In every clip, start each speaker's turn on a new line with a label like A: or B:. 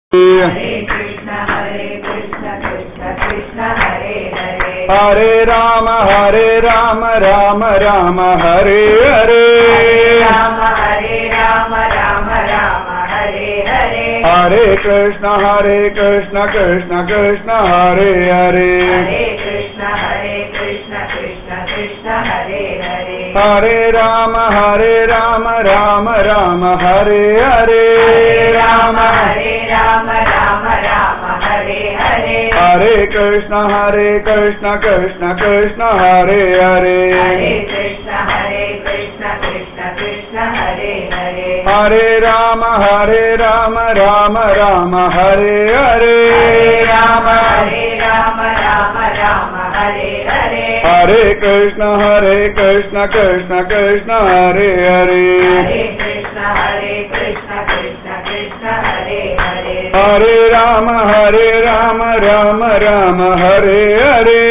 A: Hare Krishna, Hare Krishna, Krishna Krishna, Hare Hare.
B: हरे राम हरे राम राम राम हरे हरे
A: Hare Rama, Hare Rama, Rama Rama, Hare Hare.
B: हरे कृष्ण हरे कृष्ण कृष्ण कृष्ण हरे हरे
A: Hare Krishna, Hare Krishna, Krishna Krishna, Hare Hare.
B: हरे राम हरे राम राम राम हरे हरे
A: Hare Rama, Hare Rama, Rama Rama, Hare Hare.
B: हरे कृष्ण हरे कृष्ण कृष्ण कृष्ण हरे हरे
A: Hare Krishna, Hare Krishna, Krishna Krishna, Hare Hare.
B: हरे राम हरे राम राम राम हरे हरे
A: Hare Rama, Hare Rama, Rama Rama, Hare Hare.
B: हरे कृष्ण हरे कृष्ण कृष्ण कृष्ण हरे हरे
A: Hare Krishna, Hare Krishna, Krishna Krishna, Hare Hare.
B: हरे राम हरे राम राम राम हरे हरे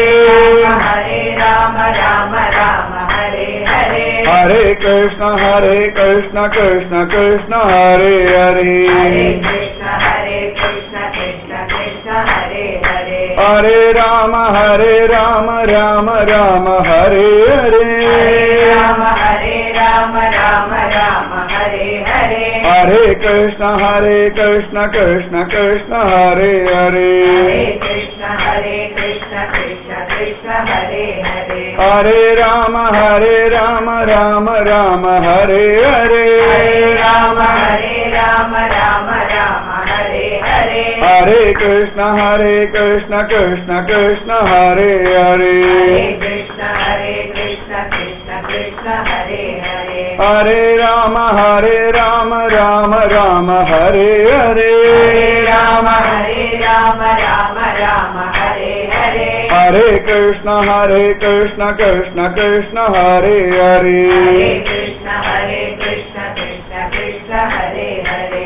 A: Hare Rama, Rama Rama, Hare Hare.
B: हरे कृष्ण हरे कृष्ण कृष्ण कृष्ण हरे हरे
A: Hare Krishna, Hare Krishna, Krishna Krishna, Hare Hare.
B: हरे राम हरे राम राम राम हरे हरे
A: Hare Rama, Hare Rama, Rama Rama, Hare Hare.
B: हरे कृष्ण हरे कृष्ण कृष्ण कृष्ण हरे हरे
A: Hare Krishna, Hare Krishna, Krishna Krishna, Hare Hare.
B: हरे राम हरे राम राम राम हरे हरे
A: Hare Rama, Hare Rama, Rama Rama, Hare Hare.
B: हरे कृष्ण हरे कृष्ण कृष्ण कृष्ण हरे हरे
A: Hare Krishna, Hare Krishna, Krishna Krishna, Hare Hare.
B: हरे राम हरे राम राम राम हरे हरे
A: Hare Rama, Hare Rama, Rama Rama, Hare Hare.
B: हरे कृष्ण हरे कृष्ण कृष्ण कृष्ण हरे हरे
A: Hare Krishna, Hare Krishna, Krishna Krishna, Hare Hare.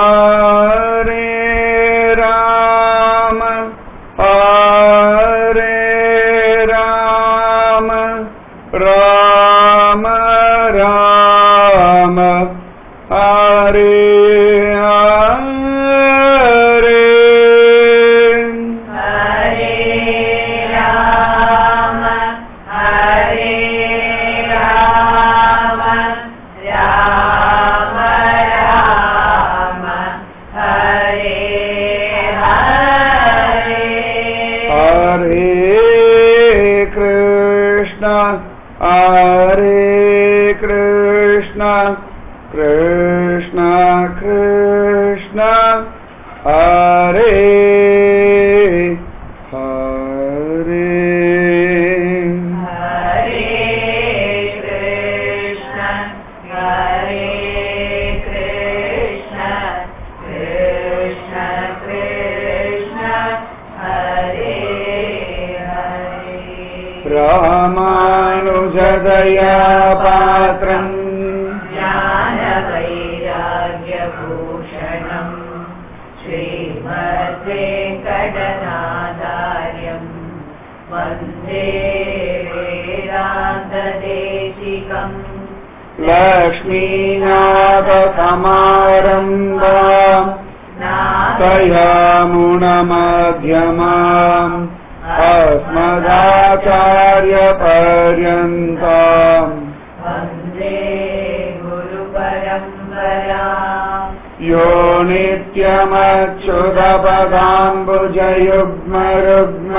B: हरे राम हरे राम राम राम हरे हरे
A: Hare Rama, Hare Rama, Rama Rama, Hare Hare.
B: हरे कृष्ण हरे कृष्ण कृष्ण कृष्ण हरे हरे
A: Hare Krishna, Hare Krishna, Krishna Krishna, Hare Hare.
B: रामानुजदया पात्रम्
A: ज्ञानवैराग्यभूषणम् श्रीमद्वेङ्कटनादार्यम् वन्दे वेदान्तदेशिकम्
B: लक्ष्मीनाथसमारम्भाम् तयामुणमध्यमाम् अस्मदाचार्यपर्यन्ताम्
A: वन्दे गुरुपरम्पराम्
B: यो नित्यमच्युतपदाम्बुजयुग्मरुग्म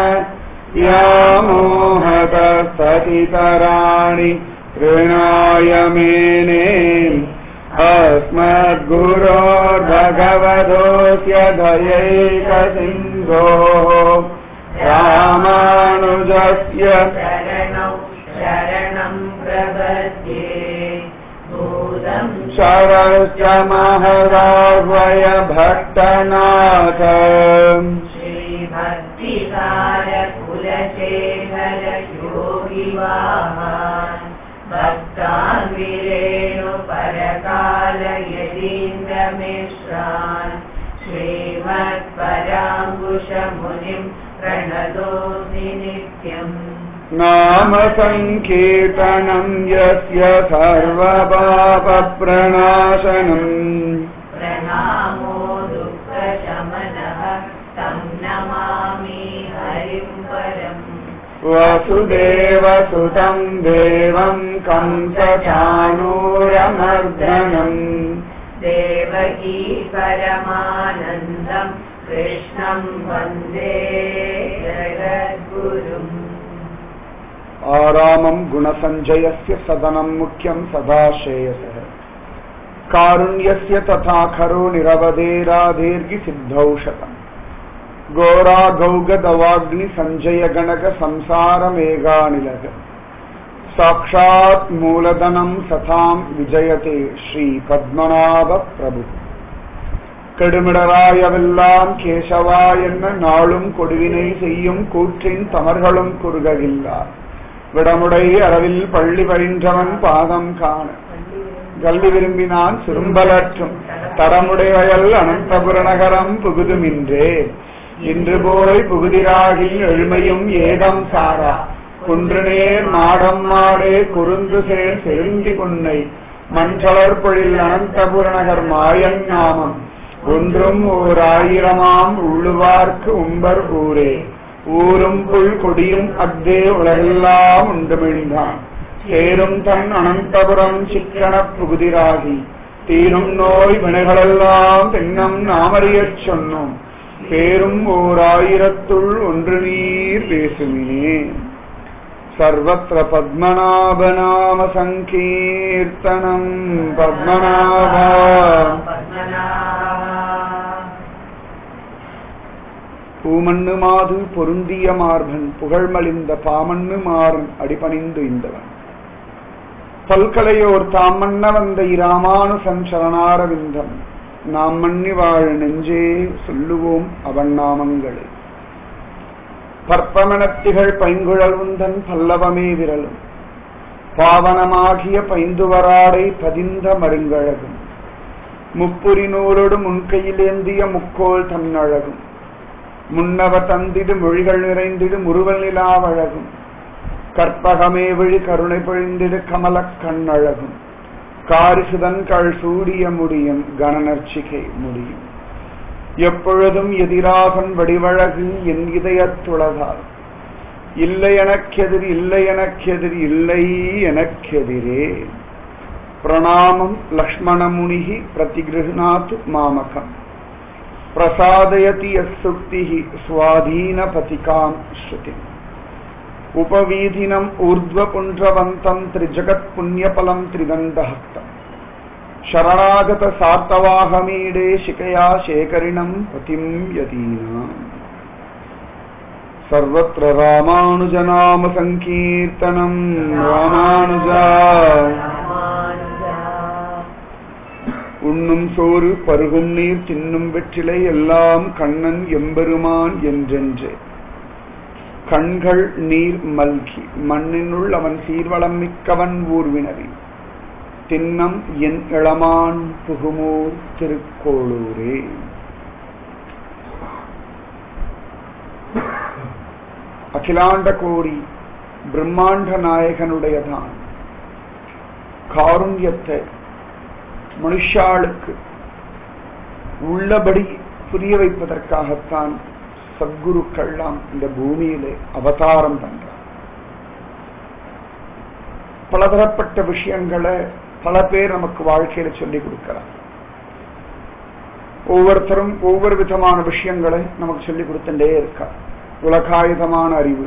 B: यामोहतस्ततितराणि ऋणाय मेने अस्मद्गुरोर्भगवतोऽस्य दयैकसिन्धोः रामानुजस्य
A: शरणौ शरणं प्रपद्ये भूतं
B: शरश्च महदाह्वय भट्टनाथ
A: श्रीभक्तिसारकुलशेखर योगिवाहान् भक्तान् वीरेणु परकालयतीन्द्रमिश्रान् श्रीमत्पराङ्कुशमुनिं प्रणतोऽस्मि नित्यम्
B: नाम सङ्कीर्तनं यस्य सर्वपापप्रणाशनम्
A: प्रणामो दुःखश
B: वसुदेवसुतम् देवम् कंसचाणूरमर्दनम्
A: देवकी परमानन्दम् कृष्णम् वन्दे जगद्गुरुम्
B: आरामम् गुणसञ्जयस्य सदनम् मुख्यम् सदा श्रेयसः कारुण्यस्य तथा खरो निरवधेराधीर्घिसिद्धौषधम् घोरा गौगदवाग्नि सञ्जय गणक संसारमेघानिलग साक्षात् मूलधनम् सताम् विजयते श्रीपद्मनाभ प्रभु கெடுமிடராயவெல்லாம் கேசவா என்ன நாளும் கொடுவினை செய்யும் கூற்றின் தமர்களும் குறுகவில்லார் விடமுடை அளவில் பள்ளி பயின்றவன் பாதம் காண கல்வி விரும்பினான் சுரும்பலற்றும் தரமுடைவயல் அனந்தபுர நகரம் புகுதுமின்றே இன்று போய் புகுதிராகில் எழுமையும் ஏதம் சாரா குன்றுநேர் மாடம் மாடே குறுந்து சேர் செருந்தி புன்னை மஞ்சளர் பொழில் அனந்தபுர நகர் மாயன் நாமம் ஒன்றும் ஓர் ஆயிரமாம் உள்ளுவார்க்கு உம்பர் ஊரே ஊரும் புல் கொடியும் அக்தே உலகெல்லாம் உண்டுமிழ்ந்தான் சேரும் தன் அனந்தபுரம் சிக்கனப் புகுதிராகி தீரும் நோய் வினைகளெல்லாம் தென்னம் நாமறியச் சொன்னோம் பேரும் ஓர் ஆயிரத்துள் ஒன்று நீர் பேசுமினே सर्वत्र पद्मनाभनाम सङ्कीर्तनम् पद्मनाभा பூமண்ணு மாது பொருந்திய மார்பன் புகழ்மலிந்த பாமண்ணு மாறன் அடிபணிந்து இந்தவன் பல்கலையோர் தாம் மன்ன வந்த இராமானுசன் சரணாரவிந்தம் நாம் மன்னி வாழ நெஞ்சே சொல்லுவோம் அவன் நாமங்களே பற்பமணத்திகள் பைங்குழல் உந்தன் பல்லவமே விரலும் பாவனமாகிய பைந்துவராடை பதிந்த மருங்கழகும் முப்புரி நூலோடு முன்கையிலேந்திய முக்கோள் தன்னழகும் முன்னவ தந்திடு மொழிகள் நிறைந்திடு முருவல் நிலாவழகும் கற்பகமே விழி கருணை பொழிந்திடு கமலக் கண்ணழகும் காரிசுதன் கள் சூடிய முடியும் கணநர்ச்சிகை முடியும் எப்பொழுதும் எதிராகன் வடிவழகு என் இதயத்துளதால் இல்லை எனக்கெதிர் இல்லை எனக்கெதிர் இல்லை எனக்கெதிரே பிரணாமம் லக்ஷ்மணமுனிகி பிரதிகிருஹ்ணாத்து மாமகம் பிரசாதயதி யசுக்தி சுவாதீனபதிகாம் ஸ்ருதி उपवीधिनम् ऊर्ध्वपुण्ड्रवन्तम् त्रिजगत् पुण्यफलम् त्रिदण्डहस्तम् शरणागत सार्तवाहमीडे शिकया शेखरिणम् पतिम् यतीनाम् सर्वत्र रामानुजनाम सङ्कीर्तनम् रामानुजा உண்ணும் சோறு பருகும் நீர் தின்னும் வெற்றிலை எல்லாம் கண்ணன் எம்பெருமான் என்றென்றே கண்கள் நீர் மல்கி மண்ணினுள் அவன் சீர்வளம் மிக்கவன் ஊர்வினவி தின்னம் என் இளமான் புகுமூர் திருக்கோளூரே அகிலாண்ட கோடி பிரம்மாண்ட நாயகனுடையதான் காருண்யத்தை மனுஷாளுக்கு உள்ளபடி புரிய வைப்பதற்காகத்தான் சத்குருக்கள்லாம் இந்த பூமியிலே அவதாரம் பண்றார் பலதரப்பட்ட விஷயங்களை பல பேர் நமக்கு வாழ்க்கையில சொல்லி கொடுக்கிறார் ஒவ்வொருத்தரும் ஒவ்வொரு விதமான விஷயங்களை நமக்கு சொல்லி கொடுத்துட்டே இருக்கார் உலகாயுதமான அறிவு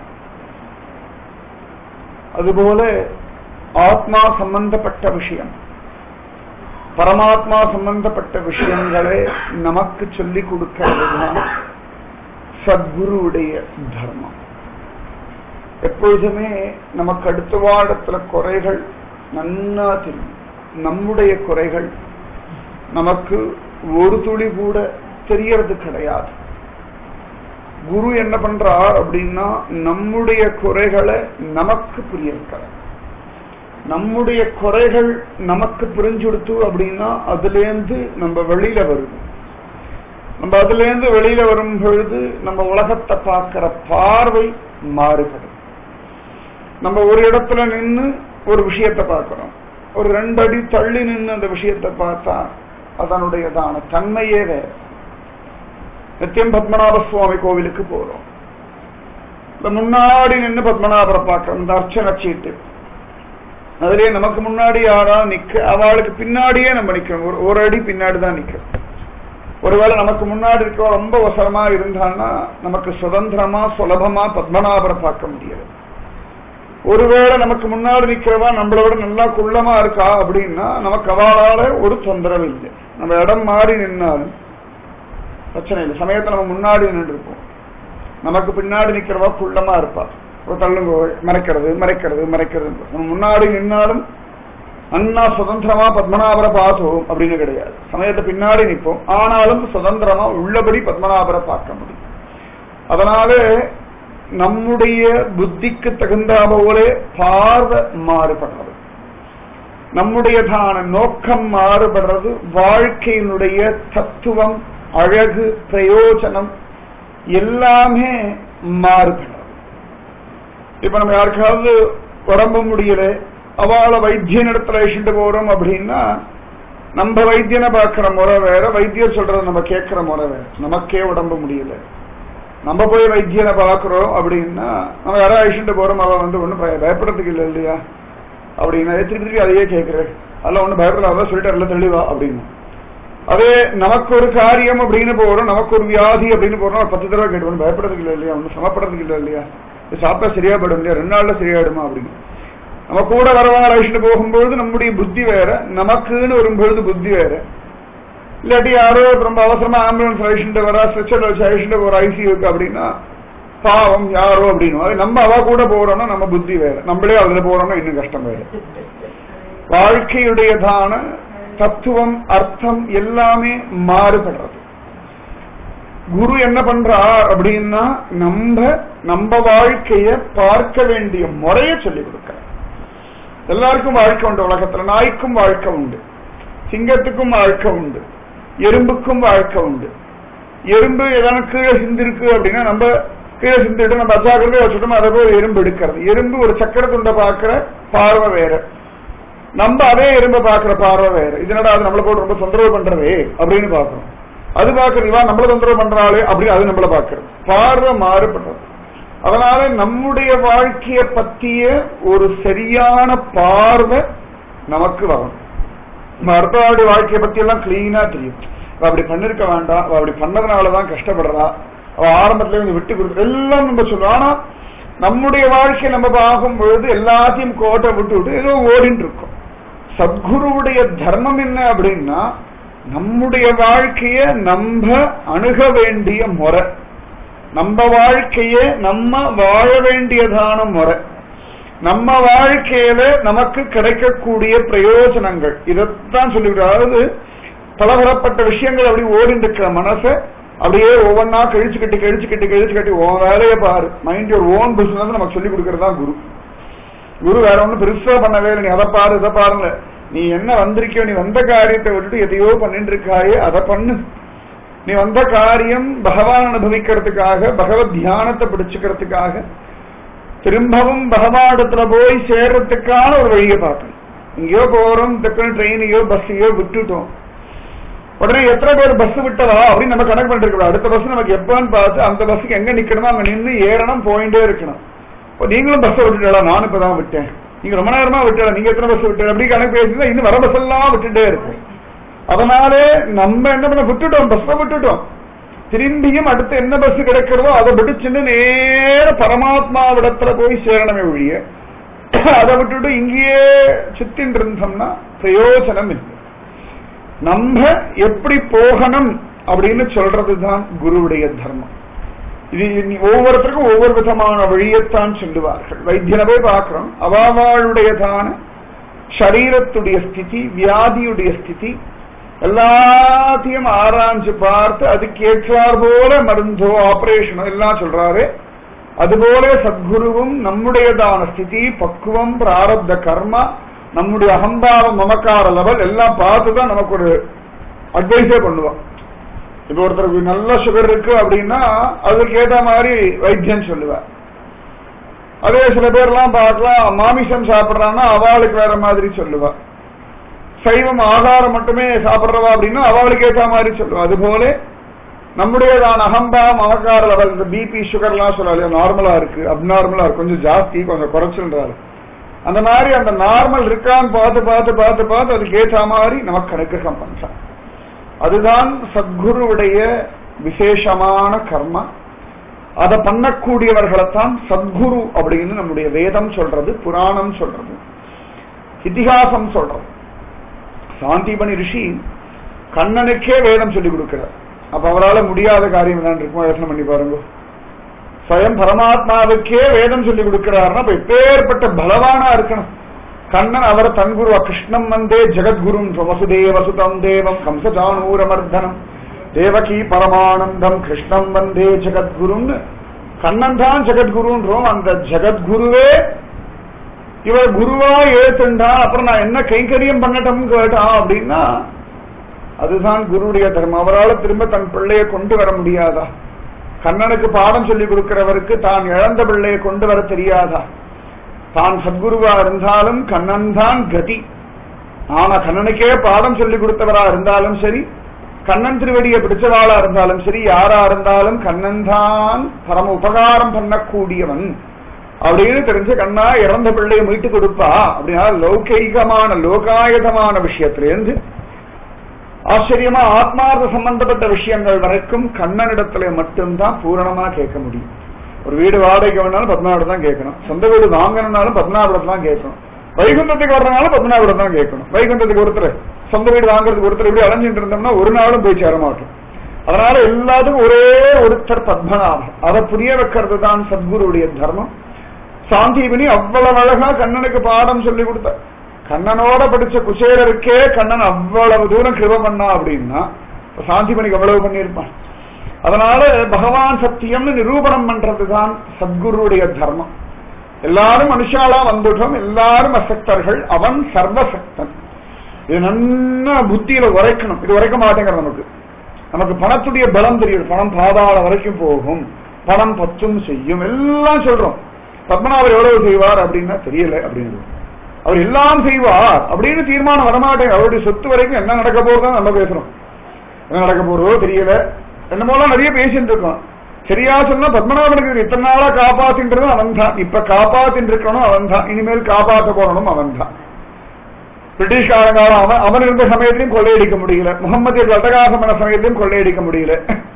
B: அதுபோல ஆத்மா சம்பந்தப்பட்ட விஷயம் பரமாத்மா சம்பந்தப்பட்ட விஷயங்களை நமக்கு சொல்லி கொடுக்கிறதுதான் சத்குருவுடைய தர்மம் எப்பொழுதுமே நமக்கு அடுத்த வாரத்துல குறைகள் நன்னா தெரியும் நம்முடைய குறைகள் நமக்கு ஒரு துளி கூட தெரியறது கிடையாது குரு என்ன பண்றார் அப்படின்னா நம்முடைய குறைகளை நமக்கு புரிய வைக்கிறார் நம்முடைய குறைகள் நமக்கு புரிஞ்சுடுத்து அப்படின்னா அதுலேருந்து நம்ம வெளியில வருவோம் நம்ம அதுல இருந்து வெளியில வரும் பொழுது நம்ம உலகத்தை பார்க்கிற பார்வை மாறுபடும் நம்ம ஒரு இடத்துல நின்று ஒரு விஷயத்தை பார்க்கிறோம் ஒரு ரெண்டு அடி தள்ளி நின்று அந்த விஷயத்தை பார்த்தா அதனுடையதான தன்மையே வேற நித்தியம் பத்மநாப சுவாமி கோவிலுக்கு போறோம் இந்த முன்னாடி நின்று பத்மநாபரை பார்க்கணும் இந்த அர்ச்சனை சீட்டு அதுலயே நமக்கு முன்னாடி யாரா நிக்க அவளுக்கு பின்னாடியே நம்ம நிக்கணும் ஒரு ஒரு அடி பின்னாடி தான் நிக்கணும் ஒருவேளை நமக்கு முன்னாடி இருக்க ரொம்ப அவசரமா இருந்தான்னா நமக்கு சுதந்திரமா சுலபமா பத்மநாபரை பார்க்க முடியாது ஒருவேளை நமக்கு முன்னாடி நிக்கிறவா நம்மளை விட நல்லா குள்ளமா இருக்கா அப்படின்னா நமக்கு அவளால ஒரு தொந்தரவு இல்லை நம்ம இடம் மாறி நின்னாலும் பிரச்சனை இல்லை சமயத்தை நம்ம முன்னாடி நின்று இருப்போம் நமக்கு பின்னாடி நிக்கிறவா குள்ளமா இருப்பா ஒரு தள்ளுங்க மறைக்கிறது மறைக்கிறது மறைக்கிறது நம்ம முன்னாடி நின்னாலும் அண்ணா சுதந்திரமா பத்மநாபரை பார்த்தோம் அப்படின்னு கிடையாது சமயத்தை பின்னாடி நிற்போம் ஆனாலும் சுதந்திரமா உள்ளபடி பத்மநாபரை பார்க்க முடியும் அதனால நம்முடைய புத்திக்கு தகுந்த போல பார்வை மாறுபடுறது நம்முடையதான நோக்கம் மாறுபடுறது வாழ்க்கையினுடைய தத்துவம் அழகு பிரயோஜனம் எல்லாமே மாறுபடுறது இப்ப நம்ம யாருக்காவது உடம்பு முடியல அவளை வைத்தியன் இடத்துல அழிச்சுட்டு போறோம் அப்படின்னா நம்ம வைத்தியனை பார்க்கிற முறை வேற வைத்தியர் சொல்றத நம்ம கேட்கிற முறை வேற நமக்கே உடம்பு முடியல நம்ம போய் வைத்தியனை பார்க்கிறோம் அப்படின்னா நம்ம யாராவது அழிச்சுட்டு போறோம் அவ வந்து ஒன்றும் பயப்படுறதுக்கு இல்லை இல்லையா அப்படின்னா திருப்பி திருப்பி அதையே கேட்கிறேன் அதெல்லாம் ஒன்றும் பயப்படாத சொல்லிட்டாருல தெளிவா அப்படின்னு அதே நமக்கு ஒரு காரியம் அப்படின்னு போறோம் நமக்கு ஒரு வியாதி அப்படின்னு போறோம் ஒரு பத்து தடவை கேட்டு பயப்படுறதுக்கு இல்லை இல்லையா ஒன்றும் சமப்படுறதுக்கு இல்லை இல்லையா இது சாப்பிட்டா சரியா போயிடும் இல்லையா ரெண்டு நாள்ல சரியாயிடுமா அப்படின்னு நம்ம கூட வரவங்க அழைச்சிட்டு போகும்பொழுது நம்முடைய புத்தி வேற நமக்குன்னு வரும்பொழுது புத்தி வேற இல்லாட்டி யாரோ ரொம்ப அவசரமா ஆம்புலன்ஸ் அழைச்சிட்டு வரா ஸ்ட்ரெச்சர்ல வச்சு அழைச்சிட்டு போற ஐசியூக்கு அப்படின்னா பாவம் யாரோ அப்படின்னு அது நம்ம அவ கூட போறோம்னா நம்ம புத்தி வேற நம்மளே அதுல போறோம்னா இன்னும் கஷ்டம் வேற வாழ்க்கையுடையதான தத்துவம் அர்த்தம் எல்லாமே மாறுபடுறது குரு என்ன பண்றார் அப்படின்னா நம்ம நம்ம வாழ்க்கைய பார்க்க வேண்டிய முறைய சொல்லி கொடுக்கிறார் எல்லாருக்கும் வாழ்க்கை உண்டு உலகத்துல நாய்க்கும் வாழ்க்கை உண்டு சிங்கத்துக்கும் வாழ்க்கை உண்டு எறும்புக்கும் வாழ்க்கை உண்டு எறும்பு எதனா கீழே சிந்திருக்கு அப்படின்னா நம்ம கீழே சிந்திட்டு நம்ம அஜாக்கிரதையா வச்சுட்டோம் அதை போய் எறும்பு எடுக்கிறது எறும்பு ஒரு சக்கர துண்டை பார்க்கிற பார்வை வேற நம்ம அதே எறும்பை பார்க்கிற பார்வை வேற இதனடா அது நம்மளை போட்டு ரொம்ப தொந்தரவு பண்றதே அப்படின்னு பார்க்கணும் அது பார்க்கறது இவா நம்மள தொந்தரவு பண்றாளே அப்படி அது நம்மள பார்க்கறது பார்வை மாறுபடுறது அதனால நம்முடைய வாழ்க்கைய பத்திய ஒரு சரியான பார்வை நமக்கு வரும் நம்ம அடுத்தவாளுடைய வாழ்க்கையை பத்தி எல்லாம் கிளீனா தெரியும் அவ அப்படி பண்ணிருக்க வேண்டாம் அவ அப்படி பண்ணதுனாலதான் கஷ்டப்படுறா அவ ஆரம்பத்துல வந்து விட்டு கொடுத்து எல்லாம் நம்ம சொல்லுவோம் ஆனா நம்முடைய வாழ்க்கையை நம்ம பார்க்கும் பொழுது எல்லாத்தையும் கோட்டை விட்டு விட்டு ஏதோ ஓடிட்டு இருக்கோம் சத்குருவுடைய தர்மம் என்ன அப்படின்னா நம்முடைய வாழ்க்கைய நம்ம அணுக வேண்டிய முறை நம்ம வாழ்க்கைய நம்ம வாழ வேண்டியதான முறை நம்ம வாழ்க்கையில நமக்கு கிடைக்கக்கூடிய பிரயோஜனங்கள் இதைத்தான் சொல்லிவிட்டு அதாவது பலதரப்பட்ட விஷயங்கள் அப்படி ஓடிட்டு இருக்கிற மனசை அப்படியே ஒவ்வொன்னா கழிச்சு கட்டி கழிச்சு கட்டி கழிச்சு கட்டி உன் வேலையை பாரு மைண்ட் யோர் ஓன் பிசினஸ் நமக்கு சொல்லி கொடுக்கறதா குரு குரு வேற ஒண்ணும் பெருசா பண்ணவே இல்லை நீ அதை பாரு இதை பாருங்க நீ என்ன வந்திருக்கியோ நீ வந்த காரியத்தை விட்டுட்டு எதையோ பண்ணிட்டு இருக்காயே அதை பண்ணு நீ வந்த காரியம் பகவான் அனுபவிக்கிறதுக்காக பகவத் தியானத்தை பிடிச்சுக்கிறதுக்காக திரும்பவும் பகவானிடத்துல போய் சேர்றதுக்கான ஒரு வழியை பார்க்கணும் இங்கேயோ போறோம் டக்குனு ட்ரெயினையோ பஸ்ஸையோ விட்டுட்டோம் உடனே எத்தனை பேர் பஸ் விட்டதா அப்படின்னு நம்ம கணக்கு பண்ணிட்டு இருக்கோம் அடுத்த பஸ் நமக்கு எப்பன்னு பார்த்து அந்த பஸ்ஸுக்கு எங்க நிக்கணுமோ அங்க நின்று ஏறணும் போயிட்டே இருக்கணும் இப்போ நீங்களும் பஸ்ஸை விட்டுட்டா நானும் இப்பதான் விட்டேன் நீங்க ரொம்ப நேரமா விட்டல நீங்க எத்தனை பஸ் விட்டு அப்படி கணக்கு பேசினா இன்னும் வர பஸ் எல்லாம் விட்டுட்டே இருக்கும் அதனாலே நம்ம என்ன பண்ண விட்டுட்டோம் பஸ்ஸை விட்டுட்டோம் திரும்பியும் அடுத்து என்ன பஸ் கிடைக்கிறதோ அதை பிடிச்சுன்னு நேர பரமாத்மாவிடத்துல போய் சேரணுமே ஒழிய அதை விட்டுட்டு இங்கேயே சுத்தின்னு இருந்தோம்னா பிரயோஜனம் இல்லை நம்ம எப்படி போகணும் அப்படின்னு சொல்றதுதான் குருவுடைய தர்மம் இது இனி- ஒவ்வொருத்தருக்கும் ஒவ்வொரு விதமான வழியைத்தான் சொல்லுவார்கள் வைத்தியனை போய் பார்க்கிறோம் அவாவாளுடையதான சரீரத்துடைய ஸ்திதி வியாதியுடைய ஸ்திதி எல்லாத்தையும் ஆராய்ஞ்சு பார்த்து அதுக்கு ஏற்றார் போல மருந்தோ ஆபரேஷனோ எல்லாம் சொல்றாரு அதுபோல சத்குருவும் நம்முடையதான ஸ்திதி பக்குவம் பிராரப்த கர்மா நம்முடைய அகம்பாவம் மமக்கார லெவல் எல்லாம் பார்த்து தான் நமக்கு ஒரு அட்வைஸே பண்ணுவான் இப்ப ஒருத்தருக்கு நல்ல சுகர் இருக்கு அப்படின்னா அதுக்கு ஏத்த மாதிரி வைத்தியம் சொல்லுவார் அதே சில பேர்லாம் பார்க்கலாம் மாமிசம் சாப்பிடுறான்னா அவளுக்கு வேற மாதிரி சொல்லுவா சைவம் ஆகாரம் மட்டுமே சாப்பிடுறவா அப்படின்னா அவளுக்கு ஏத்த மாதிரி சொல்லுவா அதுபோல நம்முடையதான அகம்பாவம் அவகார லெவல் இந்த பிபி சுகர்லாம் சொல்லலையா நார்மலா இருக்கு அப்நார்மலா இருக்கு கொஞ்சம் ஜாஸ்தி கொஞ்சம் குறைச்சுன்றாரு அந்த மாதிரி அந்த நார்மல் இருக்கான்னு பார்த்து பார்த்து பார்த்து பார்த்து அதுக்கு ஏற்ற மாதிரி நமக்கு அனுகிரகம் பண்றான் அதுதான் சத்குருவுடைய விசேஷமான கர்மா அதை பண்ணக்கூடியவர்களைத்தான் சத்குரு அப்படின்னு நம்முடைய வேதம் சொல்றது புராணம் சொல்றது இதிகாசம் சொல்றது சாந்திபனி ரிஷி கண்ணனுக்கே வேதம் சொல்லி கொடுக்கிறார் அப்ப அவரால முடியாத காரியம் தான் இருக்கும் யோசனை பண்ணி பாருங்க ஸ்வயம் பரமாத்மாவுக்கே வேதம் சொல்லி கொடுக்கிறாருன்னா அப்ப எப்பேற்பட்ட பலவானா இருக்கணும் கண்ணன் அவரை தன்குருவா கிருஷ்ணம் வந்தே ஜெகத்குரும் வசுதேவ சுதம் தேவம் கம்சஜானூரமர்தனம் தேவகி பரமானந்தம் கிருஷ்ணம் வந்தே ஜெகத்குருன்னு கண்ணன் தான் ஜெகத்குருன்றோம் அந்த ஜெகத்குருவே இவர் குருவா ஏத்துண்டா அப்புறம் நான் என்ன கைங்கரியம் பண்ணட்டும் கேட்டான் அப்படின்னா அதுதான் குருடைய தர்மம் அவரால் திரும்ப தன் பிள்ளையை கொண்டு வர முடியாதா கண்ணனுக்கு பாடம் சொல்லி கொடுக்கிறவருக்கு தான் இழந்த பிள்ளையை கொண்டு வர தெரியாதா தான் சத்குருவா இருந்தாலும் கண்ணன் தான் கதி ஆனா கண்ணனுக்கே பாடம் சொல்லி கொடுத்தவரா இருந்தாலும் சரி கண்ணன் திருவடியை பிடிச்சவாளா இருந்தாலும் சரி யாரா இருந்தாலும் கண்ணன் தான் பரம உபகாரம் பண்ணக்கூடியவன் அப்படின்னு தெரிஞ்ச கண்ணா இறந்த பிள்ளையை மீட்டு கொடுப்பா அப்படின்னா லௌகைகமான லோகாயுதமான விஷயத்திலேருந்து ஆச்சரியமா ஆத்மார்த்த சம்பந்தப்பட்ட விஷயங்கள் வரைக்கும் கண்ணனிடத்துல மட்டும்தான் பூரணமா கேட்க முடியும் ஒரு வீடு வாடகைக்கு வேணாலும் பத்மநாபம் தான் கேட்கணும் சொந்த வீடு வாங்கணும்னாலும் பத்மநாபம் தான் கேட்கணும் வைகுந்தத்துக்கு வர்றதுனாலும் பத்மநாபம் தான் கேட்கணும் வைகுந்தத்துக்கு ஒருத்தர் சொந்த வீடு வாங்குறதுக்கு ஒருத்தர் இப்படி அலைஞ்சிட்டு இருந்தோம்னா ஒரு நாளும் போய் சேர மாட்டோம் அதனால எல்லாத்துக்கும் ஒரே ஒருத்தர் பத்மநாபம் அதை புரிய வைக்கிறது தான் சத்குருடைய தர்மம் சாந்தீபினி அவ்வளவு அழகா கண்ணனுக்கு பாடம் சொல்லி கொடுத்த கண்ணனோட படிச்ச குசேலருக்கே கண்ணன் அவ்வளவு தூரம் கிருப பண்ணா அப்படின்னா சாந்திபனிக்கு அவ்வளவு பண்ணியிருப்பான் அதனால பகவான் சத்தியம்னு நிரூபணம் பண்றதுதான் சத்குருடைய தர்மம் எல்லாரும் மனுஷாலா வந்துட்டோம் எல்லாரும் அசக்தர்கள் அவன் சர்வசக்தன் இது நன்னா புத்தியில உரைக்கணும் இது உரைக்க மாட்டேங்கிற நமக்கு நமக்கு பணத்துடைய பலம் தெரியும் பணம் பாதாள வரைக்கும் போகும் பணம் பத்தும் செய்யும் எல்லாம் சொல்றோம் பத்மநாபர் எவ்வளவு செய்வார் அப்படின்னா தெரியல அப்படின்னு அவர் எல்லாம் செய்வார் அப்படின்னு தீர்மானம் வரமாட்டேங்க அவருடைய சொத்து வரைக்கும் என்ன நடக்க போறதோ நம்ம பேசுறோம் என்ன நடக்க போறதோ தெரியல என்னமோலாம் நிறைய பேசிட்டு இருக்கோம் சரியா சொன்னா பத்மநாபனுக்கு இத்தனை நாளா காப்பாத்தின்றதும் அவன் தான் இப்ப காப்பாத்தின்னு இருக்கணும் அவன் தான் இனிமேல் காப்பாற்ற போறணும் அவன் தான் பிரிட்டிஷ்காரங்க அவன் அவன் இருந்த சமயத்திலையும் கொள்ளையடிக்க முடியல முகமது அட்டகாசமான சமயத்திலையும் கொள்ளையடிக்க முடியல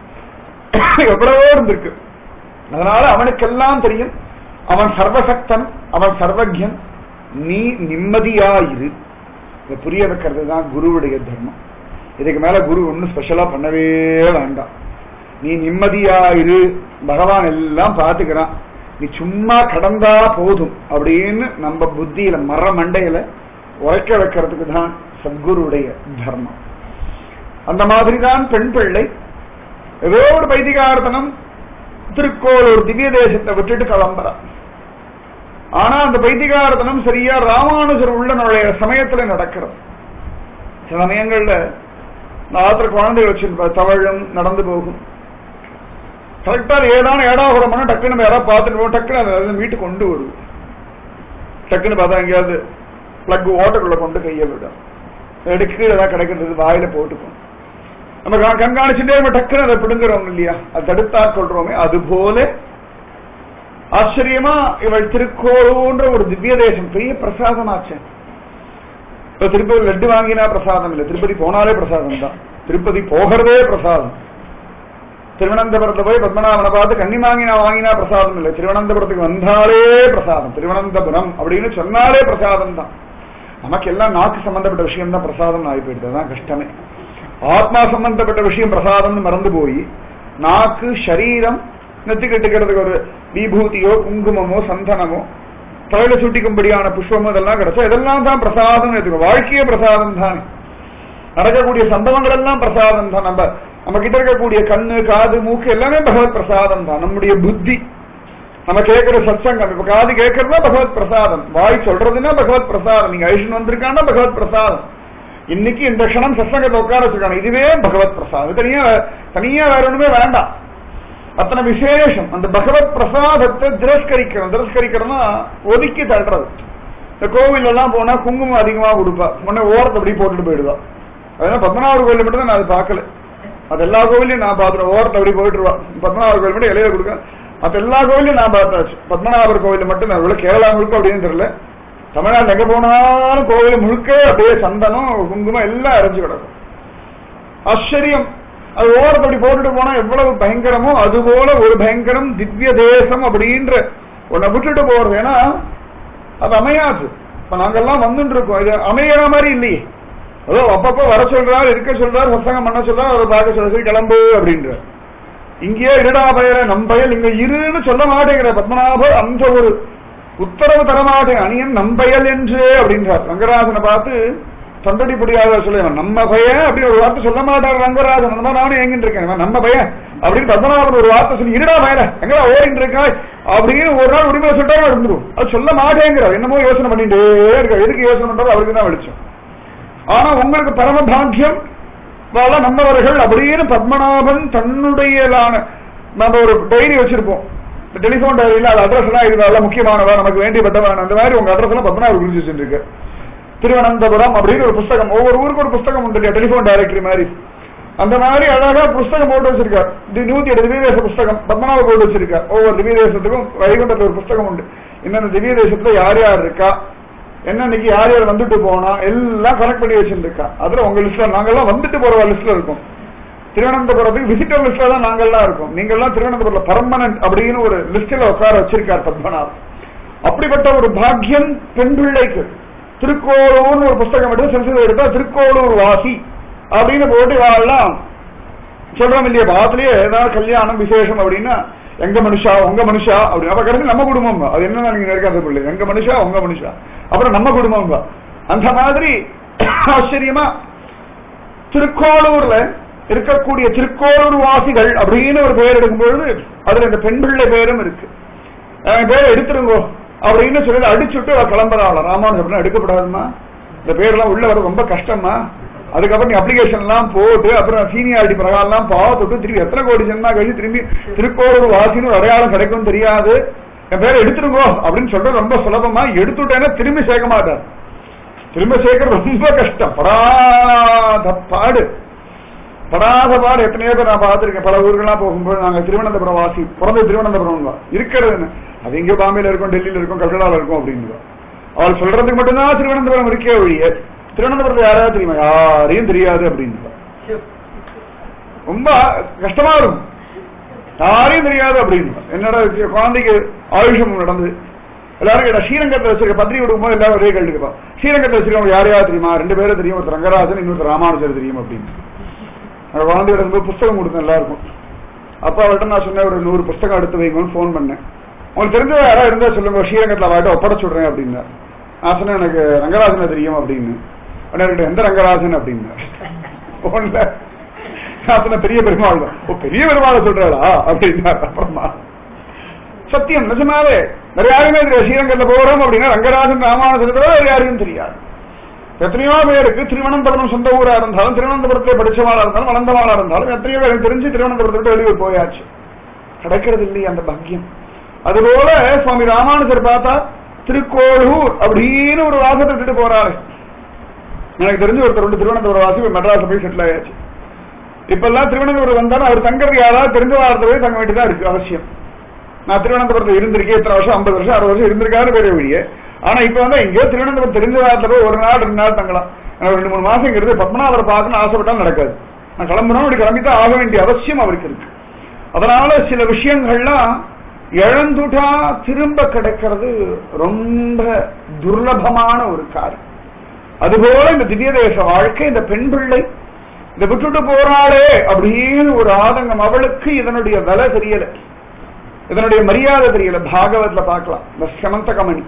B: எவ்வளவோ இருந்திருக்கு அதனால அவனுக்கெல்லாம் தெரியும் அவன் சர்வசக்தன் அவன் சர்வஜன் நீ நிம்மதியாயிரு இதை புரிய வைக்கிறது தான் குருவுடைய தர்மம் இதுக்கு மேல குரு ஒன்னும் ஸ்பெஷலா பண்ணவே வேண்டாம் நீ நிம்மதியாயிரு பகவான் எல்லாம் பாத்துக்கிறான் நீ சும்மா கடந்தா போதும் அப்படின்னு நம்ம புத்தியில மர மண்டையில உரைக்க வைக்கிறதுக்கு தான் சத்குருடைய தர்மம் அந்த மாதிரி தான் பெண் பிள்ளை ஏதோ ஒரு பைதிகார்த்தனம் திருக்கோளூர் திவ்ய தேசத்தை விட்டுட்டு கிளம்புறான் ஆனா அந்த பைத்திகாரத்தனம் சரியா ராமானுஜர் உள்ள நுழைய சமயத்துல நடக்கிறது சில சமயங்கள்ல ஆத்திர குழந்தை வச்சிருப்ப தவழும் நடந்து போகும் கரெக்டா ஏதான ஏடாகுடம் பண்ணா டக்குன்னு நம்ம யாராவது பார்த்துட்டு போவோம் டக்குன்னு அதை வீட்டுக்கு கொண்டு வருவோம் டக்குன்னு பார்த்தா எங்கேயாவது பிளக் ஓட்டக்குள்ள கொண்டு கையை விடும் எடுக்க கீழே ஏதாவது கிடைக்கிறது வாயில போட்டுக்கும் நம்ம கண்காணிச்சுட்டே நம்ம டக்குன்னு அதை பிடுங்குறோம் இல்லையா அதை தடுத்தா கொள்றோமே அது போல ஆச்சரியமா இவள் திருக்கோளூன்ற ஒரு திவ்ய தேசம் பெரிய பிரசாதமாச்சு இப்ப திருப்பதி லட்டு வாங்கினா பிரசாதம் இல்லை திருப்பதி போனாலே பிரசாதம் தான் திருப்பதி போகிறதே பிரசாதம் திருவனந்தபுரத்துல போய் பத்மநாபனை பார்த்து கன்னி வாங்கினா வாங்கினா பிரசாதம் இல்லை திருவனந்தபுரத்துக்கு வந்தாலே பிரசாதம் திருவனந்தபுரம் அப்படின்னு சொன்னாலே பிரசாதம் தான் நமக்கு எல்லாம் நாக்கு சம்பந்தப்பட்ட விஷயம் தான் பிரசாதம் ஆகி போயிடுது அதான் கஷ்டமே ஆத்மா சம்பந்தப்பட்ட விஷயம் பிரசாதம்னு மறந்து போய் நாக்கு சரீரம் நெத்திக்கட்டுக்கிறதுக்கு ஒரு விபூதியோ குங்குமமோ சந்தனமோ தலையில சூட்டிக்கும்படியான புஷ்பமோ இதெல்லாம் கிடைச்சா இதெல்லாம் தான் பிரசாதம் எடுத்துக்கோ வாழ்க்கையே பிரசாதம் தான் நடக்கக்கூடிய சம்பவங்கள் எல்லாம் பிரசாதம் தான் நம்ம நம்ம கிட்ட இருக்கக்கூடிய கண்ணு காது மூக்கு எல்லாமே பகவத் பிரசாதம் தான் நம்முடைய புத்தி நம்ம கேட்கிற சத்சங்கம் இப்ப காது கேட்கறதா பகவத் பிரசாதம் வாய் சொல்றதுன்னா பகவத் பிரசாதம் நீங்க ஐஷன் வந்திருக்கான்னா பகவத் பிரசாதம் இன்னைக்கு இந்த க்ஷணம் சத்சங்கத்தை உட்கார வச்சிருக்காங்க இதுவே பகவத் பிரசாதம் தனியா தனியா வேற ஒண்ணுமே வேண்டாம் அத்தனை விசேஷம் அந்த பகவத் பிரசாதத்தை திரஸ்கரிக்கணும் திரஸ்கரிக்கிறதுனா ஒதுக்கி தள்ளுறது இந்த கோவில் எல்லாம் போனா குங்குமம் அதிகமா கொடுப்பா முன்ன ஓரத்தை அப்படி போட்டுட்டு போயிடுவா அதனால பத்மநாபர் கோயில் மட்டும் தான் நான் அதை பார்க்கல அது எல்லா கோவிலையும் நான் பார்த்துருவேன் ஓரத்தில் அப்படி போயிட்டு இருவா பத்மநாபர் கோவில் மட்டும் இலையில கொடுக்க மற்ற எல்லா கோவிலையும் நான் பார்த்தாச்சு பத்மநாபர் கோவில் மட்டும் நான் இவ்வளவு கேரளா முழுக்க அப்படின்னு தெரியல தமிழ்நாடு எங்க போனாலும் கோவில் முழுக்க அப்படியே சந்தனம் குங்குமம் எல்லாம் அரைஞ்சு கிடக்கும் ஆச்சரியம் அது ஓரத்தை அப்படி போட்டுட்டு போனா எவ்வளவு பயங்கரமோ அது போல ஒரு பயங்கரம் திவ்ய தேசம் அப்படின்ற உன்னை விட்டுட்டு போறது ஏன்னா அது அமையாது இப்ப நாங்கெல்லாம் வந்துட்டு இருக்கோம் இது அமையிற மாதிரி இல்லையே அதோ அப்பப்ப வர சொல்றாரு இருக்க சொல்றாரு சசங்கம் பண்ண சொல்றாரு அவரை பார்க்க சொல்ற சரி கிளம்பு அப்படின்ற இங்கேயே இருடா பயல நம் பயல் இங்க இருன்னு சொல்ல மாட்டேங்கிற பத்மநாபர் அந்த ஒரு உத்தரவு தரமாட்டேன் அணியன் நம்பயல் என்று அப்படின்றார் ரங்கராஜனை பார்த்து தொண்டடி புரியாத சொல்லுவேன் நம்ம பையன் அப்படின்னு ஒரு வார்த்தை சொல்ல மாட்டார் ரங்கராஜன் அந்த மாதிரி நானும் எங்கிட்டு இருக்கேன் இவன் நம்ம பையன் அப்படின்னு பத்மநாபன் ஒரு வார்த்தை சொல்லி இருடா பயல எங்கடா ஓடிட்டு இருக்காய் அப்படின்னு ஒரு நாள் உரிமை சொல்லிட்டாரு இருந்துரும் அது சொல்ல மாட்டேங்கிறார் என்னமோ யோசனை பண்ணிட்டே இருக்க எதுக்கு யோசனை பண்றாரு அவருக்கு தான் வெளிச்சம் ஆனா உங்களுக்கு பரம பாக்கியம் வாழ நம்மவர்கள் அப்படின்னு பத்மநாபன் தன்னுடையலான நம்ம ஒரு டைரி வச்சிருப்போம் டெலிபோன் டைரியில அது அட்ரஸ் எல்லாம் இருந்தாலும் முக்கியமானவா நமக்கு வேண்டியப்பட்டவன் அந்த மாதிரி உங்க அட்ரஸ் எல்லாம் பத்மநாபர் குறிச்சு வச்சிருக்கு திருவனந்தபுரம் அப்படின்னு ஒரு புஸ்தகம் ஒவ்வொரு ஊருக்கு ஒரு புஸ்தகம் உண்டு இல்லையா டெலிபோன் டைரக்டரி மாதிரி அந்த மாதிரி அழகா புஸ்தகம் போட்டு வச்சிருக்கார் இது நூத்தி எட்டு திவ்யதேச புஸ்தகம் பத்மநாப போட்டு வச்சிருக்கார் ஒவ்வொரு திவ்ய தேசத்துக்கும் வைகுண்டத்துல ஒரு புஸ்தகம் உண்டு இந்தந்த திவ்ய தேசத்துல யார் யார் இருக்கா என்னன்னைக்கு யார் யார் வந்துட்டு போனா எல்லாம் கனெக்ட் பண்ணி வச்சிருக்கா அதுல உங்க லிஸ்ட்ல நாங்கெல்லாம் வந்துட்டு போற லிஸ்ட்ல இருக்கோம் திருவனந்தபுரத்துக்கு விசிட்டர் லிஸ்ட்ல தான் நாங்கெல்லாம் இருக்கோம் நீங்கெல்லாம் திருவனந்தபுரத்துல பர்மனன்ட் அப்படின்னு ஒரு லிஸ்ட்ல உட்கார வச்சிருக்கார் பத்மநாத் அப்படிப்பட்ட ஒரு பாக்கியம் பெண் பிள்ளைக்கு திருக்கோளூர்னு ஒரு புஸ்தகம் எடுத்து சென்சஸ் எடுத்தா திருக்கோளூர் வாசி அப்படின்னு போட்டு வாழலாம் சொல்றோம் இல்லையா பாத்துலயே ஏதாவது கல்யாணம் விசேஷம் அப்படின்னா எங்க மனுஷா உங்க மனுஷா அப்படி அப்ப கடைசி நம்ம குடும்பம் அது என்ன நீங்க நினைக்காத பிள்ளை எங்க மனுஷா உங்க மனுஷா அப்புறம் நம்ம குடும்பம் அந்த மாதிரி ஆச்சரியமா திருக்கோளூர்ல இருக்கக்கூடிய திருக்கோளூர் வாசிகள் அப்படின்னு ஒரு பெயர் எடுக்கும்பொழுது அதுல இந்த பெண் பிள்ளை பேரும் இருக்கு என் பேரை எடுத்துருங்கோ அப்படின்னு சொல்லி அடிச்சுட்டு அவ கிளம்புறாள் ராமானுஜம் அப்படின்னா எடுக்கப்படாதுமா இந்த பேர்லாம் உள்ள வர ரொம்ப கஷ்டமா அதுக்கப்புறம் நீ அப்ளிகேஷன் எல்லாம் போட்டு அப்புறம் சீனியாரிட்டி பிரகாரம் எல்லாம் பார்த்துட்டு திரும்பி எத்தனை கோடி ஜென்மா கழிச்சு திரும்பி திருக்கோளூர் வாசின்னு ஒரு அடையாளம் கிடைக்கும் தெரியாது என் பேரை எடுத்துருங்கோ அப்படின்னு சொல்றது ரொம்ப சுலபமா எடுத்துட்டேன்னா திரும்பி சேர்க்க மாட்டார் திரும்ப சேர்க்கறது ரொம்ப கஷ்டம் படாத பாடு படாத பாடு எத்தனையோ பேர் நான் பார்த்திருக்கேன் பல ஊர்கள்லாம் போகும்போது நாங்க திருவனந்தபுரம் வாசி பிறந்த திருவனந்தபுரம் தான் இருக்கிறது அது இங்க பாம்பேல இருக்கும் டெல்லியில இருக்கும் கல்கடால இருக்கும் அப்படின்னு அவள் சொல்றதுக்கு மட்டும்தான் திருவனந்தபுரம் இருக்கே ஒழிய திருவனந்தபுரத்துல யாராவது தெரியுமா யாரையும் தெரியாது அப்படின்னு ரொம்ப கஷ்டமா இருக்கும் யாரையும் தெரியாது அப்படின்னு என்னோட குழந்தைக்கு ஆயுஷம் நடந்தது எல்லாரும் கேட்டா ஸ்ரீரங்கத்தில் வச்சிருக்க பத்திரிகை கொடுக்கும்போது எல்லாரும் ஒரே கேள்விப்பா ஸ்ரீரங்கத்தில் வச்சிருக்கவங்க யார் யார் தெரியுமா ரெண்டு பேரும் தெரியும் ஒருத்தர் ரங்கராஜன் இன்னொருத்தர் ராமானுஜர் தெரியும் அப்படின்னு அந்த குழந்தையோட இருக்கும்போது புஸ்தகம் கொடுத்தேன் எல்லாருக்கும் அப்பா அவர்கிட்ட நான் சொன்னேன் ஒரு நூறு புஸ்தகம் எடுத்து வைங்கன்னு ஃபோன் பண்ணேன் உங்களுக்கு தெரிஞ்ச யாராவது இருந்தா சொல்லுங்க ஸ்ரீரங்கத்தில் அவர்கிட்ட ஒப்படைச்சு விடுறேன் அப்படின்னா நான் சொன்னேன் எனக்கு ரங்கராஜனை தெரியும் அப்படின்னு உடனே எந்த ரங்கராஜன் அப்படின்னா போன்ல நான் சொன்ன பெரிய பெருமாள் தான் ஓ பெரிய பெருமாளை சொல்றாளா அப்படின்னா அப்புறமா சத்தியம் நிஜமாவே வேற யாருமே தெரியாது ஸ்ரீரங்கத்தில் போறோம் அப்படின்னா ரங்கராஜன் ராமானுஜன் வேற யாருக்கும் தெரியாது எத்தனையோ பேருக்கு திருவனந்தபுரம் சொந்த ஊரா இருந்தாலும் திருவனந்தபுரத்தில் படிச்சவாளா இருந்தாலும் வளர்ந்தவாளா இருந்தாலும் எத்தனையோ பேருக்கு தெரிஞ்சு திருவனந்தபுரத்தை விட்டு வெளியூர் போயாச்சு கிடைக்கிறது இல்லையே அந்த பாக்கியம் அதுபோல சுவாமி ராமானுஜர் பார்த்தா திருக்கோளூர் அப்படின்னு ஒரு வாசத்தை விட்டுட்டு போறாரு எனக்கு தெரிஞ்சு ஒருத்தர் ரெண்டு திருவனந்தபுரம் வாசி மெட்ராஸ் போய் செட்டில் ஆயாச்சு இப்பெல்லாம் திருவனந்தபுரம் வந்தாலும் அவர் தங்கறது யாராவது தெரிஞ்ச வாரத்தை போய் தங்க வேண்டியதா இருக்கு அவசியம் நான் திருவனந்தபுரத்தில் இருந்திருக்கேன் இத்தனை வருஷம் ஐம்பது வருஷம் அறுபது வருஷம் இருந்திருக்காரு பேரே வழியே ஆனா இப்ப வந்து இங்கே திருவனந்தபுரம் தெரிஞ்ச வாரத்துல போய் ஒரு நாள் ரெண்டு நாள் தங்கலாம் எனக்கு ரெண்டு மூணு மாசம் இங்கிறது பத்மநாபரை பார்க்கணும்னு ஆசைப்பட்டாலும் நடக்காது நான் கிளம்பணும் அப்படி கிளம்பித்தான் ஆக வேண்டிய அவசியம் அவருக்கு இருக்கு அதனால சில விஷயங்கள்லாம் இழந்துட்டா திரும்ப கிடைக்கிறது ரொம்ப துர்லபமான ஒரு காரியம் அதுபோல இந்த திவ்ய தேச வாழ்க்கை இந்த பெண் பிள்ளை இதை விட்டுட்டு போறாளே அப்படின்னு ஒரு ஆதங்கம் அவளுக்கு இதனுடைய விலை தெரியல இதனுடைய மரியாதை தெரியல பாகவத்ல பார்க்கலாம் இந்த சமந்த கமணி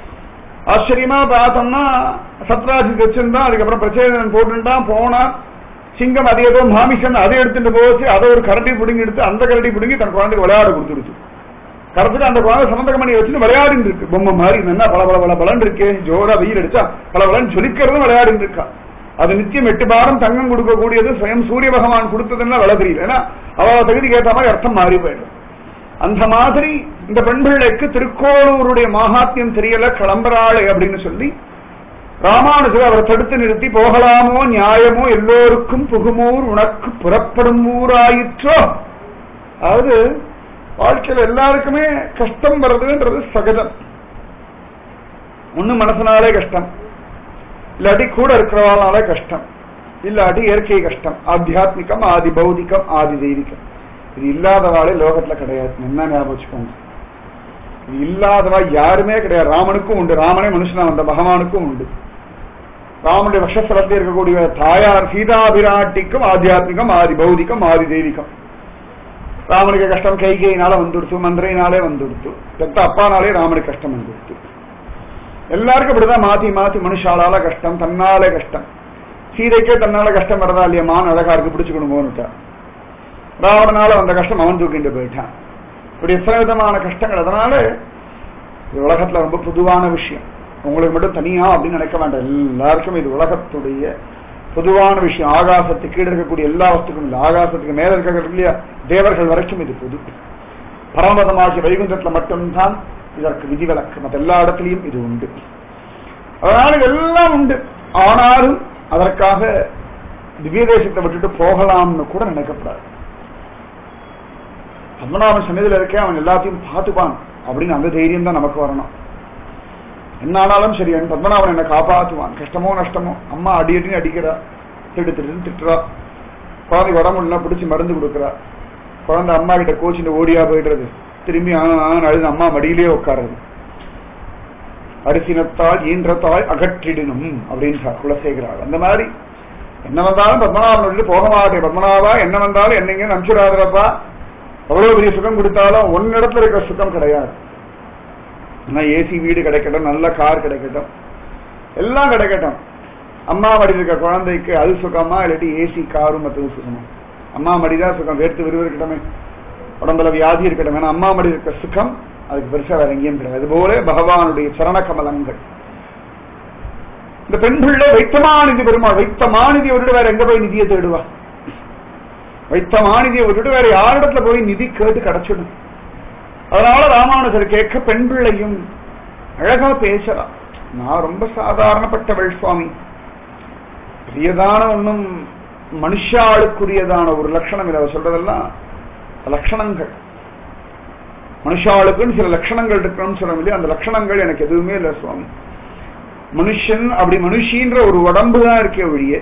B: ஆச்சரியமா பார்த்தோம்னா சத்ராஜி வச்சிருந்தான் அதுக்கப்புறம் பிரச்சேதன் போட்டுட்டான் போனா சிங்கம் அது ஏதோ மாமிசன் அதை எடுத்துட்டு போச்சு அதை ஒரு கரண்டி பிடுங்கி எடுத்து அந்த கரண்டி பிடுங்கி தன் குழந்தைக்கு விளையாட கொடுத்துருச்சு கரெக்டுக்கு அந்த குழந்தை சமந்தகமணி வச்சுன்னு விளையாடிட்டு இருக்கு பொம்மை மாதிரி என்ன பல பல பல பலன் இருக்கே ஜோரா வெயில் அடிச்சா பல பலன் ஜொலிக்கிறதும் விளையாடிட்டு இருக்கா அது நித்தியம் எட்டு பாரம் தங்கம் கொடுக்கக்கூடியது சுயம் சூரிய பகவான் கொடுத்ததுன்னா விலை தெரியல ஏன்னா அவ தகுதிக்கு ஏற்ற மாதிரி அர்த்தம் மாறி போயிடும் அந்த மாதிரி இந்த பெண் பிள்ளைக்கு திருக்கோளூருடைய மகாத்மியம் தெரியல கிளம்புறாளே அப்படின்னு சொல்லி ராமானுஜர் அவரை தடுத்து நிறுத்தி போகலாமோ நியாயமோ எல்லோருக்கும் புகுமூர் உனக்கு புறப்படும் ஊராயிற்றோ அதாவது வாழ்க்கையில எல்லாருக்குமே கஷ்டம் வர்றதுன்றது சகஜம் ஒண்ணு மனசனாலே கஷ்டம் இல்லாட்டி கூட இருக்கிறவாளால கஷ்டம் இல்லாட்டி இயற்கை கஷ்டம் ஆத்தியாத்மிகம் ஆதி பௌதிகம் ஆதி தெய்வீகம் இது இல்லாதவாளே லோகத்துல கிடையாது என்ன ஞாபகம் வச்சுக்கோங்க இது இல்லாதவா யாருமே கிடையாது ராமனுக்கும் உண்டு ராமனே மனுஷனா வந்த பகவானுக்கும் உண்டு ராமனுடைய வஷஸ்தலத்தில் இருக்கக்கூடிய தாயார் சீதாபிராட்டிக்கும் ஆத்தியாத்மிகம் ஆதி பௌதிகம் ஆதி தெய்வீகம் ராமனுக்கு கஷ்டம் கைகையினால வந்துடுத்து மந்திரையினாலே வந்துடுத்து பெத்த அப்பானாலே ராமனுக்கு கஷ்டம் வந்துடுத்து எல்லாருக்கும் இப்படிதான் மாத்தி மாத்தி மனுஷாலால கஷ்டம் தன்னாலே கஷ்டம் சீதைக்கே தன்னால கஷ்டம் வரதா இல்லையா மான் அழகா இருக்கு பிடிச்சுக்கணுமோன்னுட்டா ராவணனால வந்த கஷ்டம் அவன் தூக்கிட்டு போயிட்டான் இப்படி எத்தனை விதமான கஷ்டங்கள் அதனால இது உலகத்துல ரொம்ப பொதுவான விஷயம் உங்களுக்கு மட்டும் தனியா அப்படின்னு நினைக்க வேண்டாம் எல்லாருக்கும் இது உலகத்துடைய பொதுவான விஷயம் ஆகாசத்துக்கு கீழே இருக்கக்கூடிய எல்லா வஸ்துக்கும் இல்லை ஆகாசத்துக்கு மேல இருக்கிறது இல்லையா தேவர்கள் வரைக்கும் இது பொது பரமதமாகிய வைகுண்டத்துல மட்டும்தான் இதற்கு விதிவிலக்கு மற்ற எல்லா இடத்துலயும் இது உண்டு அதனால இதெல்லாம் உண்டு ஆனாலும் அதற்காக திவ்ய தேசத்தை விட்டுட்டு போகலாம்னு கூட நினைக்கப்படாது பத்மநாபன் சன்னதியில் இருக்கே அவன் எல்லாத்தையும் பார்த்துப்பான் அப்படின்னு அந்த தைரியம் தான் நமக்கு வரணும் என்ன ஆனாலும் சரி என் பத்மநாபன் என்னை காப்பாற்றுவான் கஷ்டமோ நஷ்டமோ அம்மா அடி அடின்னு அடிக்கிறா திட்டு திட்டுன்னு திட்டுறா குழந்தை உடம்புல பிடிச்சி மருந்து கொடுக்குறா குழந்தை அம்மா கிட்ட கோச்சிட்டு ஓடியா போயிடுறது திரும்பி ஆன் அழுது அம்மா மடியிலே உட்காருது அரிசினத்தால் ஈன்றத்தால் அகற்றிடணும் அப்படின்னு குலசேகராள் அந்த மாதிரி என்ன வந்தாலும் பத்மநாபன் விட்டு போக மாட்டேன் பத்மநாபா என்ன வந்தாலும் என்னங்க நம்பிச்சுடாதப்பா எவ்வளவு பெரிய சுகம் கொடுத்தாலும் ஒன்னிடத்துல இருக்கிற சுகம் கிடையாது ஆனா ஏசி வீடு கிடைக்கட்டும் நல்ல கார் கிடைக்கட்டும் எல்லாம் கிடைக்கட்டும் அம்மா மடி இருக்க குழந்தைக்கு அது சுகமா இல்லாட்டி ஏசி காரும் மற்றது சுகமா அம்மா மடிதான் சுகம் வேர்த்து விரும்பு இருக்கட்டுமே உடம்புல வியாதி இருக்கட்டும் ஏன்னா அம்மா மடி இருக்க சுகம் அதுக்கு பெருசா வேற எங்கேயும் கிடையாது அதுபோல பகவானுடைய சரண கமலங்கள் இந்த பெண் பிள்ளை வைத்தமாநிதி பெருமாள் வைத்தமாநிதியை விட்டுட்டு வேற எங்க போய் நிதியை தேடுவா வைத்தமாநிதியை விட்டுட்டு வேற யாரிடத்துல போய் நிதி கேட்டு கிடைச்சிடும் அதனால ராமானுஜர் கேட்க பெண் பிள்ளையும் அழகா பேசலாம் நான் ரொம்ப சாதாரணப்பட்டவள் சுவாமி பெரியதான ஒன்றும் மனுஷாளுக்குரியதான ஒரு லட்சணம் இதை சொல்றதெல்லாம் லட்சணங்கள் மனுஷாளுக்குன்னு சில லட்சணங்கள் இருக்கணும்னு சொல்ல இல்லையா அந்த லட்சணங்கள் எனக்கு எதுவுமே இல்லை சுவாமி மனுஷன் அப்படி மனுஷின்ற ஒரு உடம்பு தான் இருக்கே ஒழிய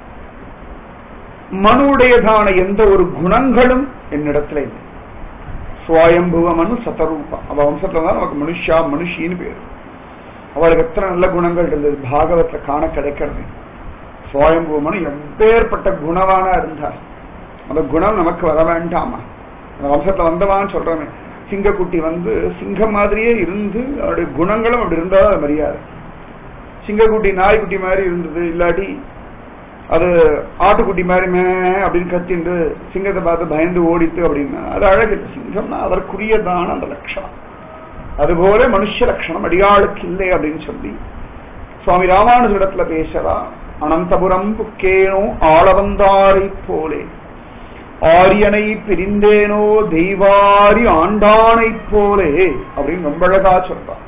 B: மனுடையதான எந்த ஒரு குணங்களும் என்னிடத்துல இல்லை சுவாயம்புவ மனு சதரூபா அவ வம்சத்துல தான் நமக்கு மனுஷா மனுஷின்னு பேரு அவளுக்கு எத்தனை நல்ல குணங்கள் இருந்தது பாகவத்துல காண கிடைக்கிறது சுவாயம்புவ மனு எப்பேற்பட்ட குணவானா இருந்தார் அந்த குணம் நமக்கு வர வேண்டாமா அந்த வம்சத்துல வந்தவான்னு சொல்றமே சிங்கக்குட்டி வந்து சிங்கம் மாதிரியே இருந்து அவருடைய குணங்களும் அப்படி இருந்தா அது மரியாதை சிங்கக்குட்டி நாய்க்குட்டி மாதிரி இருந்தது இல்லாட்டி அது ஆட்டுக்குட்டி மாதிரி மே அப்படின்னு கத்திண்டு சிங்கத்தை பார்த்து பயந்து ஓடித்து அப்படின்னா அது அழகு சிங்கம்னா அதற்குரியதான அந்த லட்சணம் அதுபோல மனுஷ லட்சணம் அடியாளுக்கு இல்லை அப்படின்னு சொல்லி சுவாமி ராமானுஜிடத்துல பேசறா அனந்தபுரம் புக்கேனோ ஆளவந்தாரை போலே ஆரியனை பிரிந்தேனோ தெய்வாரி ஆண்டானை போலே அப்படின்னு ரொம்ப அழகா சொல்றான்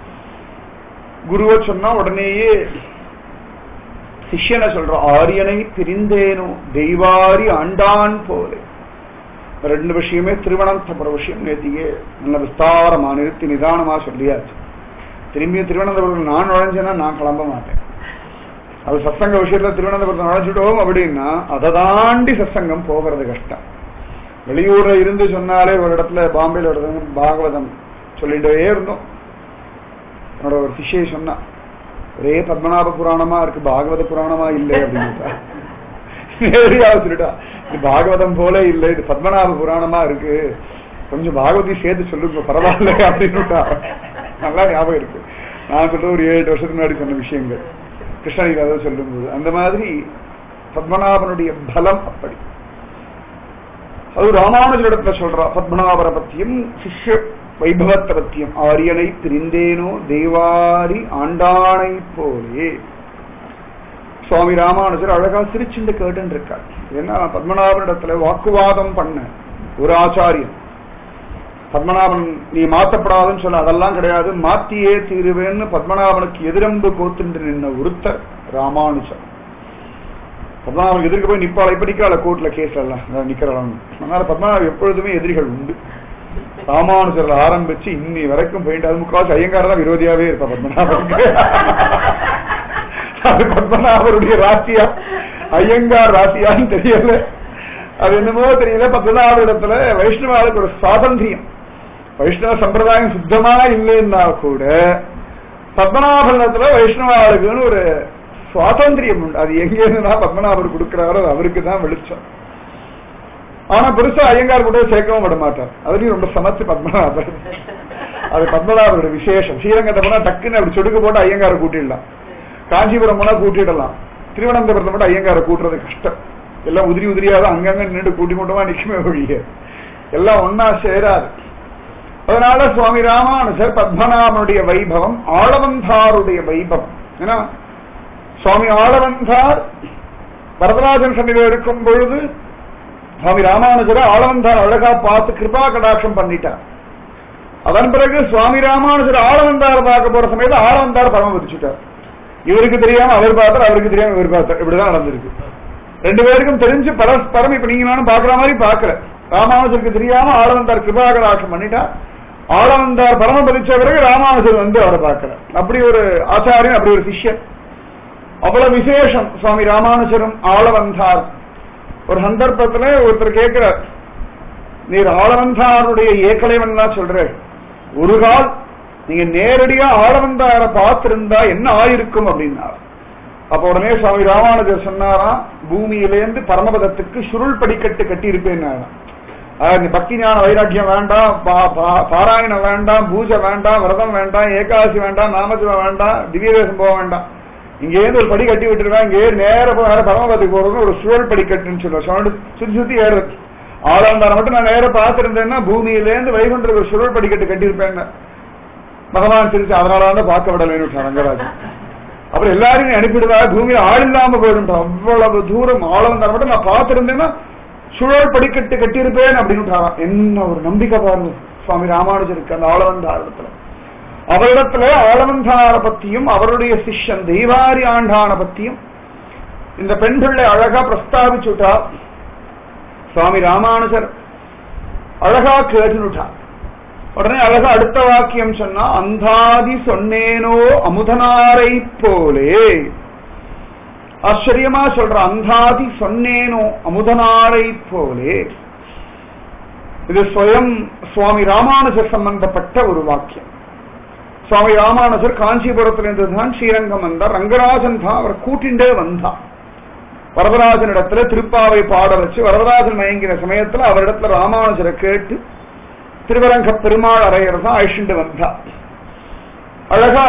B: குருவை சொன்னா உடனேயே சிஷ்யனை சொல்ற ஆரியனை பிரிந்தேனோ தெய்வாரி ஆண்டான் போலே ரெண்டு விஷயமே திருவனந்தபுர விஷயம் நேத்தியே நல்ல விஸ்தாரமா நிறுத்தி நிதானமா சொல்லியாச்சு திரும்பியும் திருவனந்தபுரம் நான் நுழைஞ்சேன்னா நான் கிளம்ப மாட்டேன் அது சத்சங்க விஷயத்துல திருவனந்தபுரத்தை நுழைச்சிட்டோம் அப்படின்னா அதை தாண்டி சத்சங்கம் போகிறது கஷ்டம் வெளியூர்ல இருந்து சொன்னாலே ஒரு இடத்துல பாம்பேல ஒரு இடத்துல பாகவதம் சொல்லிட்டே இருந்தோம் என்னோட ஒரு சிஷ்யை சொன்னா ஒரே பத்மநாப புராணமா இருக்கு பாகவத புராணமா இல்லை அப்படின்னு நேரடியா சொல்லிட்டா இது பாகவதம் போல இல்லை இது பத்மநாப புராணமா இருக்கு கொஞ்சம் பாகவதி சேர்த்து சொல்லுங்க பரவாயில்ல அப்படின்னு நல்லா ஞாபகம் இருக்கு நான் சொல்ற ஒரு ஏழு வருஷத்துக்கு முன்னாடி சொன்ன விஷயங்கள் கிருஷ்ணகிரி சொல்லும்போது அந்த மாதிரி பத்மநாபனுடைய பலம் அப்படி அது ராமானுஜரிடத்துல சொல்றா பத்மநாபரை பத்தியும் சிஷ்ய வைபவத்தை பத்தியும் ஆரியனை பிரிந்தேனோ தேவாரி ஆண்டானை போலே சுவாமி ராமானுஜர் அழகா சிரிச்சுண்டு கேட்டு இருக்கார் ஏன்னா பத்மநாபனிடத்துல வாக்குவாதம் பண்ண ஒரு ஆச்சாரியன் பத்மநாபன் நீ மாத்தப்படாதுன்னு சொல்ல அதெல்லாம் கிடையாது மாத்தியே தீருவேன்னு பத்மநாபனுக்கு எதிரம்பு கோத்துண்டு நின்ன ஒருத்தர் ராமானுஜர் பத்மநாபனுக்கு எதிர்க்க போய் நிப்பாள இப்ப நிக்கால கோர்ட்ல கேஸ் எல்லாம் நிக்கிறாங்க அதனால பத்மநாபன் எப்பொழுதுமே எதிரிகள் உண்டு ராமானுஜர்ல ஆரம்பிச்சு இன்னி வரைக்கும் போயிட்டு அது முக்கால்வாசி ஐயங்கார தான் விரோதியாவே இருப்பா பத்மநாபனுக்கு அது பத்மநாபருடைய ராசியா ஐயங்கார் ராசியான்னு தெரியல அது என்னமோ தெரியல பத்மநாப இடத்துல வைஷ்ணவாளுக்கு ஒரு சுவாதந்திரியம் வைஷ்ணவ சம்பிரதாயம் சுத்தமா இல்லைன்னா கூட பத்மநாபனத்துல வைஷ்ணவாளுக்குன்னு ஒரு சுவாதந்திரியம் உண்டு அது எங்கேருந்துனா பத்மநாபர் கொடுக்கிறாரோ அது அவருக்கு தான் வெளிச்சம் ஆனா பெருசா ஐயங்கார் கூட சேர்க்கவும் விட மாட்டார் அதுலயும் ரொம்ப சமத்து பத்மநாபர் அது பத்மநாபருடைய விசேஷம் ஸ்ரீரங்கத்தை போனா டக்குன்னு அப்படி சொடுக்கு போட்டு ஐயங்காரை கூட்டிடலாம் காஞ்சிபுரம் போனா கூட்டிடலாம் திருவனந்தபுரத்தை மட்டும் ஐயங்காரை கூட்டுறது கஷ்டம் எல்லாம் உதிரி உதிரியாவது அங்கங்க நின்று கூட்டி கூட்டமா நிக்குமே ஒழிய எல்லாம் ஒன்னா சேராது அதனால சுவாமி ராமானுஜர் பத்மநாபனுடைய வைபவம் ஆளவந்தாருடைய வைபவம் ஏன்னா சுவாமி ஆளவந்தார் வரதராஜன் சன்னிதியில் இருக்கும் பொழுது சுவாமி ராமானுஜரை ஆளவந்தார் அழகா பார்த்து கிருபா கடாட்சம் பண்ணிட்டார் அதன் பிறகு சுவாமி ராமானுஜர் ஆளவந்தார் பார்க்க போற சமயத்தில் ஆளவந்தார் பரமபதிச்சுட்டார் இவருக்கு தெரியாம அவர் பார்த்தார் அவருக்கு தெரியாம இவர் பார்த்தார் இப்படிதான் நடந்திருக்கு ரெண்டு பேருக்கும் தெரிஞ்சு பரஸ்பரம் இப்ப நீங்க நானும் பாக்குற மாதிரி பாக்கல ராமானுஜருக்கு தெரியாம ஆளவந்தார் கிருபாகராட்சம் பண்ணிட்டா ஆளவந்தார் பரமபதிச்ச பிறகு ராமானுஜர் வந்து அவரை பார்க்கல அப்படி ஒரு ஆச்சாரியன் அப்படி ஒரு சிஷ்யன் அவ்வளவு விசேஷம் சுவாமி ராமானுஜரும் ஆளவந்தார் ஒரு சந்தர்ப்பத்துல ஒருத்தர் கேட்கிறார் நீர் ஆளவந்தாருடைய ஏக்கலைவன் தான் சொல்ற ஒரு கால் நீங்க நேரடியா ஆளவந்தார பார்த்திருந்தா என்ன ஆயிருக்கும் அப்படின்னார் அப்ப உடனே சுவாமி ராமானுஜர் சொன்னாராம் பூமியிலேருந்து பரமபதத்துக்கு சுருள் படிக்கட்டு கட்டி இருப்பேன் பக்தி ஞான வைராக்கியம் வேண்டாம் பாராயணம் வேண்டாம் பூஜை வேண்டாம் விரதம் வேண்டாம் ஏகாதசி வேண்டாம் நாமஜபம் வேண்டாம் திவ்யதேசம் போக வேண்டாம் இங்கேருந்து ஒரு படி கட்டி விட்டுருவேன் இங்கே நேர போக பரமபதத்துக்கு போறது ஒரு சுழல் படிக்கட்டுன்னு சொல்லுவேன் சுத்தி சுத்தி ஏறுறது ஆளாந்தாரம் மட்டும் நான் நேர பார்த்திருந்தேன்னா பூமியிலேருந்து வைகுண்ட ஒரு சுழல் படிக்கட்டு கட்டியிருப்பேன் பகவான் சிரிச்சு அதனால பார்க்க விடலைன்னு ரங்கராஜன் அப்புறம் எல்லாரையும் அனுப்பிடுவா பூமியில ஆள் இல்லாம போயிடும் அவ்வளவு தூரம் ஆழம் தர மட்டும் நான் பார்த்திருந்தேன்னா சுழல் படிக்கட்டு கட்டியிருப்பேன் அப்படின்னு என்ன ஒரு நம்பிக்கை பாருங்க சுவாமி ராமானுஜருக்கு அந்த ஆளவந்தார் இடத்துல அவரிடத்துல ஆளவந்தார பத்தியும் அவருடைய சிஷ்யன் தெய்வாரி ஆண்டான பத்தியும் இந்த பெண் பிள்ளை அழகா பிரஸ்தாபிச்சுட்டா சுவாமி ராமானுஜர் அழகா கேட்டுனுட்டா உடனே அழகா அடுத்த வாக்கியம் சொன்னா அந்தாதி சொன்னேனோ அமுதனாரை போலே ஆச்சரியமா சொல்ற அந்தாதி சொன்னேனோ அமுதனாரை போலே இது ஸ்வயம் சுவாமி ராமானுஜர் சம்பந்தப்பட்ட ஒரு வாக்கியம் சுவாமி ராமானுஜர் காஞ்சிபுரத்திலிருந்து தான் ஸ்ரீரங்கம் வந்தார் ரங்கராஜன் தான் அவர் கூட்டிண்டே வந்தார் வரதராஜன் இடத்துல திருப்பாவை பாட வச்சு வரதராஜன் மயங்கின சமயத்துல அவரிடத்துல ராமானுஜரை கேட்டு திருவரங்க பெருமாள் அறையர் தான் அழிச்சுட்டு வந்தார் அழகா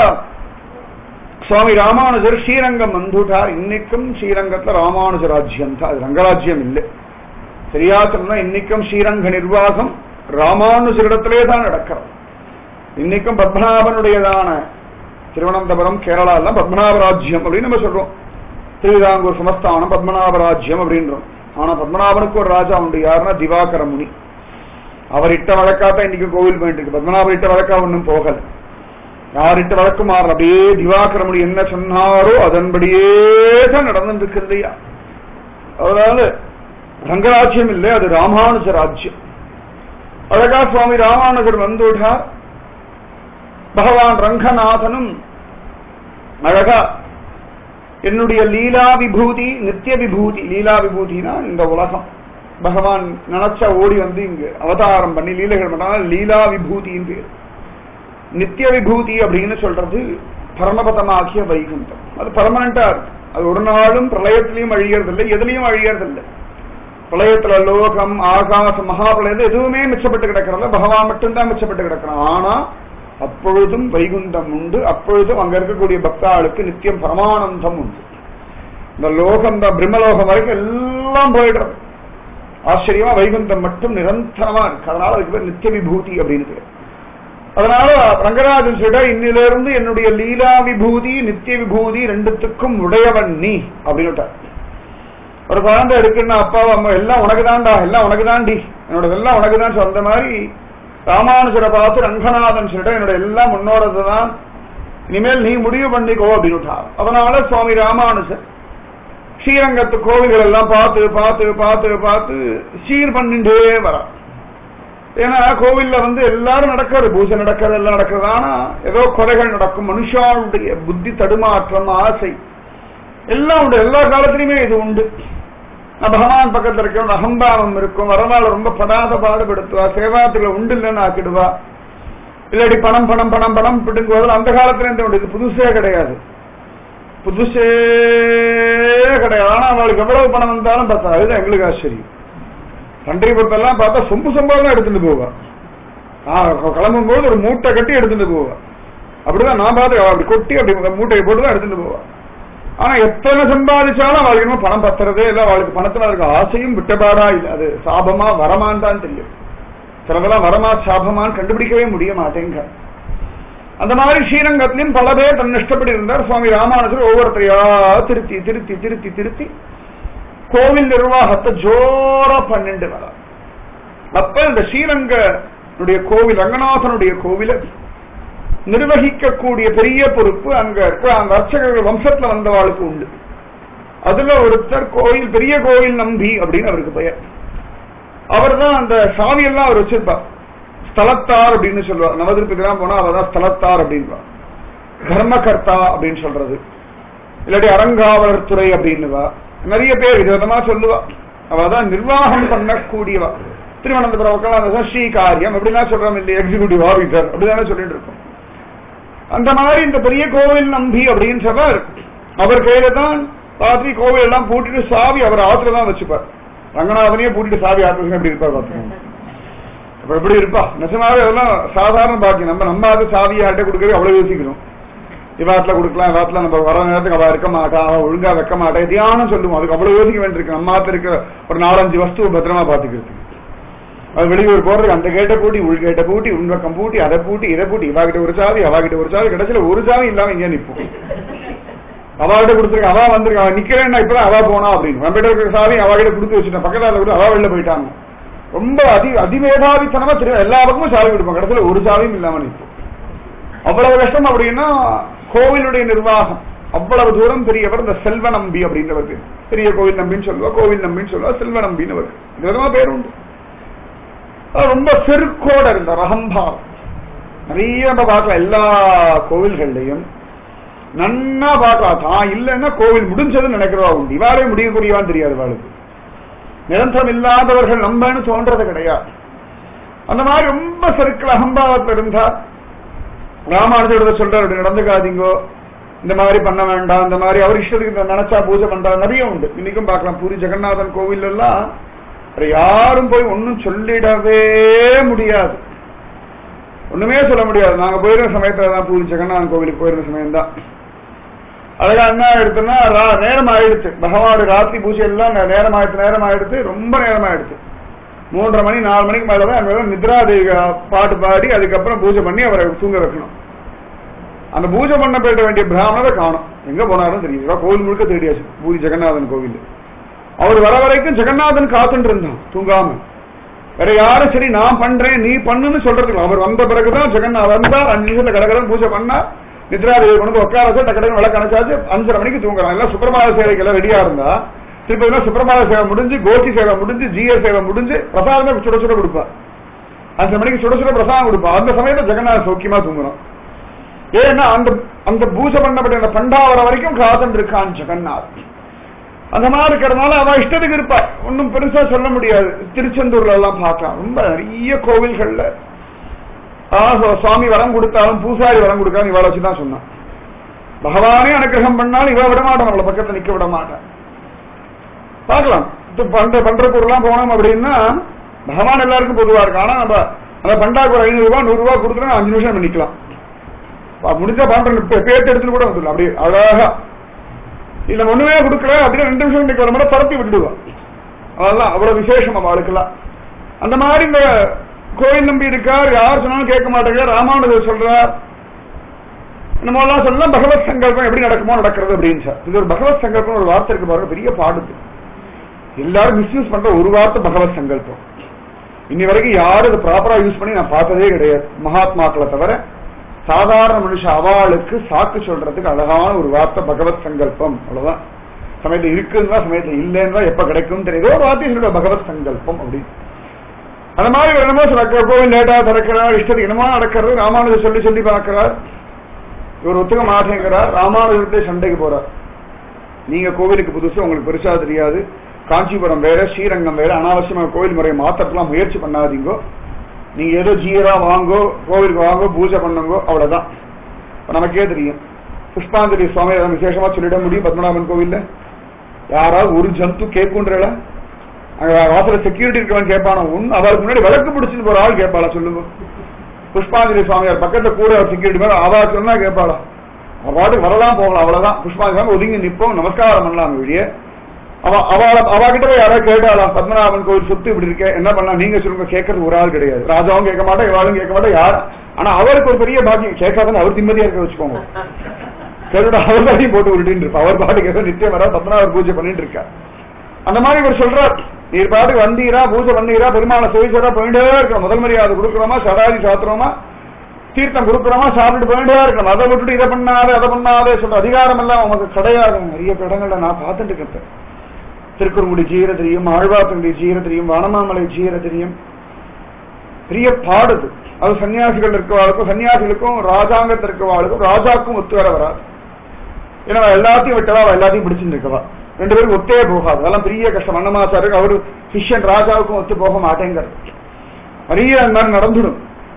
B: சுவாமி ராமானுஜர் ஸ்ரீரங்கம் வந்துட்டார் இன்னைக்கும் ஸ்ரீரங்கத்துல ராமானுஜ ராஜ்யம் தான் அது ரங்கராஜ்யம் இல்லை சரியா சொன்னா இன்னைக்கும் ஸ்ரீரங்க நிர்வாகம் ராமானுஜரிடத்திலே தான் நடக்கிறது இன்னைக்கும் பத்மநாபனுடையதான திருவனந்தபுரம் கேரளா எல்லாம் பத்மநாப ராஜ்யம் அப்படின்னு நம்ம சொல்றோம் திருவிதாங்கூர் சமஸ்தானம் பத்மநாப ராஜ்யம் அப்படின்றோம் ஆனா பத்மநாபனுக்கு ஒரு ராஜா உண்டு யாருன்னா திவாகர முனி அவர் இட்ட வழக்காத்தான் இன்னைக்கு கோவில் போயிட்டு இருக்கு பத்மநாபர் இட்ட வழக்கா ஒன்றும் போகல யார் இட்ட வழக்கு மாறல அப்படியே திவாகர முனி என்ன சொன்னாரோ அதன்படியே தான் நடந்துட்டு இருக்கு இல்லையா அதனால ரங்கராஜ்யம் இல்லை அது ராமானுஜ ராஜ்யம் அழகா சுவாமி ராமானுஜர் வந்துட்டார் பகவான் ரங்கநாதனும் அழகா என்னுடைய லீலா விபூதி நித்திய விபூதி லீலா விபூதினா இந்த உலகம் பகவான் நினைச்சா ஓடி வந்து இங்கு அவதாரம் பண்ணி லீலைகள் பண்ணால் லீலா விபூதியின் பேர் நித்திய விபூதி அப்படின்னு சொல்றது பரமபதமாகிய வைகுண்டம் அது பர்மனண்டா இருக்கு அது ஒரு நாளும் பிரளயத்திலையும் அழியறதில்லை எதுலையும் அழியறதில்லை பிரளயத்துல லோகம் ஆகாசம் மகாபிரளயத்துல எதுவுமே மிச்சப்பட்டு கிடக்கிறதில்ல பகவான் மட்டும்தான் மிச்சப்பட்டு கிடக்கிறான் ஆனா அப்பொழுதும் வைகுண்டம் உண்டு அப்பொழுதும் அங்க இருக்கக்கூடிய பக்தாளுக்கு நித்தியம் பரமானந்தம் உண்டு இந்த லோகம் இந்த பிரம்மலோகம் வரைக்கும் எல்லாம் போயிடுறது ஆச்சரியமா வைகுண்டம் மட்டும் நிரந்தரமா இருக்கு அதனால அதுக்கு பேர் நித்திய விபூதி அப்படின்னு பேர் அதனால ரங்கராஜன் சொல்ற இன்னிலிருந்து என்னுடைய லீலா விபூதி நித்திய விபூதி ரெண்டுத்துக்கும் உடையவன் நீ அப்படின்னு ஒரு குழந்தை இருக்குன்னா அப்பா அம்மா எல்லாம் உனக்கு தான்டா எல்லாம் உனக்கு தாண்டி என்னோட எல்லாம் உனக்கு தான் அந்த மாதிரி ராமானுஜரை பார்த்து ரங்கநாதன் சொல்லிட்டு என்னோட எல்லாம் முன்னோடது தான் இனிமேல் நீ முடிவு பண்ணிக்கோ அப்படின்னு விட்டார். அதனால சுவாமி ராமானுஜர் ஸ்ரீரங்கத்து கோவில்கள் எல்லாம் பார்த்து பார்த்து பார்த்து பார்த்து சீர் பண்ணிட்டே வரார் ஏன்னா கோவில்ல வந்து எல்லாரும் நடக்கிறது பூஜை நடக்கிறது எல்லாம் நடக்கிறது ஆனா ஏதோ குறைகள் நடக்கும் மனுஷாளுடைய புத்தி தடுமாற்றம் ஆசை எல்லாம் உண்டு எல்லா காலத்திலுமே இது உண்டு நான் பகவான் பக்கத்துல இருக்க அகம்பாவம் இருக்கும் வரவாள் ரொம்ப படாத பாடுபடுத்துவா சேவாத்துல உண்டு இல்லைன்னு ஆக்கிடுவா இல்லாட்டி பணம் பணம் பணம் பணம் பிடுங்குவதில் அந்த காலத்துல இருந்து உண்டு இது புதுசே கிடையாது புதுசே கிடையாது ஆனா அவளுக்கு எவ்வளவு பணம் வந்தாலும் பார்த்தா அதுதான் எங்களுக்கு ஆச்சரியம் பன்றிபுரத்தெல்லாம் பார்த்தா சொம்பு சொம்பாதான் எடுத்துட்டு போவா கிளம்பும் போது ஒரு மூட்டை கட்டி எடுத்துட்டு போவா அப்படிதான் நான் பார்த்து அப்படி கொட்டி அப்படி மூட்டையை போட்டு தான் எடுத்துட்டு போவா ஆனா எத்தனை சம்பாதிச்சாலும் அவளுக்கு இன்னும் பணம் பத்துறதே இல்லை அவளுக்கு பணத்துல இருக்க ஆசையும் விட்டபாடா இல்லை அது சாபமா வரமான்னு தான் தெரியும் சிலதெல்லாம் வரமா சாபமான்னு கண்டுபிடிக்கவே முடிய மாட்டேங்க அந்த மாதிரி ஸ்ரீரங்கத்திலையும் பல பேர் தன் இஷ்டப்படி இருந்தார் சுவாமி ராமானுஜர் ஒவ்வொருத்தரையா திருத்தி திருத்தி திருத்தி திருத்தி கோவில் நிர்வாகத்தை ஜோரா பண்ணிட்டு வர அப்ப இந்த ஸ்ரீரங்கனுடைய கோவில் ரங்கநாதனுடைய கோவில நிர்வகிக்கக்கூடிய பெரிய பொறுப்பு அங்க இருக்க அந்த அர்ச்சகர்கள் வம்சத்துல வந்தவாளுக்கு உண்டு அதுல ஒருத்தர் கோயில் பெரிய கோயில் நம்பி அப்படின்னு அவருக்கு பெயர் அவர் தான் அந்த சாவியெல்லாம் அவர் வச்சிருப்பார் ஸ்தலத்தார் அப்படின்னு சொல்லுவார் நவதிருப்பதிலாம் போனா அவர் தான் ஸ்தலத்தார் அப்படின்வார் தர்மகர்த்தா அப்படின்னு சொல்றது இல்லாட்டி அறங்காவலர் துறை அப்படின்னுவா நிறைய பேர் விதவிதமா சொல்லுவா அவ தான் நிர்வாகம் பண்ணக்கூடியவா திருவனந்தபுரம் உட்காந்து ஸ்ரீ காரியம் அப்படிலாம் சொல்றோம் இல்லையா எக்ஸிகூட்டிவ் ஆபீசர் அப்படிதானே சொல்லிட்டு இருக்கோம் அந்த மாதிரி இந்த பெரிய கோவில் நம்பி அப்படின்னு சொல்றார் அவர் கையில தான் ராத்திரி கோவில் எல்லாம் பூட்டிட்டு சாவி அவர் ஆத்துல தான் வச்சுப்பார் ரங்கநாதனையே பூட்டிட்டு சாவி ஆத்துல எப்படி இருப்பார் பாத்துக்கோங்க அப்ப எப்படி இருப்பா நிஜமாவே அதெல்லாம் சாதாரண பாக்கி நம்ம நம்ம அது சாவி யார்கிட்ட கொடுக்கறது அவ்வளவு யோசிக்கணும் இவாத்துல கொடுக்கலாம் இவாத்துல நம்ம வர நேரத்துக்கு அவ இருக்க மாட்டா அவ ஒழுங்கா வைக்க மாட்டா தியானம் சொல்லுவோம் அதுக்கு அவ்வளவு யோசிக்க வேண்டியிருக்கு நம்ம ஆத்துல இருக்க ஒரு நாலஞ்சு வஸ்துவை பத்திரமா பாத்துக்கிறதுக்கு அது வெளியூர் போறதுக்கு அந்த கேட்ட பூட்டி உள் கேட்ட பூட்டி உள்பக்கம் பூட்டி அதை பூட்டி இதை பூட்டி இவா கிட்ட ஒரு சாவி அவா கிட்ட ஒரு சாவி கடைசியில ஒரு சாவி இல்லாம இங்கே நிப்போம் அவாகிட்ட கொடுத்துருக்க அவா வந்திருக்க அவன் நிக்கிறேன்னா இப்பதான் அவா போனா அப்படின்னு நம்மகிட்ட இருக்கிற சாவி அவாகிட்ட கொடுத்து வச்சுட்டேன் பக்கத்தால கூட அவா வெளில போயிட்டாங்க ரொம்ப அதி அதிவேதாவித்தனமா தெரியும் எல்லா பக்கமும் சாவி கொடுப்போம் கடைசியில ஒரு சாவியும் இல்லாம நிற்போம் அவ்வளவு கஷ்டம் அப்படின்னா கோவிலுடைய நிர்வாகம் அவ்வளவு தூரம் பெரியவர் இந்த செல்வ நம்பி அப்படின்றவர் பேர் பெரிய கோவில் நம்பின்னு சொல்லுவா கோவில் நம்பின்னு சொல்லுவா செல்வ நம்பின்னு அவர் இந்த விதமா பேர் உண்டு அவர் ரொம்ப செருக்கோட இருந்தார் அகம்பாவம் நிறைய நம்ம பார்க்கலாம் எல்லா கோவில்கள்லையும் நன்னா பார்க்கலாம் தான் இல்லைன்னா கோவில் முடிஞ்சதுன்னு நினைக்கிறவா உண்டு இவாரே முடியக்கூடியவான்னு தெரியாது அவளுக்கு நிரந்தரம் இல்லாதவர்கள் நம்பன்னு தோன்றது கிடையாது அந்த மாதிரி ரொம்ப செருக்கில் அகம்பாவத்தில் இருந்தார் ராமானுஜோட சொல்றாரு அப்படி நடந்துக்காதீங்கோ இந்த மாதிரி பண்ண வேண்டாம் இந்த மாதிரி அவர் இஷ்டத்துக்கு இந்த நினைச்சா பூஜை பண்றா நிறைய உண்டு இன்னைக்கும் பார்க்கலாம் பூரி ஜெகநாதன் கோவில் எல்லாம் வேற யாரும் போய் ஒன்னும் சொல்லிடவே முடியாது ஒண்ணுமே சொல்ல முடியாது நாங்க போயிருந்த சமயத்துல தான் பூரி ஜெகநாதன் கோவிலுக்கு போயிருந்த சமயம் தான் அழகா என்ன ஆயிடுச்சுன்னா ரா- நேரம் ஆயிடுச்சு பகவானோட ராத்திரி பூஜை எல்லாம் நே- நேரம் ஆயிடுச்சு நேரம் ஆயிடுச்சு ரொம்ப நேரம் ஆயிடுச்சு மூன்றரை மணி நாலு மணிக்கு மேலதான் அங்க நித்ரா தேவி பாட்டு பாடி அதுக்கப்புறம் பூஜை பண்ணி அவரை தூங்க வைக்கணும் அந்த பூஜை பண்ண போயிட வேண்டிய பிராமணரை காணும் எங்க போனாலும் தெரியும் இவ கோவில் முழுக்க தேடியாச்சு பூரி ஜெகநாதன் கோவில் அவர் வர வரைக்கும் ஜெகநாதன் காத்துட்டு இருந்தான் தூங்காம வேற யாரும் சரி நான் பண்றேன் நீ பண்ணுன்னு சொல்றதுக்கு இல்ல. அவர் வந்த பிறகுதான் ஜெகநாத் வந்தார் அஞ்சு நிமிஷத்துல கடகடன் பூஜை பண்ணா நித்ரா தேவி கொண்டு வந்து உட்கார வச்சு டக்கடன் விளக்கு அணைச்சாச்சு அஞ்சரை மணிக்கு தூங்குறான் எல்லாம் சுப்பிரபாத சேவைக்கு எல்லாம் ரெடியா இருந்தா திருப்பி எல்லாம் சுப்பிரபாத சேவை முடிஞ்சு கோஷ்டி சேவை முடிஞ்சு ஜிஎ சேவை முடிஞ்சு பிரசாதமே சுட சுட கொடுப்பா அஞ்சு மணிக்கு சுட சுட பிரசாதம் கொடுப்பா அந்த சமயத்துல ஜெகநாத் சௌக்கியமா தூங்குறோம் ஏன்னா அந்த அந்த பூஜை பண்ணப்பட்ட அந்த பண்டாவரம் வரைக்கும் காத்துட்டு இருக்கான் ஜெகநாத் அந்த மாதிரி இருக்கிறதுனால அவ இஷ்டத்துக்கு இருப்பா ஒன்றும் பெருசா சொல்ல முடியாது திருச்செந்தூர்ல எல்லாம் பார்க்கலாம் ரொம்ப நிறைய கோவில்கள்ல ஆ, சு- சுவாமி வரம் கொடுத்தாலும் பூசாரி வரம் கொடுக்காம இவளை வச்சுதான் சொன்னான் பகவானே அனுகிரகம் பண்ணாலும் இவ விட மாட்டான் அவளை பக்கத்துல நிக்க விட மாட்டான் பார்க்கலாம் இது பண்ற பண்றப்பூர்லாம் போனோம் அப்படின்னா பகவான் எல்லாருக்கும் பொதுவா இருக்கு ஆனா நம்ம அந்த பண்டாக்கு ஒரு ஐநூறு ரூபாய் நூறு ரூபாய் கொடுத்துட்டா அஞ்சு நிமிஷம் நம்ம நிக்கலாம் பா- முடிஞ்சா பண்ற பேட்டு எடுத்துட்டு கூட வந்துடலாம் அப்படியே அழகா இல்ல ஒண்ணுமே கொடுக்கல அப்படின்னா ரெண்டு நிமிஷம் நிக்க வர மாதிரி பரப்பி விட்டுடுவா அதெல்லாம் அவ்வளவு விசேஷம் அவளுக்கெல்லாம் அந்த மாதிரி இந்த கோயில் நம்பி இருக்கார் யார் சொன்னாலும் கேட்க மாட்டேங்க ராமானுஜர் சொல்றார் நம்ம எல்லாம் சொல்லலாம் பகவத் சங்கல்பம் எப்படி நடக்குமோ நடக்கிறது அப்படின்னு சார் இது ஒரு பகவத் சங்கல்பம் ஒரு வார்த்தை இருக்கு பாருங்க பெரிய பாடுது எல்லாரும் மிஸ்யூஸ் பண்ற ஒரு வார்த்தை பகவத் சங்கல்பம் இன்னி வரைக்கும் யாரும் இதை ப்ராப்பரா யூஸ் பண்ணி நான் பார்த்ததே கிடையாது மகாத்மாக்களை தவிர சாதாரண மனுஷன் அவளுக்கு சாக்கு சொல்றதுக்கு அழகான ஒரு வார்த்தை பகவத் சங்கல்பம் அவ்வளவுதான் சமயத்துல இருக்குன்னா சமயத்துல இல்லைன்னா எப்ப கிடைக்கும் தெரியுது ஒரு வார்த்தை சொல்லுவா பகவத் சங்கல்பம் அப்படின்னு அந்த மாதிரி இவர் என்னமோ சில கோவில் லேட்டா திறக்கிறார் இஷ்டத்துக்கு என்னமோ நடக்கிறது ராமானுஜர் சொல்லி சொல்லி பார்க்கிறார் இவர் ஒத்துக்க மாட்டேங்கிறார் ராமானுஜத்தை சண்டைக்கு போறார் நீங்க கோவிலுக்கு புதுசு உங்களுக்கு பெருசா தெரியாது காஞ்சிபுரம் வேற ஸ்ரீரங்கம் வேற அனாவசியமா கோவில் முறையை மாத்தறதுலாம் முயற்சி பண்ணாதீங்கோ நீங்க ஏதோ ஜீரா வாங்கோ கோவிலுக்கு வாங்கோ பூஜை பண்ணுங்கோ அவ்வளவுதான் இப்ப நமக்கே தெரியும் புஷ்பாஞ்சலி சுவாமி ஏதாவது விசேஷமா சொல்லிட முடியும் பத்மநாபன் கோவில்ல யாராவது ஒரு ஜந்து கேட்குன்றல அங்க வாசல செக்யூரிட்டி இருக்கவன் கேட்பானோ ஒன்னு அவருக்கு முன்னாடி விளக்கு பிடிச்சிட்டு போற ஆள் கேட்பாளா சொல்லுங்க புஷ்பாஞ்சலி சுவாமியார் பக்கத்துல கூட செக்யூரிட்டி மேல அவா சொன்னா கேட்பாளா அவ பாட்டுக்கு வரலாம் போகலாம் அவ்வளவுதான் புஷ்பாஞ்சலி சுவாமி ஒதுங்கி நிப்போம் நமஸ்காரம் பண்ணலாம் வெளியே அவ அவள அவகிட்ட போய் யாராவது கேட்டாளா பத்மநாபன் கோவில் சொத்து இப்படி இருக்க என்ன பண்ணலாம் நீங்க சொல்லுங்க கேட்கறது ஒரு ஆள் கிடையாது ராஜாவும் கேட்க மாட்டா இவாளும் கேட்க மாட்டா யார் ஆனா அவருக்கு ஒரு பெரிய பாக்கியம் கேட்காதன்னு அவர் நிம்மதியா இருக்க வச்சுக்கோங்க கருட அவர் பாட்டியும் போட்டு உருட்டின்னு இருப்பா அவர் பாட்டுக்கு ஏதோ நிச்சயம் வர பத்மநாபர் பூஜை பண்ணிட்டு இருக்கா அந்த மாதிரி இவர் சொல்றார் நீர் பாட்டுக்கு வந்தீரா பூஜை பண்ணீரா பெருமாளை சேவிச்சரா போயிட்டே இருக்கணும் முதல் மரியாதை கொடுக்குறோமா சடாதி சாத்துறோமா தீர்த்தம் கொடுக்குறோமா சாப்பிட்டு போயிட்டே இருக்கணும் அதை விட்டுட்டு இதை பண்ணாதே அதை பண்ணாதே சொல்ற அதிகாரம் எல்லாம் உமக்கு கிடையாது நிறைய இடங்கள்ல நான் பார்த்துட்டு இருக்கேன் திருக்குறங்குடி ஜீர தெரியும் ஆழ்வார்த்தங்குடி ஜீர தெரியும் வானமாமலை ஜீர தெரியும் பெரிய பாடுது அது சன்னியாசிகள் இருக்கவாளுக்கும் சன்னியாசிகளுக்கும் ராஜாங்கத்தில் இருக்கவாளுக்கும் ராஜாக்கும் ஒத்து வர வராது ஏன்னா அவ எல்லாத்தையும் விட்டவா அவ எல்லாத்தையும் பிடிச்சிட்டு இருக்கவா ரெண்டு பேரும் ஒத்தே போகாது அதெல்லாம் பெரிய கஷ்டம் அன்னமாச்சாருக்கு அவரு சிஷ்யன் ராஜாவுக்கும் ஒத்து போக மாட்டேங்கிறது நிறைய அந்த மாதிரி நடந்துடும்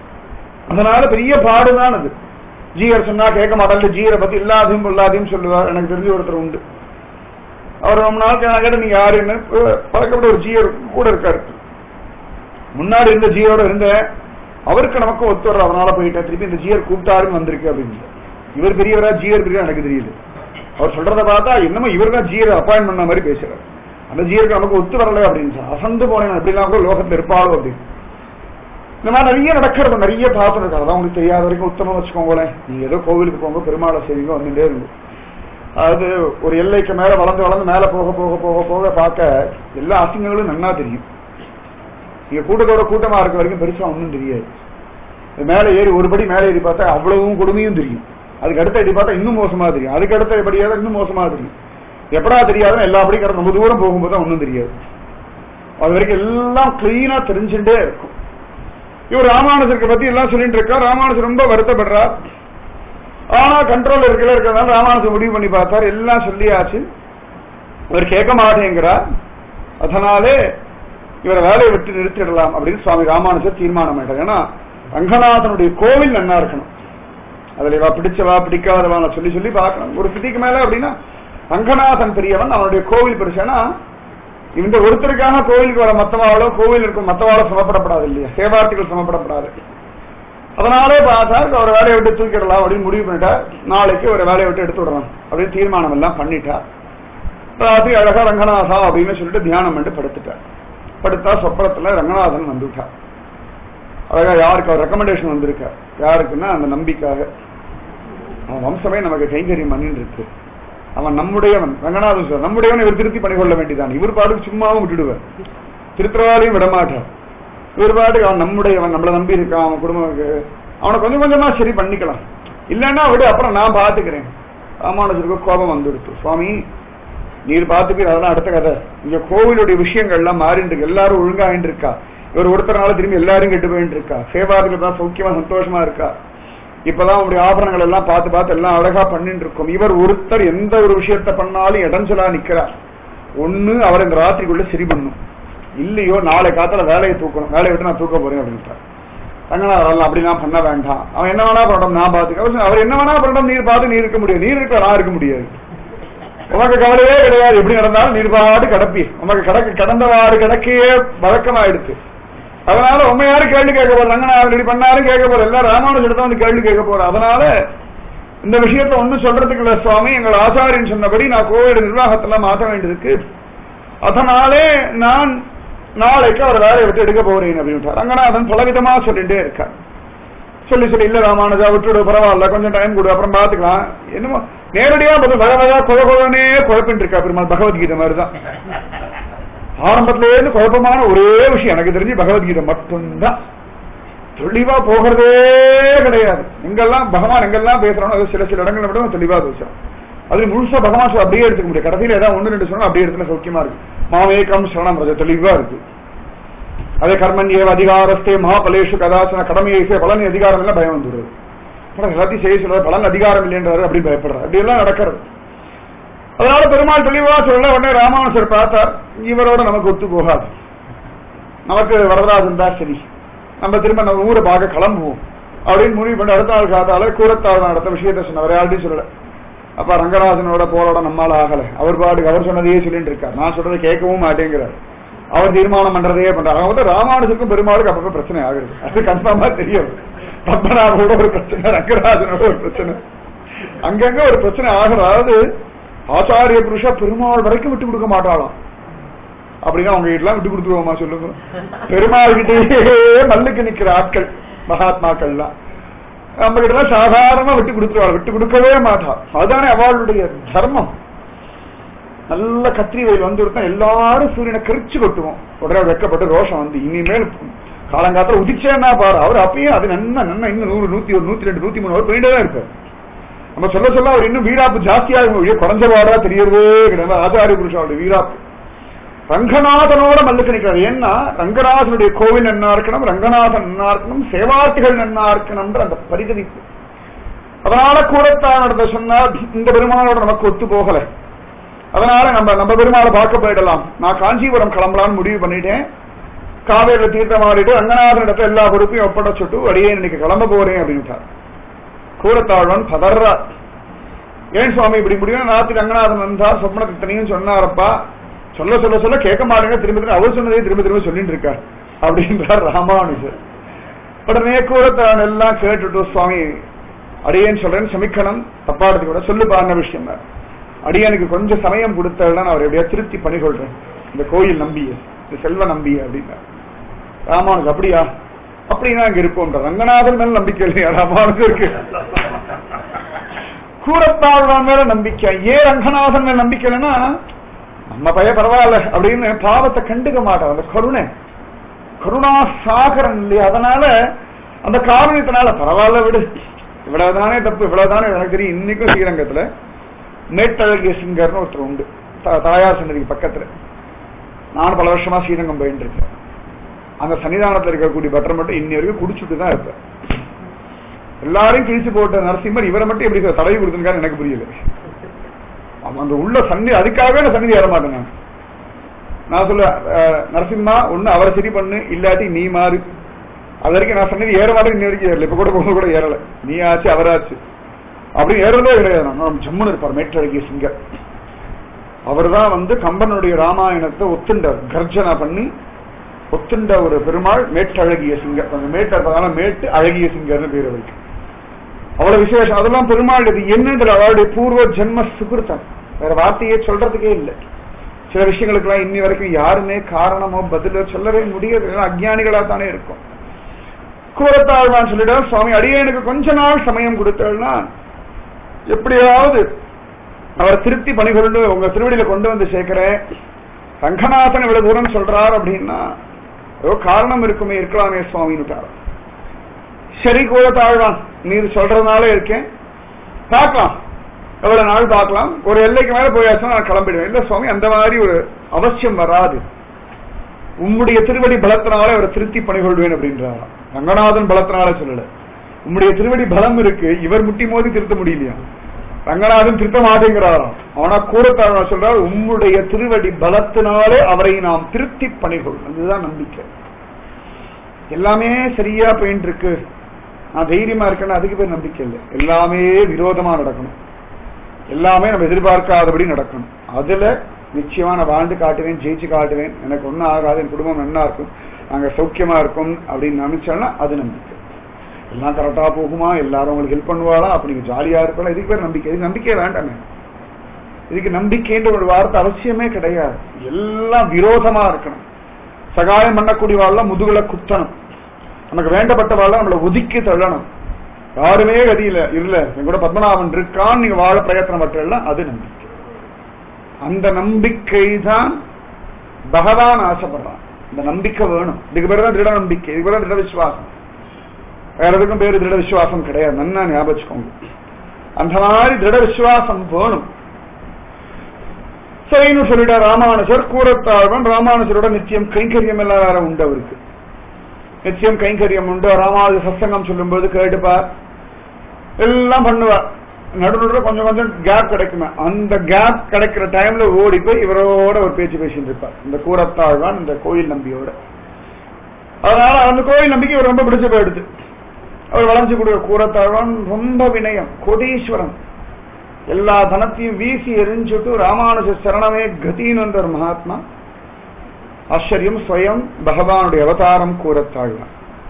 B: அதனால பெரிய பாடுதான் அது ஜீயர் சொன்னா கேட்க மாட்டாங்க ஜீயரை பத்தி இல்லாதையும் இல்லாதையும் சொல்லுவார் எனக்கு தெரிஞ்ச ஒருத்தர் உண்டு அவர் ரொம்ப நாளுக்கு நான் கேட்ட நீங்க யாருன்னு பழக்கப்பட்ட ஒரு ஜீயர் கூட இருக்காரு முன்னாடி இருந்த ஜீரோட இருந்தேன் அவருக்கு நமக்கு ஒத்து வர்ற அதனால போயிட்டேன் திருப்பி இந்த ஜீயர் கூப்பிட்டாருன்னு வந்திருக்கு அப்படின்னு இவர் பெரியவரா ஜீயர் பெரியவரா எனக்கு தெரியல அவர் சொல்றத பார்த்தா என்னமோ இவர் தான் ஜீயர் அப்பாயின் பண்ண மாதிரி பேசுறாரு அந்த ஜீருக்கு நமக்கு ஒத்து வரல அப்படின்னு சொல்லி அசந்து போனேன் எப்படிலாம் கூட லோகத்துல இருப்பாளோ அப்படின்னு இந்த மாதிரி நிறைய நடக்கிறது நிறைய பார்த்துருக்காரு அதான் உங்களுக்கு தெரியாத வரைக்கும் உத்தமம் வச்சுக்கோங்களேன் நீங்க ஏதோ கோவிலுக்கு போங்க பெருமாளை செய்வீங்க வந்துட்டே இருக்கும் அது ஒரு எல்லைக்கு மேல வளர்ந்து வளர்ந்து மேல போக போக போக போக பார்க்க எல்லா அசிங்கங்களும் நன்னா தெரியும் நீங்க கூட்டத்தோட கூட்டமா இருக்க வரைக்கும் பெருசா ஒன்றும் தெரியாது இது மேல ஏறி ஒரு படி மேல ஏறி பார்த்தா அவ்வளவும் கொடுமையும் தெரியும் அதுக்கு அடுத்த அடி பார்த்தா இன்னும் மோசமா தெரியும் அதுக்கு அடுத்த படியாத இன்னும் மோசமா தெரியும் எப்படா தெரியாதுன்னு எல்லா படி கடந்து ரொம்ப தூரம் போகும்போது தான் ஒன்றும் தெரியாது அது வரைக்கும் எல்லாம் கிளீனா தெரிஞ்சுட்டே இருக்கும் இவர் ராமானுஜருக்கு பத்தி எல்லாம் சொல்லிட்டு இருக்கா ராமானுஜர் ரொம்ப வருத்தப்படுறார் ஆனா கண்ட்ரோல் இருக்கல இருக்கிறதுனால ராமானுஜர் முடிவு பண்ணி பார்த்தார் எல்லாம் சொல்லியாச்சு இவர் கேட்க மாட்டேங்கிறார் அதனாலே இவரை வேலையை விட்டு நிறுத்திடலாம் அப்படின்னு சுவாமி ராமானுஜர் தீர்மானம் பண்ணிட்டார் ஏன்னா ரங்கநாதனுடைய கோவில் நன்னா இருக்கணும் அதுல இவா பிடிச்சவா பிடிக்காதவா நான் சொல்லி சொல்லி பார்க்கணும் ஒரு சிட்டிக்கு மேல அப்படின்னா ரங்கநாதன் பெரியவன் அவனுடைய கோவில் பெருசுனா இந்த ஒருத்தருக்காக கோவிலுக்கு வர மத்தவாளோ கோவில் இருக்கும் மத்தவாளோ சமப்படப்படாது இல்லையா சேவார்த்திகள் சமப்படப்படாது அதனாலே பார்த்தார் அவர் வேலையை விட்டு தூக்கிடலாம் அப்படின்னு முடிவு பண்ணிட்டார் நாளைக்கு ஒரு வேலையை விட்டு எடுத்து விடலாம் அப்படின்னு தீர்மானம் எல்லாம் பண்ணிட்டார் ராத்திரி அழகா ரங்கநாதா அப்படின்னு சொல்லிட்டு தியானம் பண்ணிட்டு படுத்துட்டார் படுத்தா சொப்பனத்துல ரங்கநாதன் வந்துட்டார் அழகா யாருக்கு அவர் ரெக்கமெண்டேஷன் வந்திருக்கார் யாருக்குன்னா அந்த நம்பிக்காக அவன் வம்சமே நமக்கு கைங்கரியம் பண்ணிட்டு இருக்கு அவன் நம்முடையவன் ரங்கநாதன் சார் நம்முடையவன் இவர் திருத்தி பண்ணிக்கொள்ள வேண்டியதான் இவர் பாட்டுக்கு சும்மாவும் விட்டுடுவார் திருத்தவாலையும் விடமாட்டார் இவர் பாட்டுக்கு அவன் நம்முடையவன் நம்மளை நம்பி இருக்கான் அவன் குடும்பம் இருக்கு அவனை கொஞ்சம் கொஞ்சமா சரி பண்ணிக்கலாம் இல்லைன்னா விடு அப்புறம் நான் பாத்துக்கிறேன் ராமானுஜருக்கு கோபம் வந்துடுச்சு சுவாமி நீர் பார்த்துப்பீர் அதெல்லாம் அடுத்த கதை இங்க கோவிலுடைய விஷயங்கள் எல்லாம் மாறிட்டு இருக்கு எல்லாரும் ஒழுங்காயிட்டு இருக்கா இவர் ஒருத்தர்னால திரும்பி எல்லாரும் கெட்டு போயிட்டு இருக்கா சேவாதிகள் தான் சௌக்கியமா சந்தோஷமா இருக்கா இப்பதான் உங்களுடைய ஆபரணங்கள் எல்லாம் பார்த்து பார்த்து எல்லாம் அழகா பண்ணிட்டு இருக்கோம் இவர் ஒருத்தர் எந்த ஒரு விஷயத்த பண்ணாலும் இடைஞ்சலா நிக்கிறார் ஒண்ணு அவர் இந்த ராத்திரிக்குள்ள சரி பண்ணும் இல்லையோ நாளை காத்தால வேலையை தூக்கணும் வேலையை விட்டு நான் தூக்க போறேன் அப்படின்ட்டார் ரங்கநாதன் அப்படிலாம் பண்ண வேண்டாம் அவன் என்ன வேணா பண்ணட்டும் நான் பாத்துக்க அவர் என்ன வேணா பண்ணட்டும் நீர் பார்த்து நீர் இருக்க முடியாது நீர் இருக்க நான் இருக்க முடியாது உமக்கு கவலையே கிடையாது எப்படி நடந்தாலும் நீர் பாடு கடப்பி உமக்கு கடக்க கடந்தவாறு கடக்கையே வழக்கமாயிடுச்சு அதனால உண்மை யாரும் கேள்வி கேட்க போற ரங்கநாதன் இப்படி பண்ணாலும் கேட்க போற எல்லாம் ராமானுஜத்தை வந்து கேள்வி கேட்க போற அதனால இந்த விஷயத்த ஒன்னும் சொல்றதுக்கு இல்ல சுவாமி எங்கள் ஆச்சாரியன் சொன்னபடி நான் கோவில் நிர்வாகத்தெல்லாம் மாற்ற வேண்டியிருக்கு அதனாலே நான் நாளைக்கு அவர் வேலையை விட்டு எடுக்க போறேன் அப்படின்ட்டு ரங்கநாதன் பலவிதமா சொல்லிட்டே இருக்கார் சொல்லி சொல்லி இல்ல ராமானுஜா விட்டுடு பரவாயில்ல கொஞ்சம் டைம் கொடு அப்புறம் பாத்துக்கலாம் என்னமோ நேரடியா பார்த்து பகவதா கொல கொலனே குழப்பிட்டு இருக்கா பெருமாள் பகவத்கீதை மாதிரிதான் ஆரம்பத்திலே இருந்து குழப்பமான ஒரே விஷயம் எனக்கு தெரிஞ்சு பகவத்கீதை மட்டும்தான் தெளிவா போகிறதே கிடையாது எங்கெல்லாம் பகவான் எங்கெல்லாம் பேசுறானோ அது சில சில இடங்கள்ல மட்டும் தெளிவா பேசுறான் அது முழுசா பகவான் சொல்ல அப்படியே எடுத்துக்க முடியாது கடைசியில ஏதாவது ஒண்ணு ரெண்டு சொன்னா அப்படியே இடத்துல சௌக்கியமா இருக்கு மாமேகம் சரணம் அது தெளிவா இருக்கு அதே கர்மன்யேவ அதிகாரஸ்தே மகாபலேஷு கதாசன கடமையை செய்ய பலன் அதிகாரம் எல்லாம் பயம் வந்துடுது ஆனா எல்லாத்தையும் செய்ய சொல்றது பலன் அதிகாரம் இல்லைன்றாரு அப்படின்னு பயப்படுறாரு அப்படி எல்லாம் நடக்கிறது அதனால பெருமாள் தெளிவா சொல்ல உடனே ராமானுசர் பார்த்தார் இவரோட நமக்கு ஒத்து போகாது நமக்கு வரதராஜன் தான் சரி நம்ம திரும்ப நம்ம ஊரை பார்க்க கிளம்புவோம் அப்படின்னு முடிவு பண்ணி அடுத்த நாள் காத்தால கூரத்தாழ்வான் நடத்த விஷயத்த சொன்னவர் யார்ட்டையும் சொல்லல அப்ப ரங்கராஜனோட போராட நம்மால ஆகல அவர் பாட்டுக்கு அவர் சொன்னதையே சொல்லிட்டு இருக்கார் நான் சொல்றதை கேட்கவும் மாட்டேங்கிறார் அவர் தீர்மானம் பண்றதையே பண்றாரு அவங்க வந்து ராமானுஜருக்கும் பெருமாளுக்கு அப்பப்ப பிரச்சனை ஆகுது அது கன்ஃபார்மா தெரியும் பத்மநாபோட ஒரு பிரச்சனை ரங்கராஜனோட ஒரு பிரச்சனை அங்கங்க ஒரு பிரச்சனை ஆகுற அதாவது ஆச்சாரிய புருஷா பெருமாள் வரைக்கும் விட்டு கொடுக்க மாட்டாளாம் அப்படின்னா அவங்க வீட்டுலாம் விட்டு கொடுத்துருவோமா சொல்லுங்க பெருமாள் கிட்டேயே மல்லுக்கு நிக்கிற ஆட்கள் மகாத்மாக்கள்லாம் நம்ம கிட்ட சாதாரணமா விட்டு கொடுத்துருவாள் விட்டு கொடுக்கவே மாட்டா அதுதானே அவளுடைய தர்மம் நல்ல கத்திரி வெயில் வந்து கொடுத்தா எல்லாரும் சூரியனை கரிச்சு கொட்டுவோம் உடனே வெக்கப்பட்டு ரோஷம் வந்து இனிமேல் காலங்காலத்துல உதிச்சேன்னா பாரு அவர் அப்பயும் அது நன்னா நன்னா இன்னும் நூறு நூத்தி ஒரு நூத்தி ரெண்டு நூத்தி மூணு அவர் போயிட்டே தான் இருப்பார் நம்ம சொல்ல சொல்ல அவர் இன்னும் வீராப்பு ஜாஸ்தியாக குறைஞ்ச பாடா தெரியறதே கிடையாது ஆச்சாரிய புருஷனுடைய வீராப்பு ரங்கநாதனோட மல்லுக்கு நிற்கிறார் ஏன்னா ரங்கநாதனுடைய கோவில் நன்னா இருக்கணும் ரங்கநாதன் நன்னா இருக்கணும் சேவார்த்திகள் நன்னா இருக்கணும்ன்ற அந்த பரிதவிப்பு அதனால கூடத்தான் நடந்த சொன்னார் இந்த பெருமானோட நமக்கு ஒத்து போகல அதனால நம்ம நம்ம பெருமாளை பார்க்க போயிடலாம் நான் காஞ்சிபுரம் கிளம்பலாம்னு முடிவு பண்ணிட்டேன் காவேரியில தீர்த்தம் ஆடிட்டு ரங்கநாதன் இடத்துல எல்லா பொறுப்பையும் ஒப்பட சுட்டு அடியே இன்னைக்கு கிளம்ப போறேன் அப்படின்ட்டார் கூடத்தாழ்வன் பதறா ஏன் சுவாமி இப்படி முடியும் ராத்திரி ரங்கநாதன் வந்தார் சொப்பனத்தை இத்தனையும் சொன்னாரப்பா சொல்ல சொல்ல சொல்ல கேட்க மாட்டேங்க திரும்ப திரும்ப அவர் சொன்னதே திரும்ப திரும்ப சொல்லிட்டு இருக்கார் அப்படின்றார் ராமானுஜர் உடனே கூடத்தான் எல்லாம் கேட்டுட்டு சுவாமி அடியேன் சொல்றேன் சமிக்கணும் தப்பாடுறது கூட சொல்லு பாருங்க விஷயம் அடியனுக்கு கொஞ்சம் சமயம் கொடுத்தா நான் அவர் எப்படியா திருப்தி பண்ணிக்கொள்றேன் இந்த கோயில் நம்பிய இந்த செல்வ நம்பிய அப்படின்னா ராமானுஜர் அப்படியா அப்படின்னா இங்க இருப்போம் ரங்கநாதன் மேல நம்பிக்கை இல்லையா ராமானுஜருக்கு கூடத்தாழ்வான் மேல நம்பிக்கை ஏன் ரங்கநாதன் மேல நம்பிக்கை இல்லைன்னா நம்ம பைய பரவாயில்ல அப்படின்னு பாவத்தை கண்டுக்க மாட்டான் அந்த கருணை கருணா சாகரன் இல்லையா அதனால அந்த காரணத்தினால பரவாயில்ல விடு இவ்வளவுதானே தப்பு இவ்வளவுதானே எனக்கு தெரியும் இன்னைக்கும் ஸ்ரீரங்கத்துல மேட்டழகிய சிங்கர்னு ஒருத்தர் உண்டு தா- தாயார் சன்னதிக்கு பக்கத்துல நான் பல வருஷமா ஸ்ரீரங்கம் போயிட்டு இருக்கேன் அந்த சன்னிதானத்துல இருக்கக்கூடிய பட்டர் மட்டும் இன்னி வரைக்கும் குடிச்சுட்டு தான் இருப்பேன் எல்லாரையும் கிழிச்சு போட்ட நரசிம்மர் இவரை மட்டும் எப்படி தடவி கொடுத்துருக்காரு எனக்கு புரியல அவன் அந்த உள்ள சந்தி அதுக்காகவே நான் சந்நிதி ஏற மாட்டேன் நான் நான் சொல்ல அஹ், நரசிம்மா ஒண்ணு அவரை சரி பண்ணு இல்லாட்டி நீ மாறு அது வரைக்கும் நான் சந்நிதி ஏற மாட்டேன் இன்னி வரைக்கும் ஏறல இப்ப கூட போக கூட ஏறல நீ ஆச்சு அவராச்சு அப்படி ஏறதே கிடையாது நான் ஜம்முன்னு இருப்பார் மேற்றழகிய சிங்கர் அவர்தான் வந்து கம்பனுடைய ராமாயணத்தை ஒத்துண்டார் கர்ஜனா பண்ணி ஒத்துண்ட ஒரு பெருமாள் மேட்டழகிய சிங்கர் அந்த மேட்டு அதனால மேட்டு அழகிய சிங்கர்னு பேர் அவருக்கு அவ்வளவு விசேஷம் அதெல்லாம் பெருமாள் இது என்னன்ற அவருடைய பூர்வ ஜென்ம சுகிருத்தம் வேற வார்த்தையே சொல்றதுக்கே இல்லை சில விஷயங்களுக்கெல்லாம் இன்னி வரைக்கும் யாருமே காரணமோ பதிலோ சொல்லவே முடியாது ஏன்னா அஜ்ஞானிகளா தானே இருக்கும் கூறத்தாழ்வான் சொல்லிட சுவாமி அடியேனுக்கு கொஞ்ச நாள் சமயம் கொடுத்தேன்னா எப்படியாவது அவரை திருப்தி பணிகொண்டு உங்க திருவடியில கொண்டு வந்து சேர்க்கிறேன் ரங்கநாதன் இவ்வளவு தூரம் சொல்றார் அப்படின்னா ஏதோ காரணம் இருக்குமே இருக்கலாமே சுவாமின்னு சரி கூட தாழ்வான் நீர் சொல்றதுனால இருக்கேன் பார்க்கலாம் எவ்வளவு நாள் பார்க்கலாம் ஒரு எல்லைக்கு மேல போயாச்சுன்னா நான் கிளம்பிடுவேன் இல்ல சுவாமி அந்த மாதிரி ஒரு அவசியம் வராது உம்முடைய திருவடி பலத்தினால அவரை திருப்தி பணிகொள்வேன் அப்படின்றாராம் ரங்கநாதன் பலத்தினால சொல்லல உம்முடைய திருவடி பலம் இருக்கு இவர் முட்டி மோதி திருத்த முடியலையா ரங்கநாதன் திருத்த மாட்டேங்கிறாராம் ஆனா கூறத்தாழ்வா சொல்றார் உம்முடைய திருவடி பலத்தினாலே அவரை நாம் திருப்தி பணிகொள் அதுதான் நம்பிக்கை எல்லாமே சரியா போயிட்டு இருக்கு நான் தைரியமா இருக்கேன்னு அதுக்கு பேர் நம்பிக்கை இல்லை எல்லாமே விரோதமா நடக்கணும் எல்லாமே நம்ம எதிர்பார்க்காதபடி நடக்கணும் அதுல நிச்சயமா நான் வாழ்ந்து காட்டுவேன் ஜெயிச்சு காட்டுவேன் எனக்கு ஒன்றும் ஆகாது என் குடும்பம் நன்னா இருக்கும் நாங்க சௌக்கியமா இருக்கும் அப்படின்னு நினைச்சோம்னா அது நம்பிக்கை எல்லாம் கரெக்டா போகுமா எல்லாரும் உங்களுக்கு ஹெல்ப் பண்ணுவாளா அப்ப நீங்க ஜாலியா இருக்கலாம் இதுக்கு பேர் நம்பிக்கை இது நம்பிக்கையே வேண்டாமே இதுக்கு நம்பிக்கைன்ற ஒரு வார்த்தை அவசியமே கிடையாது எல்லாம் விரோதமா இருக்கணும் சகாயம் பண்ணக்கூடிய வாழலாம் முதுகுல குத்தணும் நமக்கு வேண்டப்பட்ட வாழ நம்மளை ஒதுக்கி தள்ளணும் யாருமே கதியில இல்ல என் கூட பத்மநாபன் இருக்கான்னு நீங்க வாழ பிரயத்தனம் பட்டெல்லாம் அது நம்பிக்கை அந்த நம்பிக்கை தான் பகவான் ஆசைப்படுறான் இந்த நம்பிக்கை வேணும் இதுக்கு பேர் தான் திருட நம்பிக்கை இதுக்கு பேர் தான் திருட விசுவாசம் வேற எதுக்கும் பேரு திருட விசுவாசம் கிடையாது நன்னா ஞாபகம் வச்சுக்கோங்க அந்த மாதிரி திருட விசுவாசம் வேணும் சரின்னு சொல்லிட்டா ராமானுஜர் கூறத்தாழ்வன் ராமானுஜரோட நிச்சயம் கைங்கரியம் எல்லாம் வேற உண்டு அவருக்கு நிச்சயம் கைங்கரியம் உண்டு ராமானுஜ சத்சங்கம் சொல்லும்போது கேட்டுப்பார் எல்லாம் பண்ணுவார் நடுநடுவில் கொஞ்சம் கொஞ்சம் கேப் கிடைக்குமே அந்த கேப் கிடைக்கிற டைம்ல ஓடி போய் இவரோட ஒரு பேச்சு பேசிட்டு இருப்பார் இந்த கூரத்தாழ்வான் இந்த கோயில் நம்பியோட அதனால அந்த கோயில் நம்பிக்கை இவர் ரொம்ப பிடிச்சு போயிடுது அவர் வளைஞ்சு கொடுக்குற கூரத்தாழ்வான் ரொம்ப வினயம் கோடீஸ்வரன் எல்லா தனத்தையும் வீசி எரிஞ்சுட்டு ராமானுஜ சரணமே கதின்னு வந்த ஒரு மகாத்மா ஆச்சரியம் ஸ்வயம் பகவானுடைய அவதாரம் கூறத்தாழ்வான்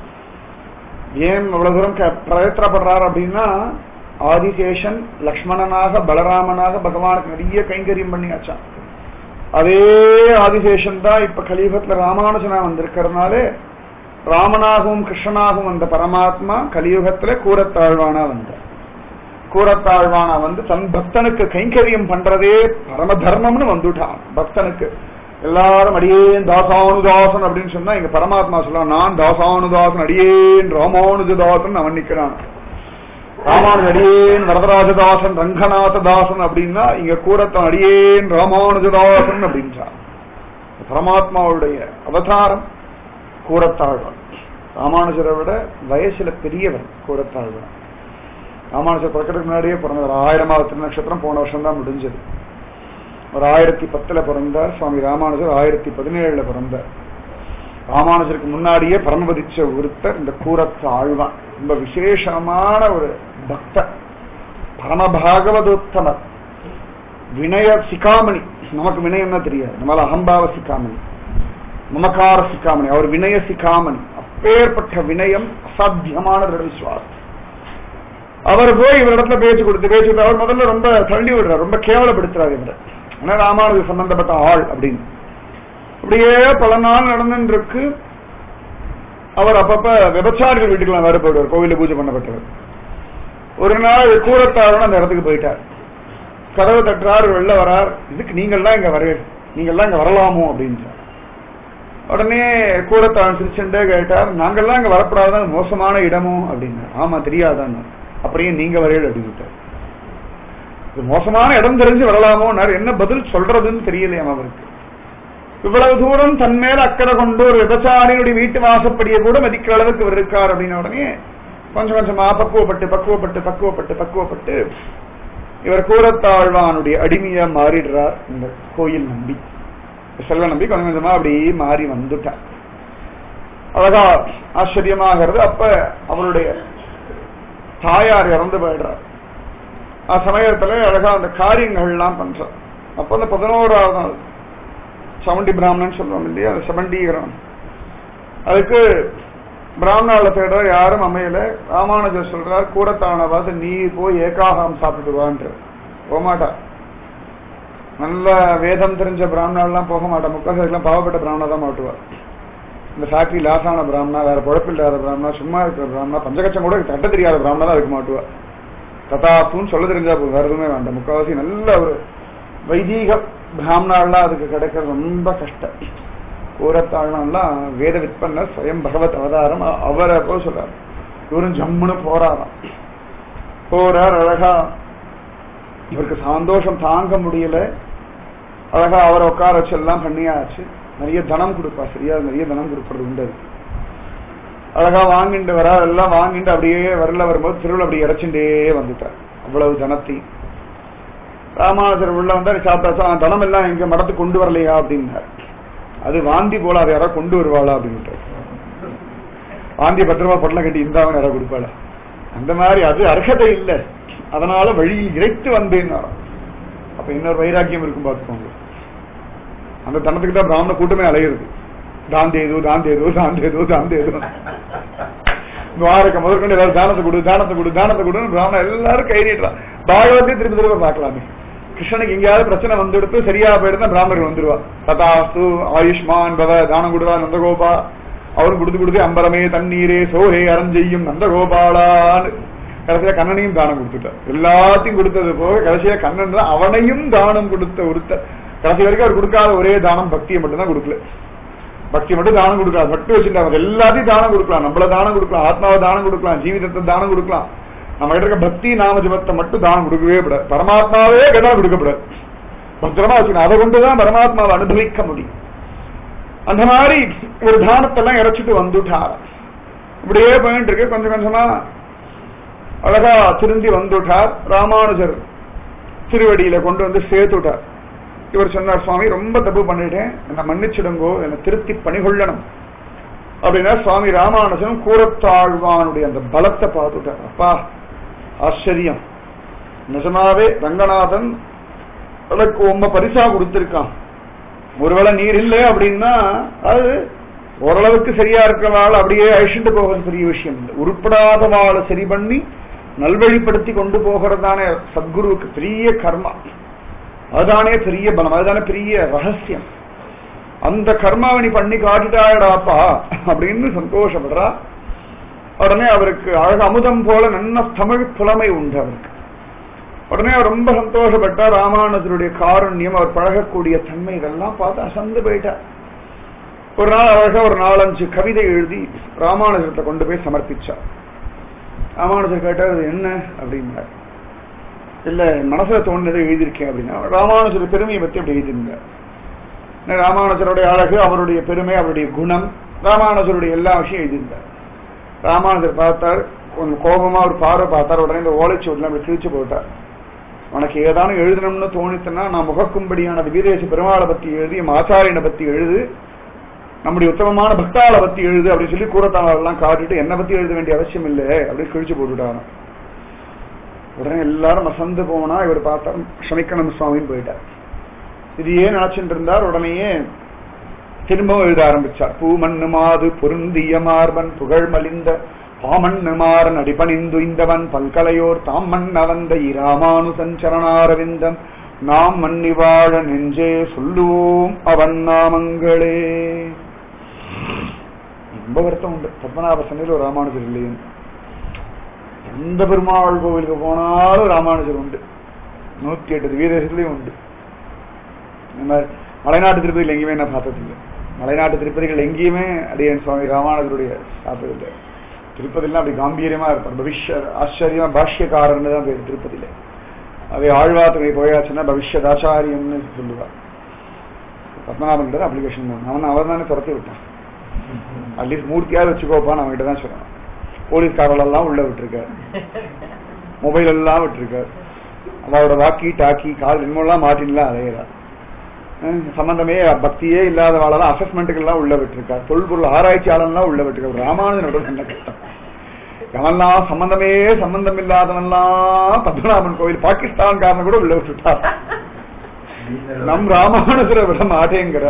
B: ஏன் அவ்வளவு தூரம் க- பிரயத்தனப்படுறார் அப்படின்னா ஆதிசேஷன் லக்ஷ்மணனாக பலராமனாக பகவானுக்கு நிறைய கைங்கரியம் பண்ணியாச்சான் அதே ஆதிசேஷன் தான் இப்ப கலியுகத்துல ராமானுஜனா வந்திருக்கிறதுனாலே ராமனாகவும் கிருஷ்ணனாகவும் வந்த பரமாத்மா கலியுகத்துல கூறத்தாழ்வானா வந்தார் கூறத்தாழ்வானா வந்து தன் பக்தனுக்கு கைங்கரியம் பண்றதே பரம தர்மம்னு வந்துட்டான் பக்தனுக்கு எல்லாரும் அடியேன் தாசானுதாசன் அப்படின்னு சொன்னா இங்க பரமாத்மா சொல்லுவான் நான் தாசானுதாசன் அடியேன் ராமானுஜதாசன் அவன் நிக்கிறான் ராமானுஜ அடியேன் வரதராஜதாசன் ரங்கநாததாசன் அப்படின்னா இங்க கூறத்தான் அடியேன் ராமானுஜதாசன் அப்படின்றான் பரமாத்மாவுடைய அவதாரம் கூறத்தாழ்வான் ராமானுஜரை விட வயசுல பெரியவர் கூறத்தாழ்வான் ராமானுஜர் பிறக்கிறதுக்கு முன்னாடியே பிறந்தவர் ஆயிரமாவது திருநட்சத்திரம் போன வருஷம் தான் முடிஞ்சது ஒரு ஆயிரத்தி பத்துல பிறந்தார் சுவாமி ராமானுஜர் ஆயிரத்தி பதினேழுல பிறந்தார் ராமானுஜருக்கு முன்னாடியே பரமபதிச்ச ஒருத்தர் இந்த கூரத்து ஆழ்வான் ரொம்ப விசேஷமான ஒரு பக்தர் பரமபாகவதோத்தமர் வினய சிகாமணி நமக்கு வினயம்னா தெரியாது நம்மளால அகம்பாவ சிகாமணி மமகார சிகாமணி அவர் வினய சிகாமணி அப்பேற்பட்ட வினயம் அசாத்தியமான திருட விசுவாசம் அவர் போய் இவரிடத்துல பேச்சு கொடுத்து பேச்சு கொடுத்து அவர் முதல்ல ரொம்ப தள்ளி விடுறார் ரொம்ப கேவலப்படுத்துறாரு இவரை ஆனா ராமானுஜ சம்பந்தப்பட்ட ஆள் அப்படின்னு அப்படியே பல நாள் நடந்துட்டு இருக்கு அவர் அப்பப்ப விபச்சாரிகள் வீட்டுக்கெல்லாம் வேற போயிடுவார் கோவில பூஜை பண்ணப்பட்டவர் ஒரு நாள் கூரத்தாரோட அந்த இடத்துக்கு போயிட்டார் கதவு தட்டுறார் வெளில வரார் இதுக்கு நீங்கள்லாம் இங்க வர நீங்கள்லாம் இங்க வரலாமோ அப்படின்றார் உடனே கூரத்தான் சிரிச்சுட்டே கேட்டார் நாங்கெல்லாம் இங்க வரப்படாதான் மோசமான இடமோ அப்படின்னார் ஆமா தெரியாதான் அப்படியே நீங்க வரையல் அப்படின்ட்டார் இது மோசமான இடம் தெரிஞ்சு வரலாமோன்னார் என்ன பதில் சொல்றதுன்னு தெரியலையாம் அவருக்கு இவ்வளவு தூரம் தன் மேல அக்கறை கொண்டு ஒரு விபச்சாரியுடைய வீட்டு வாசப்படியை கூட மதிக்கிற அளவுக்கு இவர் இருக்கார் அப்படின்ன உடனே கொஞ்சம் கொஞ்சமா பக்குவப்பட்டு பக்குவப்பட்டு பக்குவப்பட்டு பக்குவப்பட்டு இவர் கூரத்தாழ்வானுடைய அடிமையா மாறிடுறார் இந்த கோயில் நம்பி செல்வ நம்பி கொஞ்சம் கொஞ்சமா அப்படி மாறி வந்துட்டார் அழகா ஆச்சரியமாகிறது அப்ப அவருடைய தாயார் இறந்து போயிடுறார் ஆ சமயத்துல அழகா அந்த காரியங்கள் எல்லாம் பண்றார் அப்ப அந்த பதினோராவது நாள் சவண்டி பிராமணன் சொல்லுவாங்க இல்லையா அந்த சவண்டீகரணம் அதுக்கு பிராமணால தேட யாரும் அமையல ராமானுஜர் சொல்றார் கூடத்தானவாது நீ போய் ஏகாகம் சாப்பிட்டு வான்ற போகமாட்டா நல்ல வேதம் தெரிஞ்ச பிராமணாலாம் போக மாட்டா முக்காசெல்லாம் பாவப்பட்ட பிராமணா தான் மாட்டுவார் இந்த ஃபேக்டரி லாஸான பிராமணா வேற பொழப்பு இல்லாத பிராமணா சும்மா இருக்கிற பிராமணா பஞ்சகச்சம் கூட தட்ட தெரியாத பிராமணா தான் இருக்க மாட்டுவா ததாத்துன்னு சொல்ல தெரிஞ்சா போதும் வேற எதுவுமே வேண்டாம் முக்காவாசி நல்ல ஒரு வைதீக பிராமணாலாம் அதுக்கு கிடைக்கிறது ரொம்ப கஷ்டம் கூரத்தாழ்லாம் வேத விற்பன்னர் ஸ்வயம் பகவத் அவதாரம் அ- அவரை போய் சொல்றார் இவரும் ஜம்முன்னு போறாராம் போறார் அழகா இவருக்கு சந்தோஷம் தாங்க முடியல அழகா அவரை உட்கார வச்சு எல்லாம் பண்ணியாச்சு நிறைய தனம் கொடுப்பா சரியா நிறைய தனம் கொடுக்கறது உண்டு அதுக்கு. அழகா வாங்கிட்டு வரா எல்லாம் வாங்கிட்டு அப்படியே வரல வரும்போது திருவிழா அப்படி இறைச்சுட்டே வந்துட்டார் அவ்வளவு தனத்தை ராமானுஜர் உள்ள வந்தார் சாப்பிட்டாச்சா "ஆ, தனம் எல்லாம் எங்க மடத்துக்கு கொண்டு வரலையா அப்படின்னார் அது வாந்தி போல அதை யாரோ கொண்டு வருவாளா அப்படின்ட்டு வாந்தி பத்திரமா பொட்டலம் கட்டி இந்தாவன் யாரோ கொடுப்பாளா அந்த மாதிரி அது அர்ஹதை இல்லை அதனால வழியில் இறைத்து வந்தேன் அப்ப இன்னொரு வைராக்கியம் இருக்கும் பார்த்துக்கோங்க அந்த தனத்துக்கு தான் பிராமண கூட்டமே அலையிறது தாந்தேது தாந்தேது தாந்தேது தாந்தேது துவாரக முதற்கொண்டு எல்லாரும் தானத்தை கொடு தானத்தை கொடு தானத்தை கொடுன்னு பிராமணன் எல்லாரும் கை நீட்டுறான் பாகவத்தையும் திருப்பி திரும்ப பார்க்கலாமே கிருஷ்ணனுக்கு எங்கேயாவது பிரச்சனை வந்துடுத்து சரியா போயிடுதான் பிராமணர்கள் வந்துருவா ததாஸ்து ஆயுஷ்மான் பவ தானம் கொடுவா நந்தகோபா அவரும் கொடுத்து கொடுத்து அம்பரமே தண்ணீரே சோரே அரஞ்செய்யும் நந்தகோபாலான்னு கடைசியா கண்ணனையும் தானம் கொடுத்துட்டார் எல்லாத்தையும் கொடுத்தது போக கடைசியா கண்ணன் தான் அவனையும் தானம் கொடுத்த ஒருத்தர் கடைசி வரைக்கும் அவர் கொடுக்காத ஒரே தானம் பக்தியை மட்டும்தான் கொடுக்கல பக்தி மட்டும் தானம் கொடுக்கலாம் பக்தி வச்சுட்டு எல்லாத்தையும் தானம் கொடுக்கலாம் நம்மள தானம் கொடுக்கலாம் ஆத்மாவை தானம் கொடுக்கலாம் ஜீவிதத்தை தானம் கொடுக்கலாம் நம்ம கிட்ட இருக்க பக்தி நாம ஜபத்தை மட்டும் தானம் கொடுக்கவே கூடாது பரமாத்மாவே கேட்டாலும் கொடுக்கப்படாது பத்திரமா வச்சுக்கணும் அதை கொண்டுதான் பரமாத்மாவை அனுபவிக்க முடியும் அந்த மாதிரி ஒரு தானத்தெல்லாம் இறைச்சிட்டு வந்துட்டார் இப்படியே போயிட்டு இருக்கு கொஞ்சம் கொஞ்சமா அழகா திருந்தி வந்துட்டார் ராமானுஜர் திருவடியில கொண்டு வந்து சேர்த்துட்டார் இவர் சொன்னார் சுவாமி ரொம்ப தப்பு பண்ணிட்டேன் என்ன மன்னிச்சிடுங்கோ என்னை திருத்தி பணிகொள்ளணும் அப்படின்னா சுவாமி ராமானுஜன் கூரத்தாழ்வானுடைய அந்த பலத்தை பார்த்துட்டார் அப்பா ஆச்சரியம் நிஜமாவே ரங்கநாதன் உனக்கு உம்ம பரிசா கொடுத்திருக்கான் ஒருவேளை நீர் இல்லை அப்படின்னா அது ஓரளவுக்கு சரியா இருக்கிறவாள் அப்படியே அழிச்சுட்டு போகிறது பெரிய விஷயம் இல்லை உருப்படாதவாளை சரி பண்ணி நல்வழிப்படுத்தி கொண்டு போகிறதானே சத்குருவுக்கு பெரிய கர்மா அதுதானே பெரிய பலம் அதுதானே பெரிய ரகசியம் அந்த கர்மாவை நீ பண்ணி காட்டிட்டாயடாப்பா அப்படின்னு சந்தோஷப்படுறா உடனே அவருக்கு அழகு அமுதம் போல நல்ல தமிழ் புலமை உண்டு அவருக்கு உடனே அவர் ரொம்ப சந்தோஷப்பட்டார் ராமானுஜருடைய காருண்யம் அவர் பழகக்கூடிய தன்மை இதெல்லாம் பார்த்து அசந்து போயிட்டார் ஒரு நாள் அழகா ஒரு நாலஞ்சு கவிதை எழுதி ராமானுஜரத்தை கொண்டு போய் சமர்ப்பிச்சார் ராமானுஜர் கேட்டார் அது என்ன அப்படின்னார் இல்ல மனசுல தோணுனதை எழுதியிருக்கேன் அப்படின்னா ராமானுஜர் பெருமையை பத்தி அப்படி எழுதியிருந்தார் ராமானுஜருடைய அழகு அவருடைய பெருமை அவருடைய குணம் ராமானுஜருடைய எல்லா விஷயம் எழுதியிருந்தார் ராமானுஜர் பார்த்தார் கொஞ்சம் கோபமா ஒரு பார்வை பார்த்தார் உடனே இந்த ஓலைச்சுவடில் அப்படி கிழிச்சு போட்டார் உனக்கு ஏதானும் எழுதணும்னு தோணித்துன்னா நான் முகக்கும்படியான வீரேச பெருமாளை பத்தி எழுதி என் ஆச்சாரியனை பத்தி எழுது நம்முடைய உத்தமமான பக்தாளை பத்தி எழுது அப்படின்னு சொல்லி கூறத்தாளெல்லாம் காட்டிட்டு என்னை பத்தி எழுத வேண்டிய அவசியம் இல்லை அப்படின்னு கிழிச்சு போட்டுட்டாங்க உடனே எல்லாரும் அசந்து போனா இவர் பார்த்தார் சமிக்கணம் சுவாமின்னு போயிட்டார் இது ஏன் நினைச்சுட்டு இருந்தார் உடனேயே திரும்பவும் எழுத ஆரம்பிச்சார் பூமண்ணு மாது பொருந்திய மார்பன் புகழ் மலிந்த பாமண்ணு மாறன் அடிபணிந்து இந்தவன் பல்கலையோர் தாம் மண்ண வந்த இராமானுசன் சரணாரவிந்தம் நாம் மன்னி வாழ நெஞ்சே சொல்லுவோம் அவன் நாமங்களே ரொம்ப வருத்தம் உண்டு பத்மநாப சன்னில் ஒரு ராமானுஜர் இல்லையும் எந்த பெருமாள் கோவிலுக்கு போனாலும் ராமானுஜர் உண்டு நூத்தி எட்டு திவ்யதேசத்துலயும் உண்டு இந்த மாதிரி மலைநாட்டு திருப்பதியில் எங்கேயுமே நான் பார்த்ததில்லை மலைநாட்டு திருப்பதிகள் எங்கேயுமே அடியன் சுவாமி ராமானுஜருடைய பார்த்ததில்லை திருப்பதிலாம் அப்படி காம்பீரியமா இருப்பார் பவிஷ்ய ஆச்சரியமா பாஷ்யக்காரர்னு தான் பேர் திருப்பதியில அதே ஆழ்வாத்துறை போயாச்சுன்னா பவிஷ்யத் ஆச்சாரியம்னு சொல்லுவார் பத்மநாபன் கிட்ட அப்ளிகேஷன் அவன் அவர் தானே துரத்தி விட்டான் அட்லீஸ்ட் மூர்த்தியாவது வச்சுக்கோப்பான்னு அவங்க கிட்ட தான் சொல்லணும் போலீஸ்காரெல்லாம் உள்ள விட்டுருக்காரு மொபைல் எல்லாம் விட்டுருக்காரு அவரோட வாக்கி டாக்கி கால் இன்னும் மாட்டின்லாம் அலையிறார் சம்பந்தமே பக்தியே இல்லாதவாளெல்லாம் அசஸ்மெண்ட்டுக்கு எல்லாம் உள்ள விட்டுருக்கார் தொல்பொருள் ஆராய்ச்சியாளர்லாம் உள்ள விட்டுருக்கார் ராமானுஜனோட என்ன கஷ்டம் எவன்லாம் சம்பந்தமே சம்பந்தம் இல்லாதவன்லாம் பத்மநாபன் கோவில் பாகிஸ்தான் காரன் கூட உள்ள விட்டுட்டார் நம் ராமானுஜரை விட மாட்டேங்கிற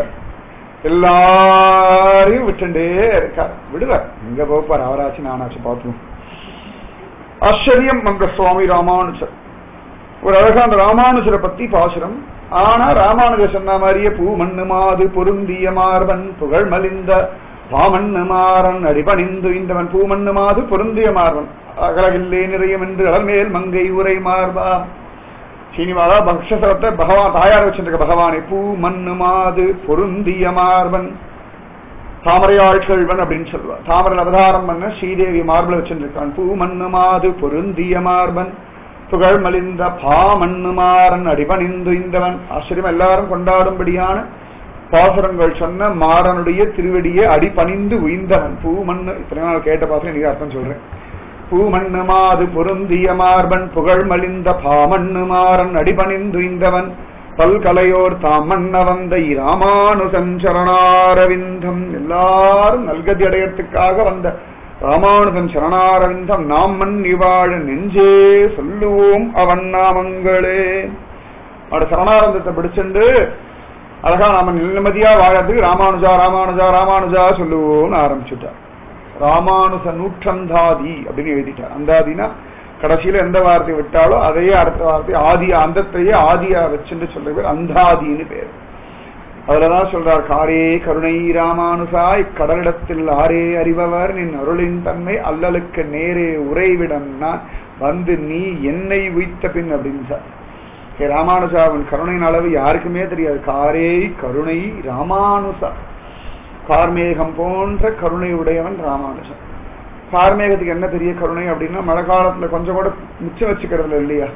B: எல்லாரையும் விட்டுண்டே இருக்கார் விடுவார் எங்க போப்பார் அவராச்சு நானாச்சு பார்த்துவோம் ஆச்சரியம் அந்த சுவாமி ராமானுஜர் ஒரு அழகா அந்த ராமானுஜரை பத்தி பாசுரம் ஆனா ராமானுஜர் சொன்ன மாதிரியே பூ மண்ணு மாது பொருந்திய மார்பன் புகழ் மலிந்த பாமண்ணு மாறன் அடிபணிந்து இந்தவன் பூமண்ணு மாது பொருந்திய மார்பன் அகலகில்லே நிறையும் என்று அலர்மேல் மங்கை உரை மார்பா சீனிவாதா பக்ஷசரத்தை பகவான் தாயார் வச்சிருக்க பகவானை பூ மண்ணு மாது பொருந்திய மார்பன் தாமரையாள் கல்வன் அப்படின்னு சொல்லுவார் தாமரை அவதாரம் பண்ண ஸ்ரீதேவி மார்பில் வச்சிருக்கான் பூ மண்ணு மாது பொருந்திய மார்பன் புகழ் மலிந்த பாமண்ணு மாறன் அடிபணிந்து இந்தவன் ஆச்சரியம் எல்லாரும் கொண்டாடும்படியான பாசுரங்கள் சொன்ன மாறனுடைய திருவடியை அடிபணிந்து உயிந்தவன் பூ மண்ணு இத்தனை நாள் கேட்ட பாசுரம் நீங்க அர்த்தம் சொல்றேன் பூ மண்ணு மாது பொருந்திய மார்பன் புகழ் மலிந்த பாமண்ணு மாறன் அடிபணிந்து இந்தவன் பல்கலையோர் தாமண்ண வந்த இராமானுசன் சரணாரவிந்தம் எல்லாரும் நல்கதி அடையறதுக்காக வந்த ராமானுஜன் சரணாரவிந்தம் நாம் மண் இவாழ நெஞ்சே சொல்லுவோம் அவன் நாமங்களே அவட சரணாரந்தத்தை பிடிச்சுண்டு அழகா நாம நிம்மதியா வாழறதுக்கு ராமானுஜா ராமானுஜா ராமானுஜா சொல்லுவோம்னு ஆரம்பிச்சுட்டார் ராமானுஜ நூற்றந்தாதி அப்படின்னு எழுதிட்டார் அந்தாதினா கடைசியில எந்த வார்த்தை விட்டாலோ அதையே அடுத்த வார்த்தை ஆதி அந்தத்தையே ஆதியா வச்சுட்டு சொல்ற பேர் அந்தாதின்னு பேர் அதுலதான் சொல்றார் காரே கருணை ராமானுசா இக்கடலிடத்தில் ஆரே அறிபவர் நின் அருளின் தன்மை அல்லலுக்கு நேரே உறைவிடம் நான் வந்து நீ என்னை உய்த்த பின் அப்படின்னு ஹே ராமானுஜா அவன் கருணையின் அளவு யாருக்குமே தெரியாது காரே கருணை ராமானுசா கார்மேகம் போன்ற கருணை உடையவன் ராமானுஜன் கார்மேகத்துக்கு என்ன பெரிய கருணை அப்படின்னா மழை காலத்துல கொஞ்சம் கூட மிச்சம் வச்சுக்கிறதுல இல்லையா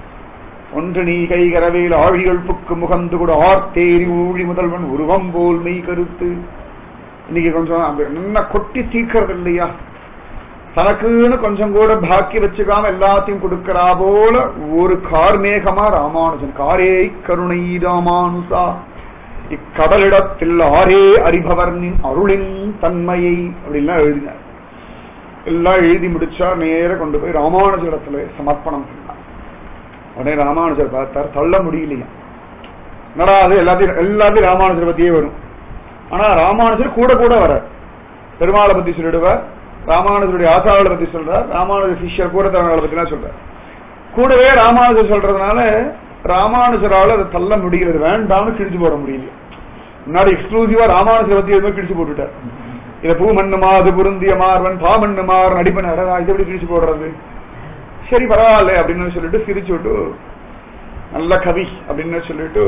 B: ஒன்று நீ கை கரவேல் ஆழிகள் புக்கு முகந்து கூட ஆர்த்தேரி ஊழி முதல்வன் உருவம் போல் மெய் கருத்து இன்னைக்கு கொஞ்சம் அப்படி நல்லா கொட்டி தீக்கிறது இல்லையா தனக்குன்னு கொஞ்சம் கூட பாக்கி வச்சுக்காம எல்லாத்தையும் கொடுக்கறா போல ஒரு கார்மேகமா ராமானுஜன் காரே கருணை ராமானுசா இக்கடலிடத்தில் ஆரே அறிபவர் நின் அருளின் தன்மையை அப்படின்லாம் எழுதினார் எல்லாம் எழுதி முடிச்சா நேர கொண்டு போய் ராமானுஜரிடத்துல சமர்ப்பணம் பண்ணார் உடனே ராமானுஜர் பார்த்தார் தள்ள முடியலையா என்னடா அது எல்லாத்தையும் எல்லாத்தையும் ராமானுஜர் பத்தியே வரும் ஆனா ராமானுஜர் கூட கூட வரார் பெருமாளை பத்தி சொல்லிடுவார் ராமானுஜருடைய ஆசாரங்களை பத்தி சொல்றார் ராமானுஜர் சிஷ்யர் கூட தவங்களை பத்தி எல்லாம் சொல்றார் கூடவே ராமானுஜர் சொல்றதுனால ராமானுஜரால அதை தள்ள முடிகிறது வேண்டாம்னு கிழிச்சு போட முடியல முன்னாடி எக்ஸ்க்ளூசிவா ராமானுஜர் பத்தி எதுவுமே கிழிச்சு போட்டுட்டார் இத பூ மண்ணுமா அது புருந்திய மார்வன் பா மண்ணுமார் நடிப்பன் அடடா இது எப்படி கிழிச்சு போடுறது சரி பரவாயில்ல அப்படின்னு சொல்லிட்டு சிரிச்சு விட்டு நல்ல கவி அப்படின்னு சொல்லிட்டு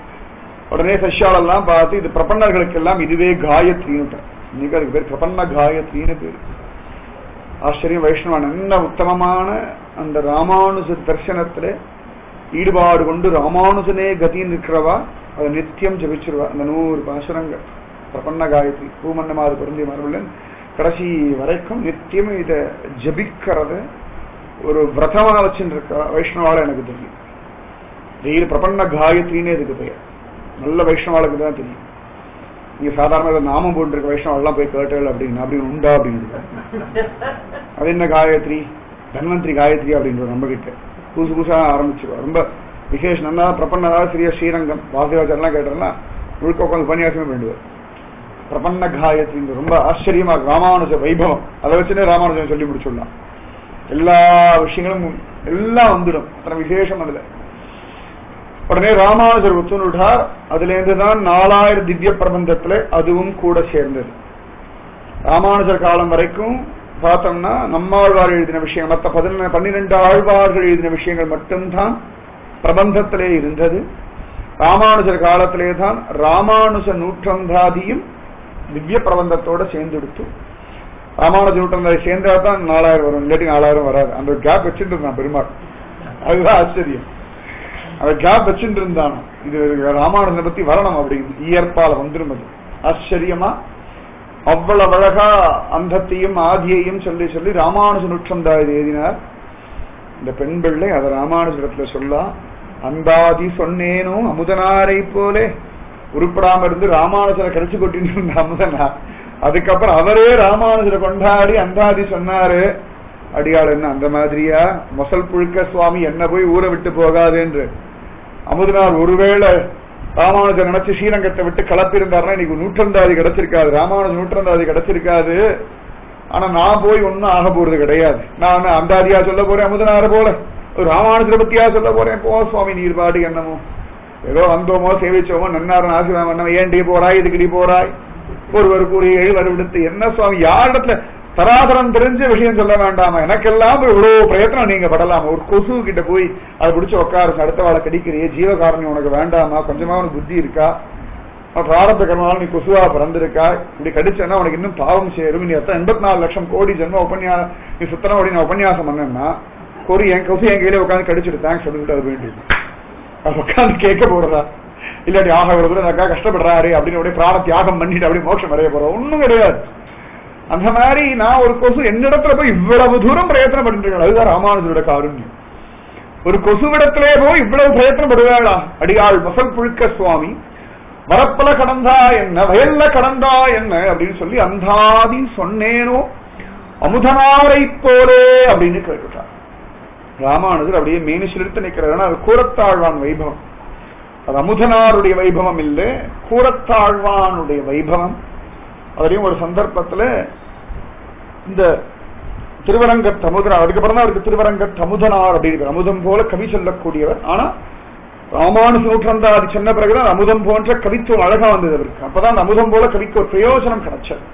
B: உடனே சஷ்யாலெல்லாம் பார்த்து இது பிரபன்னர்களுக்கு எல்லாம் இதுவே காயத்ரின்னு இன்னைக்கு அதுக்கு பேர் பிரபன்ன காயத்ரின்னு பேர் ஆச்சரியம் வைஷ்ணவன் என்ன உத்தமமான அந்த ராமானுஜ தர்சனத்துல ஈடுபாடு கொண்டு ராமானுஜனே கதின்னு இருக்கிறவா அதை நித்தியம் ஜபிச்சிருவா அந்த நூறு பாசுரங்கள் பிரபன்ன காயத்ரி பூமன்னமாது பொருந்திய மரபுள்ளன் கடைசி வரைக்கும் நித்தியம் இதை ஜபிக்கிறத ஒரு விரதமா வச்சுட்டு இருக்க வைஷ்ணவால எனக்கு தெரியும் டெய்லி பிரபன்ன காயத்ரின்னு இதுக்கு பெயர் நல்ல வைஷ்ணவாளுக்கு தான் தெரியும் நீங்க சாதாரண நாமம் போட்டுருக்க வைஷ்ணவெல்லாம் போய் கேட்டல் அப்படின்னு அப்படின்னு உண்டா அப்படின்னு அது என்ன காயத்ரி தன்வந்திரி காயத்ரி அப்படின்ற நம்ம கிட்ட புதுசு புதுசா ஆரம்பிச்சிருவா ரொம்ப விசேஷம் நல்லா பிரபன்னதா சிறிய ஸ்ரீரங்கம் வாசுவாச்சாரெல்லாம் கேட்டோம்னா முழுக்க உட்காந்து உபன்யாசமே வேண்டுவார் பிரபன்ன காயத்ரின்ற ரொம்ப ஆச்சரியமா ராமானுஜ வைபவம் அதை வச்சுனே ராமானுஜன் சொல்லி முடிச்சுடலாம் எல்லா விஷயங்களும் எல்லாம் வந்துடும் அத்தனை விசேஷம் அதுல உடனே ராமானுஜர் ஒத்துணுட்டார் அதுல இருந்து தான் நாலாயிரம் திவ்ய பிரபந்தத்துல அதுவும் கூட சேர்ந்தது ராமானுஜர் காலம் வரைக்கும் பார்த்தோம்னா நம்மாழ்வார் எழுதின விஷயம் மற்ற பதின பன்னிரெண்டு ஆழ்வார்கள் எழுதின விஷயங்கள் மட்டும்தான் பிரபந்தத்திலே இருந்தது ராமானுஜர் காலத்திலே தான் ராமானுஜ நூற்றந்தாதியும் திவ்ய பிரபந்தத்தோட சேர்ந்தெடுத்து ராமானுஜ நூற்றந்தாதி சேர்ந்தா தான் நாலாயிரம் வரும் இல்லாட்டி நாலாயிரம் வராது அந்த கேப் வச்சுட்டு இருந்தான் பெருமாள் அதுதான் ஆச்சரியம் அவன் கேப் வச்சுட்டு இருந்தானோ இது ராமானுஜனை பத்தி வரணும் அப்படின்னு இயற்பால வந்துடும் அது ஆச்சரியமா அவ்வளவு அழகா அந்தத்தையும் ஆதியையும் சொல்லி சொல்லி ராமானுஜ நூற்றந்தாதி எழுதினார் இந்த பெண் பிள்ளை அதை ராமானுஜரத்துல சொல்லா அந்தாதி சொன்னேனோ அமுதனாரை போலே உருப்படாம இருந்து ராமானுஜரை கடிச்சு கொட்டின்னு இருந்த அமுதனார் அதுக்கப்புறம் அவரே ராமானுஜரை கொண்டாடி அந்தாதி சொன்னாரு அடியாள் என்ன அந்த மாதிரியா மொசல் புழுக்க சுவாமி என்ன போய் ஊரை விட்டு போகாது என்று அமுதனார் ஒருவேளை ராமானுஜர் நினைச்சு ஸ்ரீரங்கத்தை விட்டு கலப்பிருந்தாருன்னா இன்னைக்கு நூற்றந்தாதி கிடைச்சிருக்காது ராமானுஜர் நூற்றந்தாதி கிடைச்சிருக்காது ஆனா நான் போய் ஒன்னும் ஆக போறது கிடையாது நான் அந்தாதியா சொல்ல போறேன் அமுதனார போல ஒரு ராமானுஜரை பத்தியா சொல்ல போறேன் போ சுவாமி நீர் பாடு என்னமோ ஏதோ வந்தோமோ சேவிச்சோமோ நன்னாரன் ஆசீர்வாதம் பண்ண ஏன்டி போறாய் இதுக்கடி போறாய் ஒருவர் கூறிய எழுவர் விடுத்து என்ன சுவாமி யாரிடத்துல தராதரம் தெரிஞ்ச விஷயம் சொல்ல வேண்டாமா எனக்கெல்லாம் இவ்வளவு பிரயத்தனம் நீங்க படலாமா ஒரு கொசு கிட்ட போய் அதை பிடிச்சு உட்காரு அடுத்த வாழை கடிக்கிறியே ஜீவகாரணி உனக்கு வேண்டாமா கொஞ்சமா உனக்கு புத்தி இருக்கா பிராரத்த கர்மாவில் நீ கொசுவா பிறந்திருக்கா இப்படி கடிச்சேன்னா உனக்கு இன்னும் பாவம் சேரும் நீ எத்தனை எண்பத்தி நாலு லட்சம் கோடி ஜென்ம உபன்யா நீ சுத்தன ஓடி நான் உபன்யாசம் பண்ணேன்னா கொரி என் கொசு என் கையில உட்காந்து கடிச்சிட்டு தேங்க்ஸ் சொல்லிட்டு அது வேண்டியது அது உட்காந்து கேட்க போறதா இல்லாட்டி ஆக ஒரு தூரம் அக்கா கஷ்டப்படுறாரு அப்படின்னு அப்படியே பிராண தியாகம் பண்ணிட்டு அப்படியே மோட்சம் அடைய போறோம் ஒண்ணும் கிடையாது அந்த மாதிரி நான் ஒரு கொசு என்னிடத்துல போய் இவ்வளவு தூரம் பிரயத்தனம் பண்ணிட்டு இருக்கேன் அதுதான் ராமானுஜரோட காருண்யம் ஒரு கொசுவிடத்திலே போய் இவ்வளவு பிரயத்தனப்படுவாளா அடியாள் மசல் புழுக்க சுவாமி வரப்பல கடந்தா என்ன வயல்ல கடந்தா என்ன அப்படின்னு சொல்லி அந்தாதி சொன்னேனோ அமுதனாரை போலே அப்படின்னு கேட்டுட்டார் ராமானுஜர் அப்படியே மேனிசிலிருத்து நிற்கிறார் அது கூரத்தாழ்வான் வைபவம் அது அமுதனாருடைய வைபவம் இல்லை கூரத்தாழ்வானுடைய வைபவம் அதுலயும் ஒரு சந்தர்ப்பத்துல இந்த திருவரங்கத் அமுதனார் அதுக்கப்புறம் தான் அவருக்கு திருவரங்கத் அமுதனார் அப்படின்னு அமுதம் போல கவி சொல்லக்கூடியவர் ஆனா ராமானுஜ நூற்றந்தாதி சொன்ன பிறகுதான் அமுதம் போன்ற கவித்துவம் அழகா வந்தது அவருக்கு அப்பதான் அந்த அமுதம் போல கவிக்கு ஒரு பிரயோஜனம் கிடைச்சது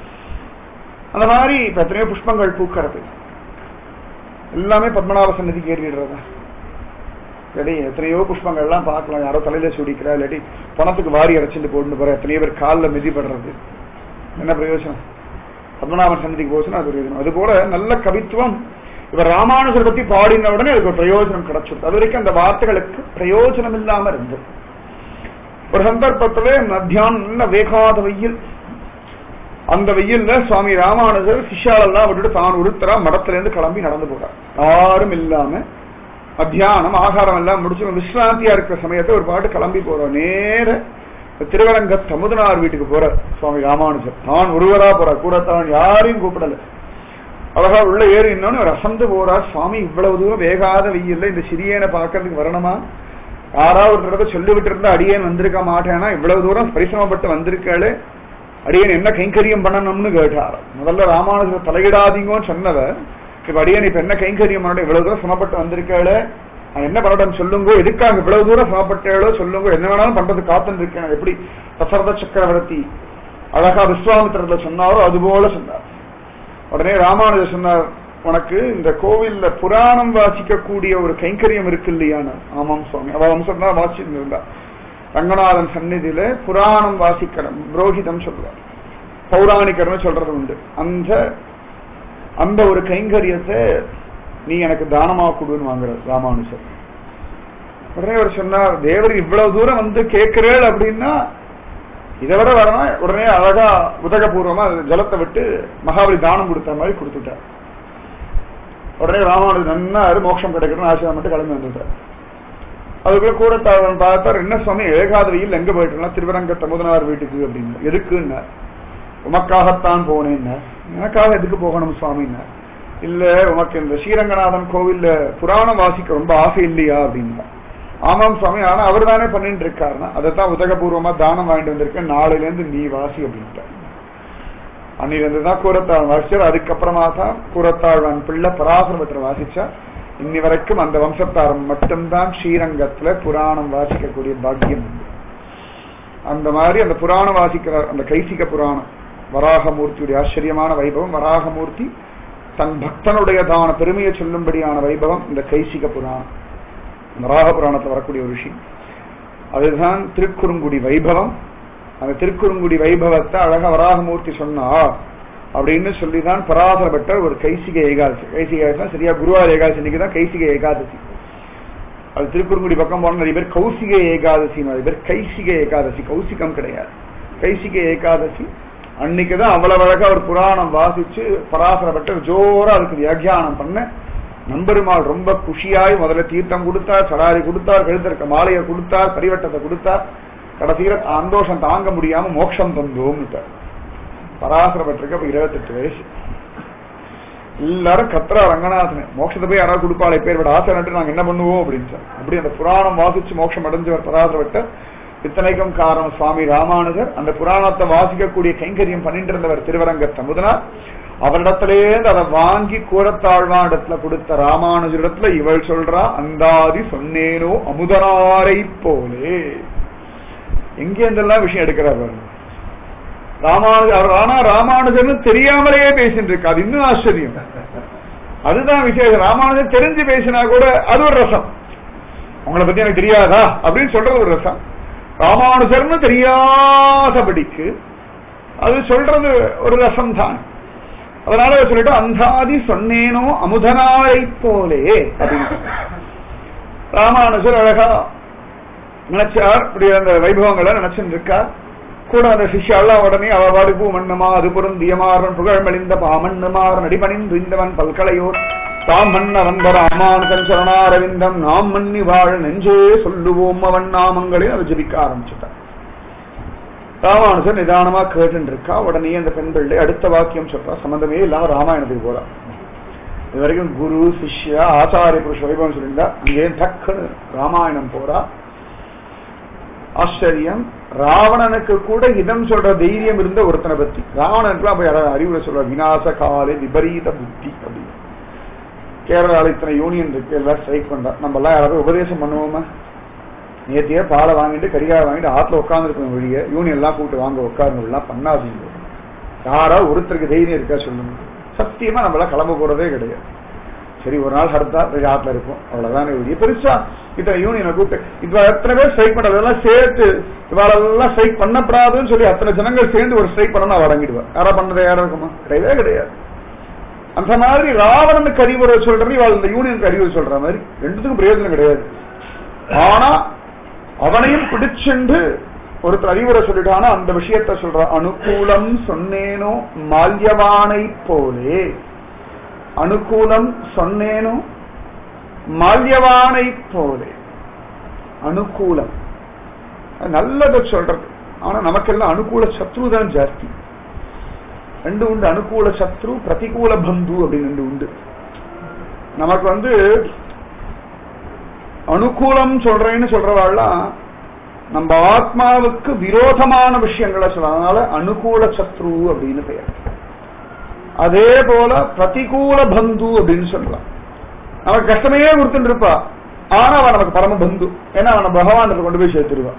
B: அந்த மாதிரி இப்ப எத்தனையோ புஷ்பங்கள் பூக்கிறது எல்லாமே பத்மநாப சன்னதிக்கு ஏறிடுறதா இல்லாட்டி எத்தனையோ புஷ்பங்கள்லாம் பார்க்கலாம் யாரோ தலையில சுடிக்கிறா இல்லாட்டி பணத்துக்கு வாரி அரைச்சிட்டு போட்டு போற எத்தனையோ பேர் காலில் மிதிப்படுறது என்ன பிரயோஜனம் பத்மநாபன் சன்னதிக்கு போச்சுன்னா அது பிரயோஜனம் அது போல நல்ல கவித்துவம் இவர் ராமானுஜர் பத்தி பாடின உடனே அதுக்கு ஒரு பிரயோஜனம் கிடைச்சது அது வரைக்கும் அந்த வார்த்தைகளுக்கு பிரயோஜனம் இல்லாம இருந்தது ஒரு சந்தர்ப்பத்துல மத்தியானம் நல்ல வேகாத வெயில் அந்த வெயில்ல சுவாமி ராமானுஜர் சிஷ்யாலெல்லாம் விட்டுட்டு தான் ஒருத்தரா மடத்துல இருந்து கிளம்பி நடந்து போறார் யாரும் இல்லாம மத்தியானம் ஆகாரம் எல்லாம் முடிச்சு விஸ்ராந்தியா இருக்கிற சமயத்தை ஒரு பாட்டு கிளம்பி போறோம் நேர திருவரங்க தமுதனார் வீட்டுக்கு போற சுவாமி ராமானுஜர் தான் ஒருவரா போறார் கூட தான் யாரையும் கூப்பிடல அழகா உள்ள ஏறி இன்னொன்னு ஒரு அசந்து போறார் சுவாமி இவ்வளவு தூரம் வேகாத வெயில்ல இந்த சிறியனை பார்க்கறதுக்கு வரணுமா யாராவது ஒரு தடவை சொல்லிவிட்டு இருந்தா அடியேன் வந்திருக்க மாட்டேனா இவ்வளவு தூரம் பரிசிரமப்பட்டு வந்திருக்காளே அடியன் என்ன கைங்கரியம் பண்ணணும்னு கேட்டார் முதல்ல ராமானுஜர் தலையிடாதீங்கன்னு சொன்னவர் இப்ப அடியன் இப்ப என்ன கைங்கரியம் பண்ணணும் இவ்வளவு தூரம் சிரமப்பட்டு வந்திருக்காளே நான் என்ன பண்ணட்டும் சொல்லுங்க எதுக்காக இவ்வளவு தூரம் சிரமப்பட்டாளோ சொல்லுங்க என்ன வேணாலும் பண்றது காத்துட்டு இருக்கேன் எப்படி தசரத சக்கரவர்த்தி அழகா விஸ்வாமித்திரத்துல சொன்னாரோ அது போல சொன்னார் உடனே ராமானுஜர் சொன்னார் உனக்கு இந்த கோவில்ல புராணம் வாசிக்கக்கூடிய ஒரு கைங்கரியம் இருக்கு இல்லையான ஆமாம் சுவாமி அவ வம்சம் தான் வாசிட்டு இருந்தா ரங்கநாதன் சந்நிதியில புராணம் வாசிக்கிற புரோகிதம் சொல்றார் பௌராணிகர்னு சொல்றது உண்டு அந்த அந்த ஒரு கைங்கரியத்தை நீ எனக்கு தானமா கொடுன்னு வாங்குற ராமானுஜர் உடனே அவர் சொன்னார் தேவர் இவ்வளவு தூரம் வந்து கேட்கிறேள் அப்படின்னா இதை விட வரணும் உடனே அழகா உதகபூர்வமா ஜலத்தை விட்டு மகாபலி தானம் கொடுத்த மாதிரி கொடுத்துட்டார் உடனே ராமானுஜர் நன்னாரு மோட்சம் கிடைக்கணும்னு ஆசீர்வாதம் மட்டும் கிளம்பி வந்துட்டார் அதுக்குள்ள கூடத்தாழ்வன் பார்த்தார் என்ன சுவாமி ஏகாத வெயில் எங்க போயிட்டு திருவரங்க தமுதனார் வீட்டுக்கு அப்படின்னு எதுக்குன்னா உமக்காகத்தான் போனேன் எனக்காக எதுக்கு போகணும் சுவாமின்னா இல்ல உனக்கு இந்த ஸ்ரீரங்கநாதன் கோவில்ல புராணம் வாசிக்க ரொம்ப ஆசை இல்லையா அப்படின்னா ஆமாம் சுவாமி ஆனா அவர் தானே பண்ணிட்டு இருக்காருன்னா அதைத்தான் உதகபூர்வமா தானம் வாங்கிட்டு வந்திருக்கேன் நாளையில இருந்து நீ வாசி அப்படின்ட்டார் அன்னிலிருந்து தான் கூரத்தாழ்வன் வாசிச்சார் அதுக்கப்புறமா தான் கூரத்தாழ்வன் பிள்ளை பராசரபட்டர் வாசிச்சா இன்னி வரைக்கும் அந்த வம்சத்தார் மட்டும்தான் ஸ்ரீரங்கத்துல புராணம் வாசிக்கக்கூடிய பாக்கியம் உண்டு அந்த மாதிரி அந்த புராணம் வாசிக்கிற அந்த கைசிக புராணம் வராகமூர்த்தியுடைய ஆச்சரியமான வைபவம் வராகமூர்த்தி தன் பக்தனுடையதான பெருமையை சொல்லும்படியான வைபவம் இந்த கைசிக புராணம் வராக புராணத்தில் வரக்கூடிய ஒரு விஷயம் அதுதான் திருக்குறுங்குடி வைபவம் அந்த திருக்குறுங்குடி வைபவத்தை அழகா வராகமூர்த்தி சொன்னா அப்படின்னு சொல்லிதான் பராசர பட்டர் ஒரு கைசிக ஏகாதசி கைசிக ஏகாதசி சரியா குருவார் ஏகாதசி இன்னைக்கு தான் கைசிக ஏகாதசி அது திருக்குறுங்குடி பக்கம் போன நிறைய பேர் கௌசிக ஏகாதசி நிறைய பேர் கைசிக ஏகாதசி கௌசிகம் கிடையாது கைசிக ஏகாதசி அன்னைக்கு தான் அவ்வளவு அழகா ஒரு புராணம் வாசிச்சு பராசர பட்டர் ஜோரா அதுக்கு வியாக்கியானம் பண்ண நம்பெருமாள் ரொம்ப குஷியாய் முதல்ல தீர்த்தம் கொடுத்தார் சடாரி கொடுத்தார் கழுத்திருக்க மாலையை கொடுத்தார் பரிவட்டத்தை கொடுத்தார் கடைசியில சந்தோஷம் தாங்க முடியாம மோட்சம் தந்தோம்னுட்டார் பராசரப்பட்டிருக்கு அப்ப இருபத்தெட்டு வயசு எல்லாரும் கத்ரா ரங்கநாதன் மோட்சத்தை போய் யாராவது கொடுப்பாளே பேர் விட ஆசை நட்டு நாங்க என்ன பண்ணுவோம் அப்படின்னு சொல்லி அப்படி அந்த புராணம் வாசிச்சு மோட்சம் அடைஞ்சவர் பராசரப்பட்டர் இத்தனைக்கும் காரணம் சுவாமி ராமானுஜர் அந்த புராணத்தை வாசிக்கக்கூடிய கைங்கரியம் பண்ணிட்டு இருந்தவர் திருவரங்க தமுதனார் அவரிடத்திலேருந்து அதை வாங்கி கூறத்தாழ்வான் இடத்துல கொடுத்த ராமானுஜரிடத்துல இவள் சொல்றா அந்தாதி சொன்னேனோ அமுதனாரை போலே எங்கே இருந்தெல்லாம் விஷயம் எடுக்கிறார் பாருங்க ராமானுஜர் அவர் ஆனா ராமானுஜர்னு தெரியாமலேயே பேசிட்டு இருக்கு அது இன்னும் ஆச்சரியம் அதுதான் விசேஷம் ராமானுஜர் தெரிஞ்சு பேசினா கூட அது ஒரு ரசம் உங்களை பத்தி எனக்கு தெரியாதா அப்படின்னு சொல்றது ஒரு ரசம் ராமானுஜர்னு தெரியாதபடிக்கு அது சொல்றது ஒரு ரசம் தான் அதனால சொல்லிட்டு அந்தாதி சொன்னேனோ அமுதனாரை போலே அப்படின்னு ராமானுஜர் அழகா நினைச்சார் இப்படி அந்த வைபவங்களை நினைச்சுட்டு இருக்கார் கூட அந்த சிஷ்யாலாம் உடனே அவவாடு பூ மண்ணுமா அது பொருந்தியமாறன் புகழ் மெளிந்த பாமண்ணுமாறன் அடிபணிந்து இந்தவன் பல்கலையோர் தாம் மன்ன வந்த ராமானுஜன் சரணாரவிந்தம் நாம் மன்னி வாழ நெஞ்சே சொல்லுவோம் அவன் நாமங்களே அதை ஜபிக்க ஆரம்பிச்சுட்டான் ராமானுஜன் நிதானமா கேட்டு இருக்கா உடனே அந்த பெண் பிள்ளை அடுத்த வாக்கியம் சொல்றா சம்பந்தமே இல்லாம ராமாயணத்துக்கு போறா இது வரைக்கும் குரு சிஷ்யா ஆச்சாரிய புருஷ வைபவம் சொல்லியிருந்தா அங்கே டக்குன்னு ராமாயணம் போறா ஆச்சரியம் ராவணனுக்கு கூட இதம் சொல்ற தைரியம் இருந்த ஒருத்தனை பத்தி ராவணனுக்குலாம் போய் யாராவது அறிவுரை சொல்ற விநாச கால விபரீத புத்தி அப்படின்னு கேரளால இத்தனை யூனியன் இருக்கு எல்லாம் ஸ்ட்ரைக் பண்றா நம்ம எல்லாம் யாராவது உபதேசம் பண்ணுவோமா நேத்தியே பாலை வாங்கிட்டு கரிகால வாங்கிட்டு ஆத்துல உட்காந்துருக்கணும் வெளியே யூனியன் எல்லாம் கூப்பிட்டு வாங்க உட்காருங்க எல்லாம் பண்ணாதீங்க யாராவது ஒருத்தருக்கு தைரியம் இருக்கா சொல்லுங்க சத்தியமா நம்மளாம் கிளம்ப போறதே கிடையாது சரி ஒரு நாள் ஹர்த்தா ஆத்துல இருப்போம் அவ்வளவுதானே ஒழிய பெருசா இத்தனை யூனியனை கூப்பிட்டு இப்ப எத்தனை பேர் ஸ்ட்ரைக் பண்றதெல்லாம் சேர்த்து இவாளெல்லாம் ஸ்ட்ரைக் பண்ணப்படாதுன்னு சொல்லி அத்தனை ஜனங்கள் சேர்ந்து ஒரு ஸ்ட்ரைக் பண்ணணும் அவ அடங்கிடுவா யாரா பண்ணது யாரா இருக்குமா கிடையவே கிடையாது அந்த மாதிரி ராவணனுக்கு அறிவுரை சொல்றது இவாள் இந்த யூனியனுக்கு அறிவுரை சொல்ற மாதிரி ரெண்டுத்துக்கும் பிரயோஜனம் கிடையாது ஆனா அவனையும் பிடிச்சுண்டு ஒருத்தர் அறிவுரை சொல்லிட்டானா அந்த விஷயத்த சொல்ற அனுகூலம் சொன்னேனோ மால்யவானை போலே அனுகூலம் சொன்னேனோ மால்யவானை போலே அனுகூலம் அது நல்லதை சொல்றது ஆனா நமக்கெல்லாம் அனுகூல சத்ரு தான் ஜாஸ்தி ரெண்டு உண்டு அனுகூல சத்ரு பிரதிகூல பந்து அப்படின்னு ரெண்டு உண்டு நமக்கு வந்து அனுகூலம் சொல்றேன்னு சொல்றவாள்லாம் நம்ம ஆத்மாவுக்கு விரோதமான விஷயங்களை சொல்லலாம் அதனால அனுகூல சத்ரு அப்படின்னு பெயர் அதே போல பிரதிகூல பந்து அப்படின்னு சொல்லலாம் நமக்கு கஷ்டமே கொடுத்துட்டு இருப்பா ஆனா அவன் நமக்கு பரம பந்து ஏன்னா அவனை பகவான் கொண்டு போய் சேர்த்துருவான்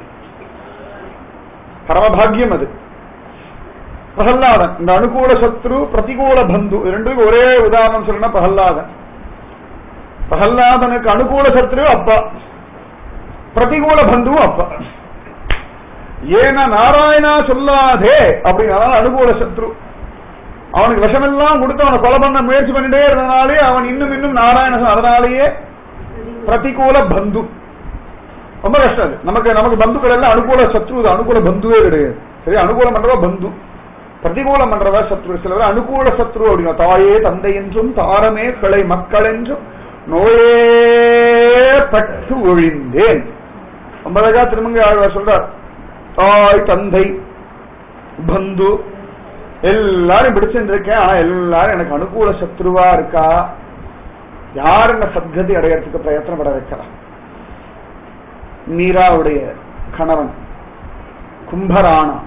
B: பரமபாகியம் அது பிரகல்லாதன் இந்த அனுகூல சத்ரு பிரதிகூல பந்து இது ரெண்டுக்கும் ஒரே உதாரணம் சொல்லணும்னா பிரகல்லாதன் பிரகல்லாதனுக்கு அனுகூல சத்ரு அப்பா பிரதிகூல பந்துவும் அப்பா ஏன்னா நாராயணா சொல்லாதே அப்படின்னு அனுகூல சத்ரு அவனுக்கு விஷமெல்லாம் கொடுத்து அவனை கொலை பண்ண முயற்சி பண்ணிட்டே இருந்தனாலே அவன் இன்னும் இன்னும் நாராயண அதனாலேயே பிரதிகூல பந்து ரொம்ப கஷ்டம் அது நமக்கு நமக்கு பந்துக்கள் எல்லாம் அனுகூல சத்ரு இது அனுகூல பந்துவே கிடையாது சரி அனுகூலம் பண்றவா பந்து பிரதிகூலம் பண்றவா சத்ரு சில பேர் அனுகூல சத்ரு அப்படின்னா தாயே தந்தை என்றும் தாரமே கிளை மக்கள் என்றும் நோயே பட்டு ஒழிந்தேன் ரொம்ப அழகா திருமங்க ஆழ்வார் சொல்றார் தாய் தந்தை பந்து எல்லாரும் பிடிச்சிருந்திருக்கேன் ஆனா எல்லாரும் எனக்கு அனுகூல சத்ருவா இருக்கா யார் என்ன சத்கதி அடையறதுக்கு பிரயத்தனப்பட வைக்கலாம் மீராவுடைய கணவன் கும்பராணா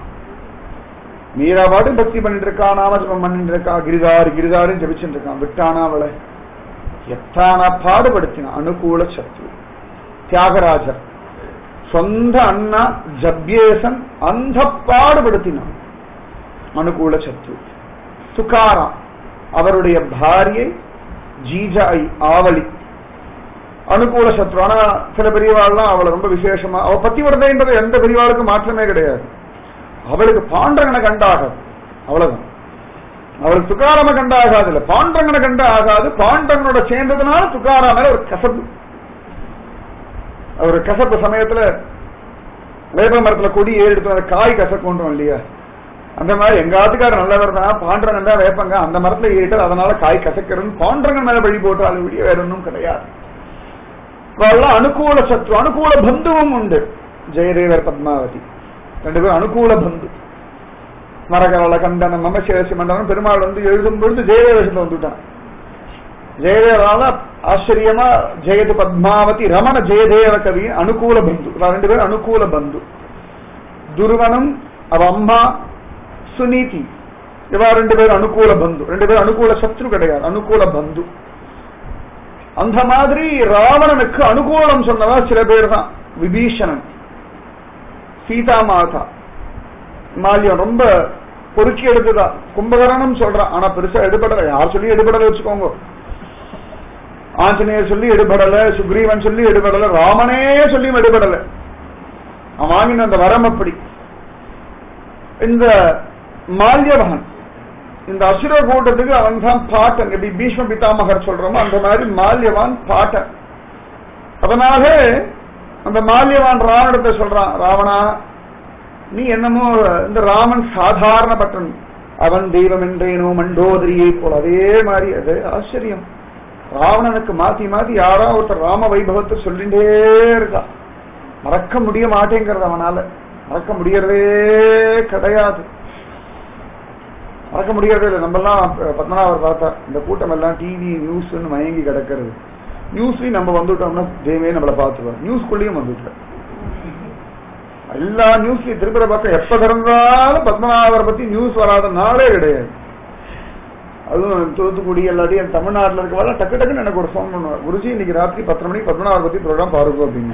B: மீரா பாட்டு பக்தி பண்ணிட்டு இருக்கா நாமஜபம் பண்ணிட்டு இருக்கா கிரிதார் கிரிதாரும் ஜபிச்சுட்டு இருக்கான் விட்டானா அவளை எத்தானா பாடுபடுத்தினான் அனுகூல சத்ரு தியாகராஜர் சொந்த அண்ணா ஜப்யேசன் அந்த பாடுபடுத்தினான் அனுகூல சத்ரு துகாராம் அவருடைய பாரியை ஜீஜாய் ஆவலி அனுகூல சத்ரு ஆனா சில பெரியவாள்லாம் அவளை ரொம்ப விசேஷமா அவ பத்தி வருதைன்றது எந்த பெரியவாளுக்கும் மாற்றமே கிடையாது அவளுக்கு பாண்டரங்கனை கண்டாகாது அவ்வளவுதான் அவளுக்கு துக்காராம கண்ட ஆகாது இல்ல பாண்டரங்கனை கண்ட ஆகாது பாண்டரங்கனோட சேர்ந்ததுனால துக்காரா மேல ஒரு கசப்பு ஒரு கசப்பு சமயத்துல வேப்ப மரத்துல கொடி ஏறி எடுத்து அந்த காய் கசக்குன்றோம் இல்லையா அந்த மாதிரி எங்க ஆத்துக்காரர் நல்லவர் தான் பாண்டரங்கன் தான் வேப்பங்க அந்த மரத்துல ஏறிட்டு அதனால காய் கசக்கிறன்னு பாண்டரங்கன் மேல வழி போட்டாலும் விடிய வேற ஒன்றும் கிடையாது அவெல்லாம் அனுகூல சத்ரு அனுகூல பந்துவும் உண்டு ஜெயதேவர் பத்மாவதி ரெண்டு பேரும் அனுகூல பந்து மரகரள கண்டனம் மமசேசி மண்டனம் பெருமாள் வந்து எழுதும் பொழுது ஜெயதேவசத்துல வந்துட்டான் ஜெயதேவரால ஆச்சரியமா ஜெயது பத்மாவதி ரமண ஜெயதேவ கவி அனுகூல பந்து இவா ரெண்டு பேரும் அனுகூல பந்து துருவனும் அவ அம்மா சுனீதி இவா ரெண்டு பேரும் அனுகூல பந்து ரெண்டு பேரும் அனுகூல சத்ரு கிடையாது அனுகூல பந்து அந்த மாதிரி ராவணனுக்கு அனுகூலம் சொன்னவா சில பேர் தான் விபீஷணன் சீதா மாதா மாலியம் ரொம்ப பொறுக்கி எடுத்துதா கும்பகரணம் சொல்றான் ஆனா பெருசா எடுபடல யார் சொல்லி எடுபடல வச்சுக்கோங்க ஆஞ்சநேயர் சொல்லி எடுபடல சுக்ரீவன் சொல்லி எடுபடல ராமனே சொல்லியும் எடுபடல அவன் வாங்கின அந்த வரம் அப்படி இந்த மால்யவன் இந்த அசுர கூட்டத்துக்கு அவன் தான் பாட்டன் எப்படி பீஷ்ம பிதாமகர் சொல்றோமோ அந்த மாதிரி மால்யவான் பாட்டன் அதனால அந்த மால்யவான் ராவணத்தை சொல்றான் ராவணா நீ என்னமோ இந்த ராமன் சாதாரண பட்டன் அவன் தெய்வம் என்றேனோ மண்டோதரியை போல அதே மாதிரி அது ஆச்சரியம் ராவணனுக்கு மாத்தி மாத்தி யாரா ஒருத்தர் ராம வைபவத்தை சொல்லிட்டே இருக்கா மறக்க முடிய மாட்டேங்கிறது அவனால மறக்க முடியறதே கிடையாது மறக்க முடியறதே இல்லை நம்மெல்லாம் பத்மநாபர் பார்த்தா இந்த கூட்டம் எல்லாம் டிவி நியூஸ்ன்னு மயங்கி கிடக்கிறது நியூஸ்லயும் நம்ம வந்துட்டோம்னா தெய்வமே நம்மளை பார்த்துருவோம் நியூஸ்குள்ளேயும் வந்துட்டோம் எல்லா நியூஸ்லயும் திருப்பதி பக்கம் எப்ப திறந்தாலும் பத்மநாபரை பத்தி நியூஸ் வராத நாளே கிடையாது அதுவும் தூத்துக்குடி எல்லாத்தையும் தமிழ்நாட்டில் இருக்கவாள் டக்கு டக்குன்னு எனக்கு ஒரு ஃபோன் பண்ணுவார் குருஜி இன்னைக்கு ராத்திரி பத்தரை மணிக்கு பத்மநாபர் பத்தி ப்ரோக்ராம் பாருங்க அப்படின்னு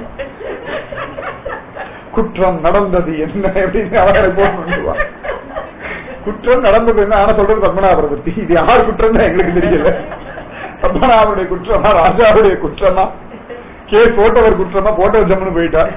B: குற்றம் நடந்தது என்ன அப்படின்னு அவரை போன் பண்ணுவார் குற்றம் நடந்தது என்ன ஆனா சொல்றது பத்மநாபரை பத்தி இது யார் குற்றம் தான் எங்களுக்கு தெரியல பத்மநாபனுடைய குற்றமா ராஜாவுடைய குற்றமா கேஸ் போட்டவர் குற்றமா போட்டவர் ஜம்முன்னு போயிட்டார்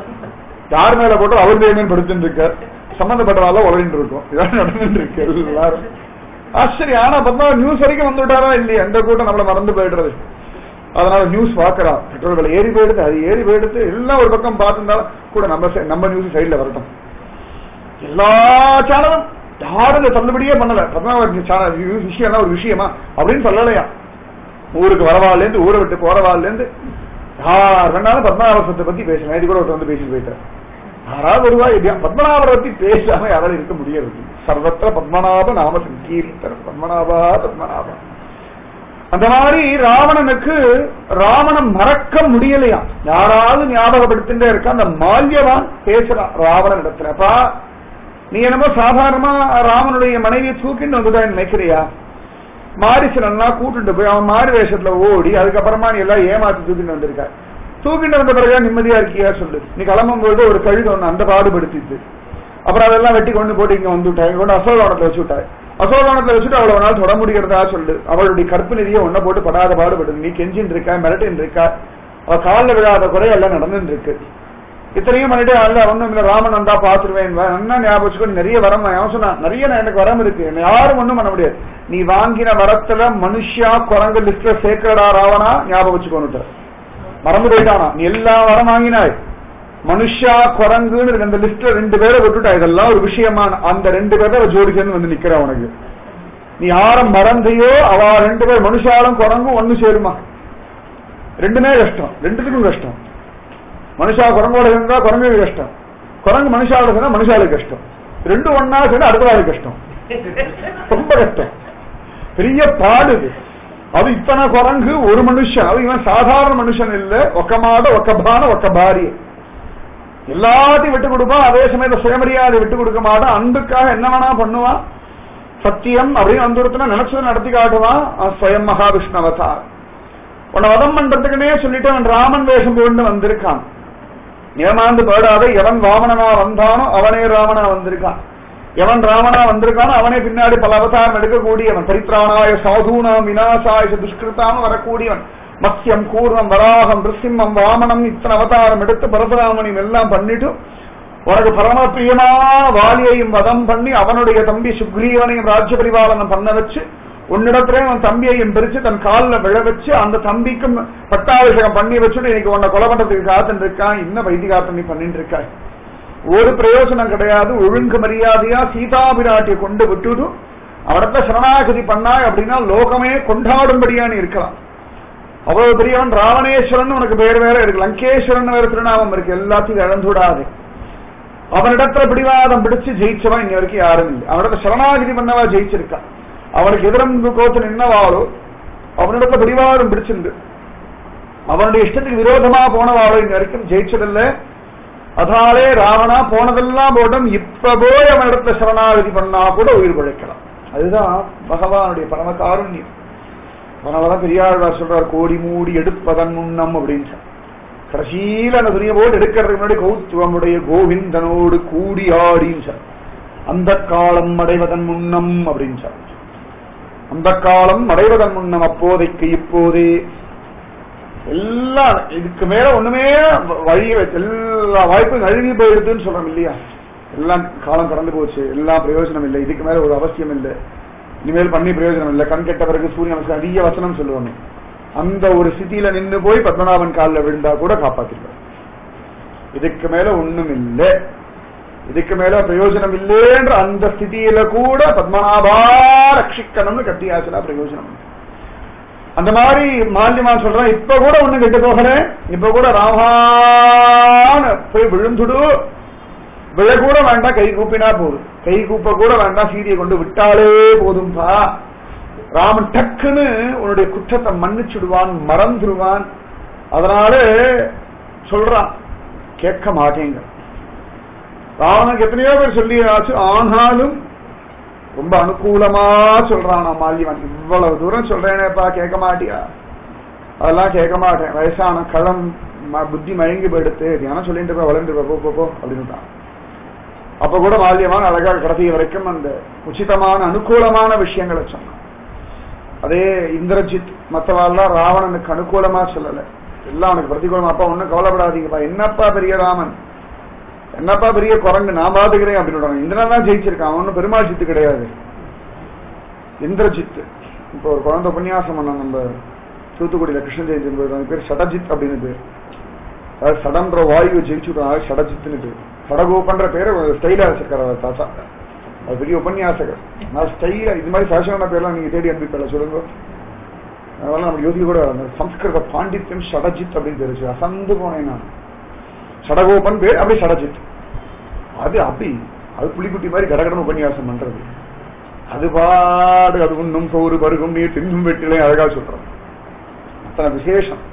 B: யார் மேல போட்டோ அவர் தேவன் படுத்துட்டு இருக்கார் சம்பந்தப்பட்டவால உழைந்து இருக்கும் இதான் நடந்துட்டு இருக்கு எல்லாரும் ஆச்சரியம் ஆனா பத்மநாபன் நியூஸ் வரைக்கும் வந்துட்டாரா இல்லையா எந்த கூட்டம் நம்மள மறந்து போயிடுறது அதனால நியூஸ் பாக்குறா பெட்ரோல் விலை ஏறி போயிடுது அது ஏறி போயிடுது எல்லாம் ஒரு பக்கம் பார்த்துருந்தாலும் கூட நம்ம side- நம்ம நியூஸ் சைட்ல வரட்டும் எல்லா சேனலும் யாரும் இதை தள்ளுபடியே பண்ணல பத்மநாபன் சேனல் விஷயம் ஒரு விஷயமா அப்படின்னு சொல்லலையா ஊருக்கு வரவாள்ல இருந்து ஊரை விட்டு போறவாள்ல இருந்து யார் வேணாலும் பத்மநாபத்தை பத்தி பேசலாம் இது கூட ஒருத்தர் வந்து பேசிட்டு போயிட்டார் யாராவது வருவா இல்லையா பத்மநாபரை பத்தி பேசாம யாராலும் இருக்க முடியாது சர்வத்திர பத்மநாப நாம சங்கீர்த்தனம் பத்மநாபா பத்மநாபா அந்த மாதிரி ராவணனுக்கு ராவணன் மறக்க முடியலையா யாராவது ஞாபகப்படுத்திட்டே இருக்க அந்த மால்யவான் பேசுறான் ராவணன் இடத்துல அப்பா நீ என்னமோ சாதாரணமா ராமனுடைய மனைவியை தூக்கிட்டு வந்துதான் நினைக்கிறியா மாரிசனா கூட்டிட்டு போய் அவன் மாறு வேஷத்துல ஓடி அதுக்கப்புறமா நீ எல்லாம் ஏமாத்தி தூக்கிட்டு வந்திருக்க தூக்கிட்டு வந்த பிறகு நிம்மதியா இருக்கியா சொல்லு நீ கிளம்பும் போது ஒரு கழுது ஒண்ணு அந்த பாடுபடுத்திட்டு அப்புறம் அதெல்லாம் வெட்டி கொண்டு போட்டு இங்க வந்து விட்டாங்க கொண்டு அசோகவனத்துல வச்சு விட்டாய் அசோகவனத்துல வச்சுட்டு அவ்வளவு நாள் தொட முடிகிறதா சொல்லு அவளுடைய கற்பு நிதியை ஒன்ன போட்டு படாத பாடுபடுது நீ கெஞ்சின்னு இருக்கா மிரட்டின்னு இருக்கா அவ காலில் விழாத குறை எல்லாம் நடந்துட்டு இருக்கு இத்தனையும் பண்ணிட்டு அல்ல ஒண்ணும் இல்ல ராமன் வந்தா பாத்துருவேன் என்ன ஞாபகம் வச்சுக்கோ நீ நிறைய வரம் அவன் சொன்னா நிறைய நான் எனக்கு வரம் இருக்கு என்னை யாரும் ஒண்ணும் பண்ண முடியாது நீ வாங்கின வரத்துல மனுஷா குரங்கு லிஸ்ட்ல சேர்க்கடா ராவணா ஞாபகம் வச்சுக்கோன்னு மறந்து போயிட்டானா நீ எல்லாம் வரம் வாங்கினாய் மனுஷா குரங்குன்னு இருக்கு அந்த லிஸ்ட்ல ரெண்டு பேரை விட்டுட்டா இதெல்லாம் ஒரு விஷயமா அந்த ரெண்டு பேரை ஜோடி சேர்ந்து வந்து நிக்கிறா உனக்கு நீ யார மறந்தையோ அவ ரெண்டு பேர் மனுஷாலும் குரங்கும் ஒண்ணு சேருமா ரெண்டுமே கஷ்டம் ரெண்டுத்துக்கும் கஷ்டம் மனுஷா குரங்கோட இருந்தா குரங்குக்கு கஷ்டம் குரங்கு மனுஷாவோட சேர்ந்தா மனுஷாளுக்கு கஷ்டம் ரெண்டும் ஒன்னா சேர்ந்தா அடுத்த நாளுக்கு கஷ்டம் ரொம்ப கஷ்டம் பெரிய பாடு இது அது இத்தனை குரங்கு ஒரு மனுஷன் அது இவன் சாதாரண மனுஷன் இல்ல ஒக்க மாட ஒக்க பான ஒக்க பாரிய எல்லாத்தையும் விட்டு கொடுப்பான் அதே சமயத்துல சுயமரியாதை விட்டு கொடுக்க மாட்டான் அன்புக்காக என்ன வேணா பண்ணுவான் சத்தியம் அப்படின்னு வந்துருத்துனா நினைச்சதை நடத்தி காட்டுவான் அவன் ஸ்வயம் மகாவிஷ்ணு அவதார் உன்னை வதம் பண்றதுக்குன்னே சொல்லிட்டு அவன் ராமன் வேஷம் போட்டு வந்திருக்கான் ஏமாந்து போடாத எவன் வாமனனா வந்தானோ அவனே ராமனா வந்திருக்கான் எவன் ராமனா வந்திருக்கானோ அவனே பின்னாடி பல அவதாரம் எடுக்கக்கூடியவன் பரித்ராணாய சாதுனாம் விநாசாய துஷ்கிருத்தாம் வரக்கூடியவன் மத்யம் கூர்மம் வராகம் நிருசிம்மம் வாமனம் இத்தனை அவதாரம் எடுத்து பரசுராமனையும் எல்லாம் பண்ணிட்டு உனக்கு பரமபிரியமான வாலியையும் வதம் பண்ணி அவனுடைய தம்பி சுக்ரீவனையும் ராஜ்ய பரிபாலனம் பண்ண வச்சு உன்னிடத்துல அவன் தம்பியையும் பிரிச்சு தன் காலில் விழ வச்சு அந்த தம்பிக்கும் பட்டாபிஷேகம் பண்ணி வச்சுட்டு இன்னைக்கு உன்னை கொலை பண்றதுக்கு காத்துட்டு இருக்கான் இன்னும் வைத்திகாத்தம் நீ பண்ணிட்டு இருக்காய் ஒரு பிரயோஜனம் கிடையாது ஒழுங்கு மரியாதையா சீதா பிராட்டியை கொண்டு விட்டுட்டு அவடத்துல சரணாகதி பண்ணாய் அப்படின்னா லோகமே கொண்டாடும்படியா நீ இருக்கலாம் அவ்வளவு பெரியவன் ராவணேஸ்வரன் உனக்கு பேர் வேற இருக்கு லங்கேஸ்வரன் வேற திருநாமம் இருக்கு எல்லாத்தையும் இழந்துடாது அவனிடத்துல பிடிவாதம் பிடிச்சு ஜெயிச்சவன் இன்ன வரைக்கும் யாரும் இல்லை அவனிடத்துல சரணாகதி பண்ணவா ஜெயிச்சிருக்கா அவனுக்கு எதிரம்பு கோத்து நின்னவாளோ அவனிடத்துல பிடிவாதம் பிடிச்சிருந்து அவனுடைய இஷ்டத்துக்கு விரோதமா போனவாளோ இன்ன வரைக்கும் ஜெயிச்சதில்லை அதனாலே ராவணா போனதெல்லாம் போட்டும் இப்ப போய் அவனிடத்துல சரணாகதி பண்ணா கூட உயிர் பிழைக்கலாம் அதுதான் பகவானுடைய பரம காருண்யம் அதனாலதான் பெரியாழ்வார் சொல்றார் கோடி மூடி எடுப்பதன் முன்னம் அப்படின்னு சொன்னார். கடைசியில அந்த துணியை போட்டு எடுக்கிறதுக்கு முன்னாடி கௌத்துவமுடைய கோவிந்தனோடு கூடி ஆடின்னு சொன்னார். அந்த காலம் அடைவதன் முன்னம் அப்படின்னு சொன்னார். அந்த காலம் அடைவதன் முன்னம் அப்போதைக்கு இப்போதே எல்லாம் இதுக்கு மேல ஒண்ணுமே வழிய வச்சு எல்லா வாய்ப்பும் நழுவி போயிடுதுன்னு சொல்றோம் இல்லையா எல்லாம் காலம் கடந்து போச்சு எல்லாம் பிரயோஜனம் இல்லை இதுக்கு மேல ஒரு அவசியம் இல்லை இனிமேல் பண்ணி பிரயோஜனம் இல்லை கண் கெட்ட பிறகு சூரிய நமஸ்காரம் அதிக வசனம் சொல்லுவாங்க அந்த ஒரு ஸ்திதியில நின்னு போய் பத்மநாபன் காலில் விழுந்தா கூட காப்பாத்திருப்பார் இதுக்கு மேல ஒண்ணும் இல்லை இதுக்கு மேல பிரயோஜனம் இல்லைன்ற அந்த ஸ்திதியில கூட பத்மநாபா ரட்சிக்கணும்னு கட்டியாச்சுனா பிரயோஜனம் இல்லை. அந்த மாதிரி மால்யமான் சொல்றான் இப்ப கூட ஒண்ணு கெட்டு போகல இப்ப கூட ராமான போய் விழுந்துடு விழ கூட வேண்டாம் கை கூப்பினா போதும் கை கூப்ப கூட வேண்டாம் சீதையை கொண்டு விட்டாலே போதும்பா ராமன் டக்குன்னு உன்னுடைய குற்றத்தை மன்னிச்சுடுவான் மறந்துடுவான் அதனால சொல்றான் கேட்க மாட்டேங்க ராவனுக்கு எத்தனையோ பேர் சொல்லியாச்சு ஆனாலும் ரொம்ப அனுகூலமா சொல்றான் நான் மால்யவன் இவ்வளவு தூரம் சொல்றேனேப்பா கேட்க மாட்டியா அதெல்லாம் கேட்க மாட்டேன் வயசான களம் ம- புத்தி மயங்கி போயிடுத்து தியானம் சொல்லிட்டு போய் வளர்ந்து போ, போ போ, போ அப்படின்னுட்டான் அப்ப கூட மால்யவான் அழகா கடைசி வரைக்கும் அந்த உச்சிதமான அனுகூலமான விஷயங்களை சொன்னான் அதே இந்திரஜித் மற்றவாள்லாம் ராவணனுக்கு அனுகூலமா சொல்லல எல்லாம் அவனுக்கு பிரதிகூலமா அப்பா ஒன்னும் கவலைப்படாதீங்கப்பா என்னப்பா பெரிய ராமன் என்னப்பா பெரிய குரங்கு நான் பாத்துக்கிறேன் அப்படின்னு இந்திரன் தான் ஜெயிச்சிருக்கான் ஒன்னும் பெருமாள் ஜித்து கிடையாது இந்திரஜித் இப்போ ஒரு குழந்தை உபன்யாசம் பண்ண நம்ம தூத்துக்குடியில கிருஷ்ண ஜெயந்தி போது அவன் பேர் சடஜித் அப்படின்னு பேர் அதாவது சடன்ற வாயுவை ஜெயிச்சுட்டாங்க சடஜித்னு பேர் சடகோபன்ற பேரை ஸ்டைலா வச்சிருக்காரு அவர் தாத்தா அது பெரிய உபன்யாசகர் நான் ஸ்டைலா இது மாதிரி ஃபேஷனான பேர்லாம் நீங்க தேடி அனுப்பிப்பல சொல்லுங்க அதெல்லாம் நம்ம யோசிக்க கூட அந்த சம்ஸ்கிருத பாண்டித்யம் ஷடஜித் அப்படின்னு பேர் வச்சு அசந்து போனேன் நான் சடகோபன் பேர் அப்படியே சடஜித் அது அப்படி அது புலிக்குட்டி மாதிரி கடகடன் உபன்யாசம் பண்றது அது பாடு அது உண்ணும் சோறு பருகும் நீர் தின்னும் வெட்டிலே அழகா சொல்றோம் அத்தனை விசேஷம்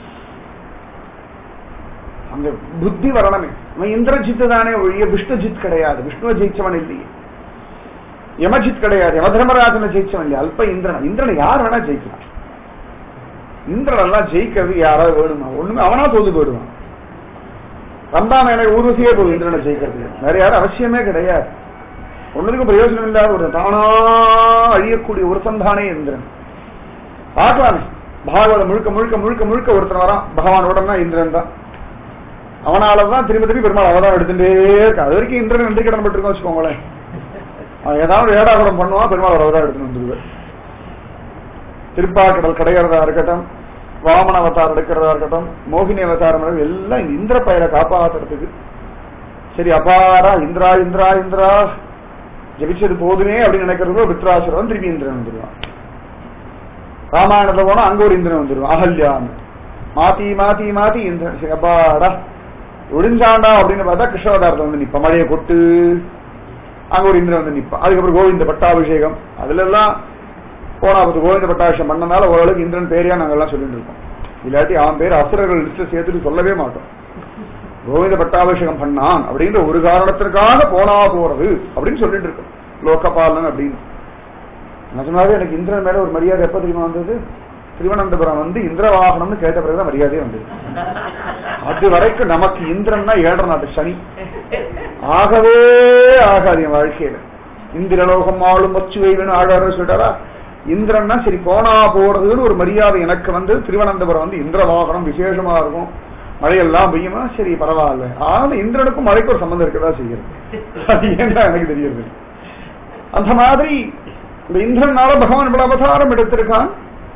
B: அந்த புத்தி வரணுமே அவன் இந்திரஜித் தானே ஒழிய விஷ்ணுஜித் கிடையாது விஷ்ணுவை ஜெயிச்சவன் இல்லையே யமஜித் கிடையாது யமதர்மராஜனை ஜெயிச்சவன் இல்லையா அல்ப இந்திரன் இந்திரனை யார் வேணா ஜெயிக்கலாம் இந்திரன் எல்லாம் ஜெயிக்கிறது யாராவது வேணுமா ஒண்ணுமே அவனா தோது போயிடுவான் வந்தான் எனக்கு ஊர்வசியே போதும் இந்திரனை ஜெயிக்கிறது வேற யாரும் அவசியமே கிடையாது ஒன்னுக்கும் பிரயோஜனம் இல்லாத ஒரு தானா அழியக்கூடிய ஒரு சந்தானே இந்திரன் பார்க்கலாமே பாகவதம் முழுக்க முழுக்க முழுக்க முழுக்க ஒருத்தன் வரான் பகவானோட இந்திரன் தான் அவனாலதான் திரும்ப திரும்பி பெருமாள் அவதான் எடுத்துட்டே இருக்கா அது வரைக்கும் இந்திரன் நன்றி கடன் பட்டிருக்கோம் வச்சுக்கோங்களேன் அவன் ஏதாவது ஏடாகுடம் பண்ணுவான் பெருமாள் அவதான் எடுத்துட்டு வந்துருவார் திருப்பாக்கடல் கடைகிறதா இருக்கட்டும் வாமன அவதாரம் எடுக்கிறதா இருக்கட்டும் மோகினி அவதாரம் எடுக்கிறது எல்லாம் இந்த இந்திர பயிரை காப்பாத்துறதுக்கு சரி அபாரா இந்திரா இந்திரா இந்திரா ஜபிச்சது போதுமே அப்படின்னு நினைக்கிறதோ வித்ராசுரம் திருப்பி இந்திரன் வந்துருவான் ராமாயணத்துல போனா அங்க ஒரு இந்திரன் வந்துருவான் அகல்யான்னு மாத்தி மாத்தி மாத்தி இந்திரன் சரி அப்பாடா ஒழிஞ்சாண்டா அப்படின்னு பார்த்தா கிருஷ்ணவதாரத்தை வந்து நிப்பா மழையை கொட்டு அங்க ஒரு இந்திரன் வந்து நிப்பான் அதுக்கப்புறம் கோவிந்த பட்டாபிஷேகம் அதுல எல்லாம் போனா பத்து கோவிந்த பட்டாபிஷேகம் பண்ணனால ஓரளவுக்கு இந்திரன் பேரையா நாங்க எல்லாம் சொல்லிட்டு இருக்கோம் இல்லாட்டி அவன் பேர் அசுரர்கள் லிஸ்ட் சேர்த்துட்டு சொல்லவே மாட்டோம் கோவிந்த பட்டாபிஷேகம் பண்ணான் அப்படின்ற ஒரு காரணத்திற்காக போனா போறது அப்படின்னு சொல்லிட்டு இருக்கோம் லோகபாலன் அப்படின்னு நிஜமாவே எனக்கு இந்திரன் மேல ஒரு மரியாதை எப்ப தெரியுமா வந்தது திருவனந்தபுரம் வந்து இந்திர வாகனம்னு கேட்ட பிறகுதான் மரியாதையே வந்தது அது வரைக்கும் நமக்கு இந்திரன்னா ஏழரை நாட்டு சனி ஆகவே ஆகாது என் வாழ்க்கையில இந்திரலோகம் ஆளும் மச்சுவை வேணும் ஆழ்வார சொல்லிட்டாரா இந்திரன்னா சரி போனா போறதுன்னு ஒரு மரியாதை எனக்கு வந்து திருவனந்தபுரம் வந்து இந்திர வாகனம் விசேஷமா இருக்கும் மழையெல்லாம் பெய்யுமா சரி பரவாயில்ல ஆனா இந்திரனுக்கும் மழைக்கு ஒரு சம்பந்தம் இருக்கதா செய்யறது அது ஏன்னா எனக்கு தெரியுது அந்த மாதிரி இந்த இந்திரனால பகவான் இவ்வளவு அவதாரம் எடுத்திருக்கான்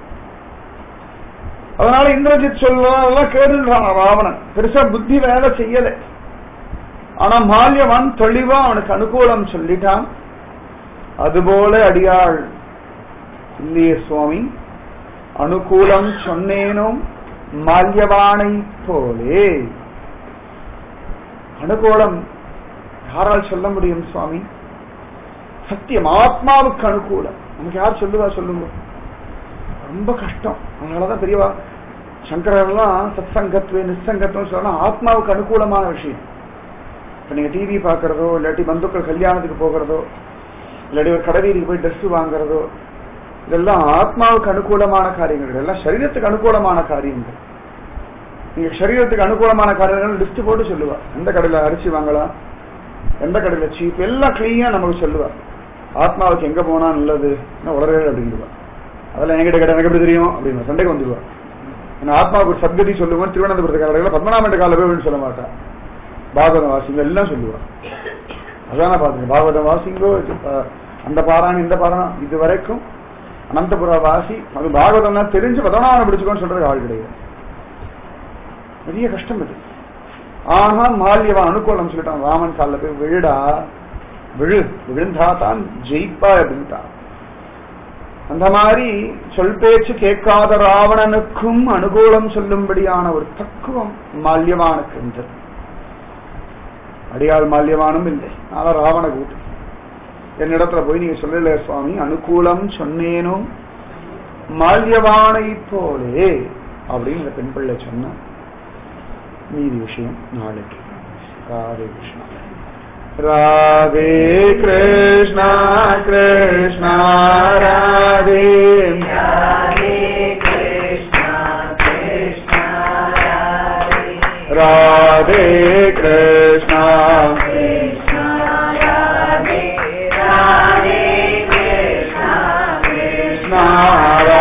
B: அதனால இந்திரஜித் சொல்லலாம் கேடுறான் ராவணன் பெருசா புத்தி வேலை செய்யல ஆனா மால்யவான் தெளிவா அவனுக்கு அனுகூலம் சொல்லிட்டான் அதுபோல அடியாள் இல்லையே சுவாமி அனுகூலம் சொன்னேனும் மால்யவானை போலே அனுகூலம் யாரால் சொல்ல முடியும் சுவாமி சத்தியம் ஆத்மாவுக்கு அனுகூலம் நமக்கு யார் சொல்லுவா சொல்லுங்க ரொம்ப கஷ்டம் அதனாலதான் பெரியவா சங்கரெல்லாம் சத் சங்கத்துவ நிசங்கத்துவம் சொன்னா ஆத்மாவுக்கு அனுகூலமான விஷயம் இப்ப நீங்க டிவி பாக்குறதோ இல்லாட்டி பந்துக்கள் கல்யாணத்துக்கு போகிறதோ இல்லாட்டி ஒரு கடைவீதிக்கு போய் ட்ரெஸ் வாங்குறதோ இதெல்லாம் ஆத்மாவுக்கு அனுகூலமான காரியங்கள் இதெல்லாம் சரீரத்துக்கு அனுகூலமான காரியங்கள் நீங்க சரீரத்துக்கு அனுகூலமான காரியங்கள் லிஸ்ட் போட்டு சொல்லுவா எந்த கடையில அரிசி வாங்கலாம் எந்த கடையில சீப் எல்லாம் கிளீனா நமக்கு சொல்லுவா ஆத்மாவுக்கு எங்க போனா நல்லது உலக அப்படிங்குவா அதெல்லாம் என்கிட்ட கேட்ட எனக்கு எப்படி தெரியும் அப்படின்னு சண்டைக்கு வந்துடுவா ஏன்னா ஆத்மாவுக்கு ஒரு சத்கதி சொல்லுவோம் திருவனந்தபுரத்து கடையில பத்மநாபன் கால போய் சொல்ல மாட்டா பாகவதம் வாசிங்க எல்லாம் சொல்லுவா அதான பாத்துங்க பாகவதம் வாசிங்கோ அந்த பாராயணம் இந்த பாராயணம் இது வரைக்கும் அனந்தபுர வாசி அது பாகவதம்னா தெரிஞ்சு பதவனாவனை பிடிச்சுக்கோன்னு சொல்றது ஆள் கிடையாது பெரிய கஷ்டம் இது ஆனா மால்யவன் அனுகூலம் சொல்லிட்டான் ராமன் காலில் போய் விழுடா விழு விழுந்தாதான் ஜெயிப்பா அப்படின்ட்டான் அந்த மாதிரி சொல் பேச்சு கேட்காத ராவணனுக்கும் அனுகூலம் சொல்லும்படியான ஒரு தக்குவம் மால்யவானுக்கு இருந்தது அடியாள் மால்யவானும் இல்லை ஆனா ராவண கூட்டு என்னிடத்துல போய் நீங்க சொல்லல சுவாமி அனுகூலம் சொன்னேனும் மால்யவானை போலே அப்படின்னு இந்த பெண் பிள்ளை சொன்ன மீதி விஷயம் நாளைக்கு Radhe Krishna Radhe Krishna Krishna Radhe
A: Radhe Krishna Krishna Radhe
B: Radhe Krishna
A: Krishna Radhe Radhe Krishna Krishna
B: Krishna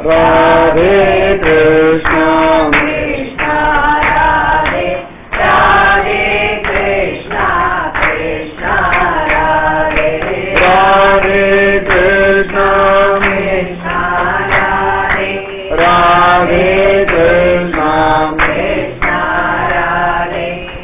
B: Radhe Krishna
A: Krishna Radhe Radhe Krishna Krishna Radhe
B: Radhe Krishna
A: Krishna Radhe
B: Radhe Krishna
A: Krishna Radhe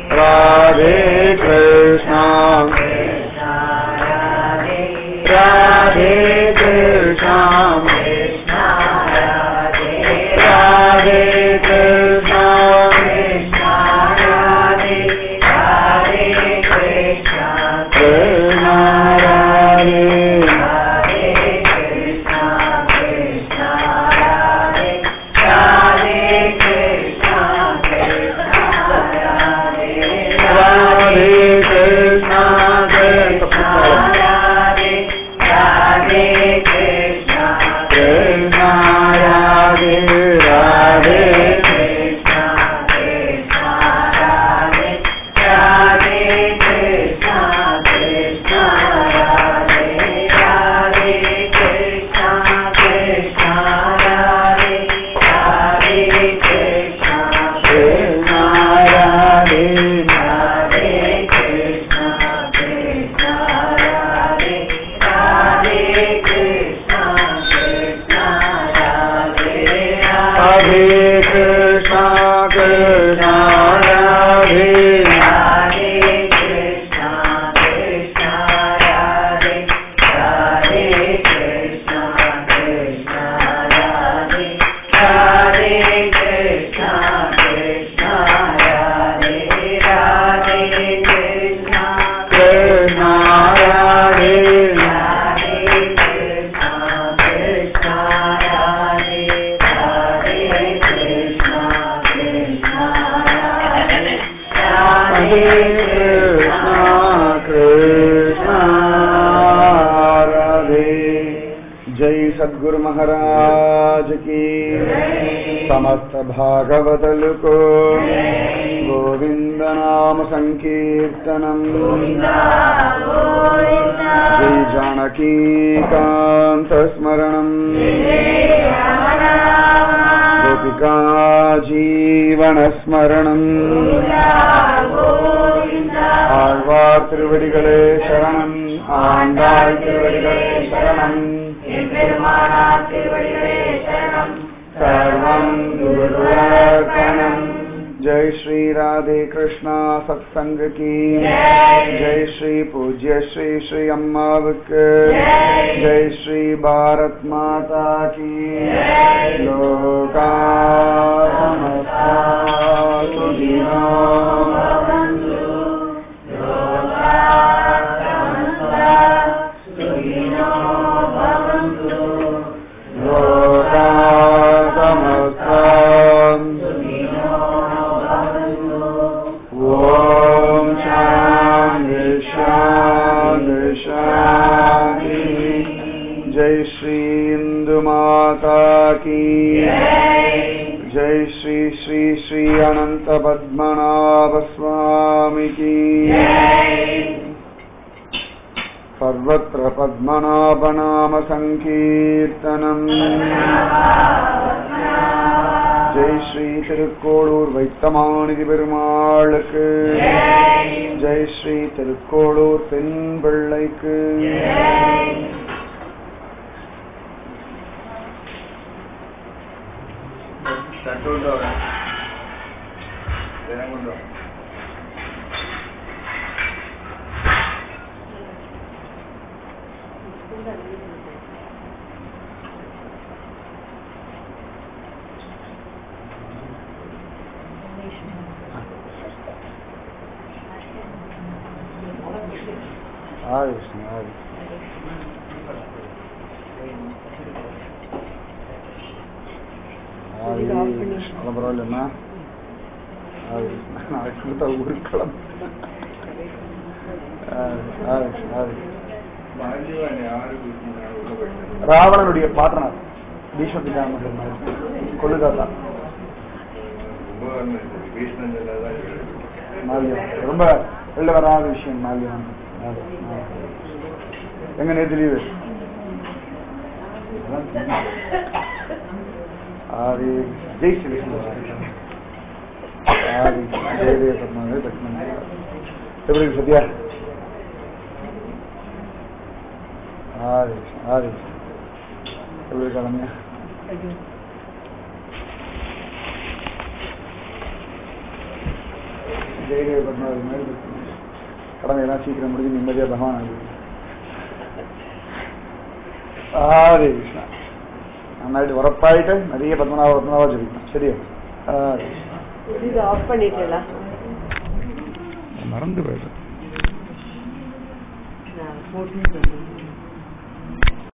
B: Radhe Krishna
A: Krishna Radhe
B: Radhe Krishna
A: Krishna Radhe
B: Radhe Krishna
A: Krishna Radhe Radhe Krishna
B: Krishna Radhe
A: Radhe Krishna Krishna Radhe Radhe Krishna Krishna Radhe
B: Radhe Krishna Krishna
A: Radhe Radhe Krishna
B: Krishna Radhe Radhe
A: Krishna Krishna Radhe Radhe Krishna Krishna Radhe Radhe Krishna Krishna Radhe Radhe Krishna
B: Krishna Radhe
A: Radhe Krishna Krishna Radhe Radhe Krishna Krishna Radhe
B: Radhe Krishna Krishna Radhe
A: Radhe Krishna Krishna Radhe Radhe Krishna Krishna Radhe Radhe Krishna Krishna Radhe Radhe Krishna
B: Krishna Radhe
A: Radhe Krishna Krishna Radhe Radhe Krishna Krishna Radhe
B: Radhe Krishna Krishna Radhe जय सद्गुरु महाराज की समस्त भागवतल को गोविंद नाम संकीर्तनम जय जानकी कांत स्मरणम गोपिका जीवन स्मरणम ஆழ்வார் திருவடிகளே சரணம் ஆண்டாள் திருவடிகளே சரணம் सर्वं गुरुर्पणम् जय श्री राधे कृष्णा सत्संग की जय श्री पूज्य श्री श्री अम्मावक जय श्री भारत माता की लोका समस्ता सुखिनो लोका समस्ता ॐ शान्ति शान्ति शान्ति जय श्री इंदु माता की जय श्री श्री श्री अनंत पद्मनाभ स्वामी की सर्वत्र पद्मनाभनाम सङ्कीर्तनम् ஜெய் ஸ்ரீ திருக்கோளூர் வைத்தமாநிதி பெருமாளுக்கு ஜெய் ஸ்ரீ திருக்கோளூர் பெண் பிள்ளைக்கு ஆயுஷ் ஆயுஷ் ஆயுஷ் அது பரவாயில்லம்மா ஆயுஷ் நாளைக்கு கொடுத்தா ஊருக்கு கிளம்பு ஆயுஷ் ஆயுஷ் ஆயுஷ் ராவணனுடைய பாட்டனார் பீஷ்மபிதாமகர் கொள்ளுதாத்தா மால்யம் ரொம்ப வெளில வராத விஷயம் மால்யம் அது, ஆ. எங்க நேற்று லீவு ஆதி ஜெய் ஸ்ரீ கிருஷ்ண ஆதி ஜெய ஜெய பத்மாவே லக்ஷ்மண் எப்படி இருக்கு சத்யா ஆதி ஆதி எப்படி இருக்கா ரம்யா ஜெய ஜெய பத்மாவதி மாதிரி லக்ஷ்மண் கடமையெல்லாம் சீக்கிரம் முடிஞ்சு நிம்மதியா பகவான் ஆகுது ஹரே கிருஷ்ணா நன்னாയിട്ട് ഉറപ്പായിട്ട് நிறைய പത്മനാഭ പത്മനാഭ ജപിക്കണം ശരിയോ ഹരേ
C: இது ஆஃப் பண்ணிட்டேடா
B: മറന്നു പോയത്
C: நான் போட்டு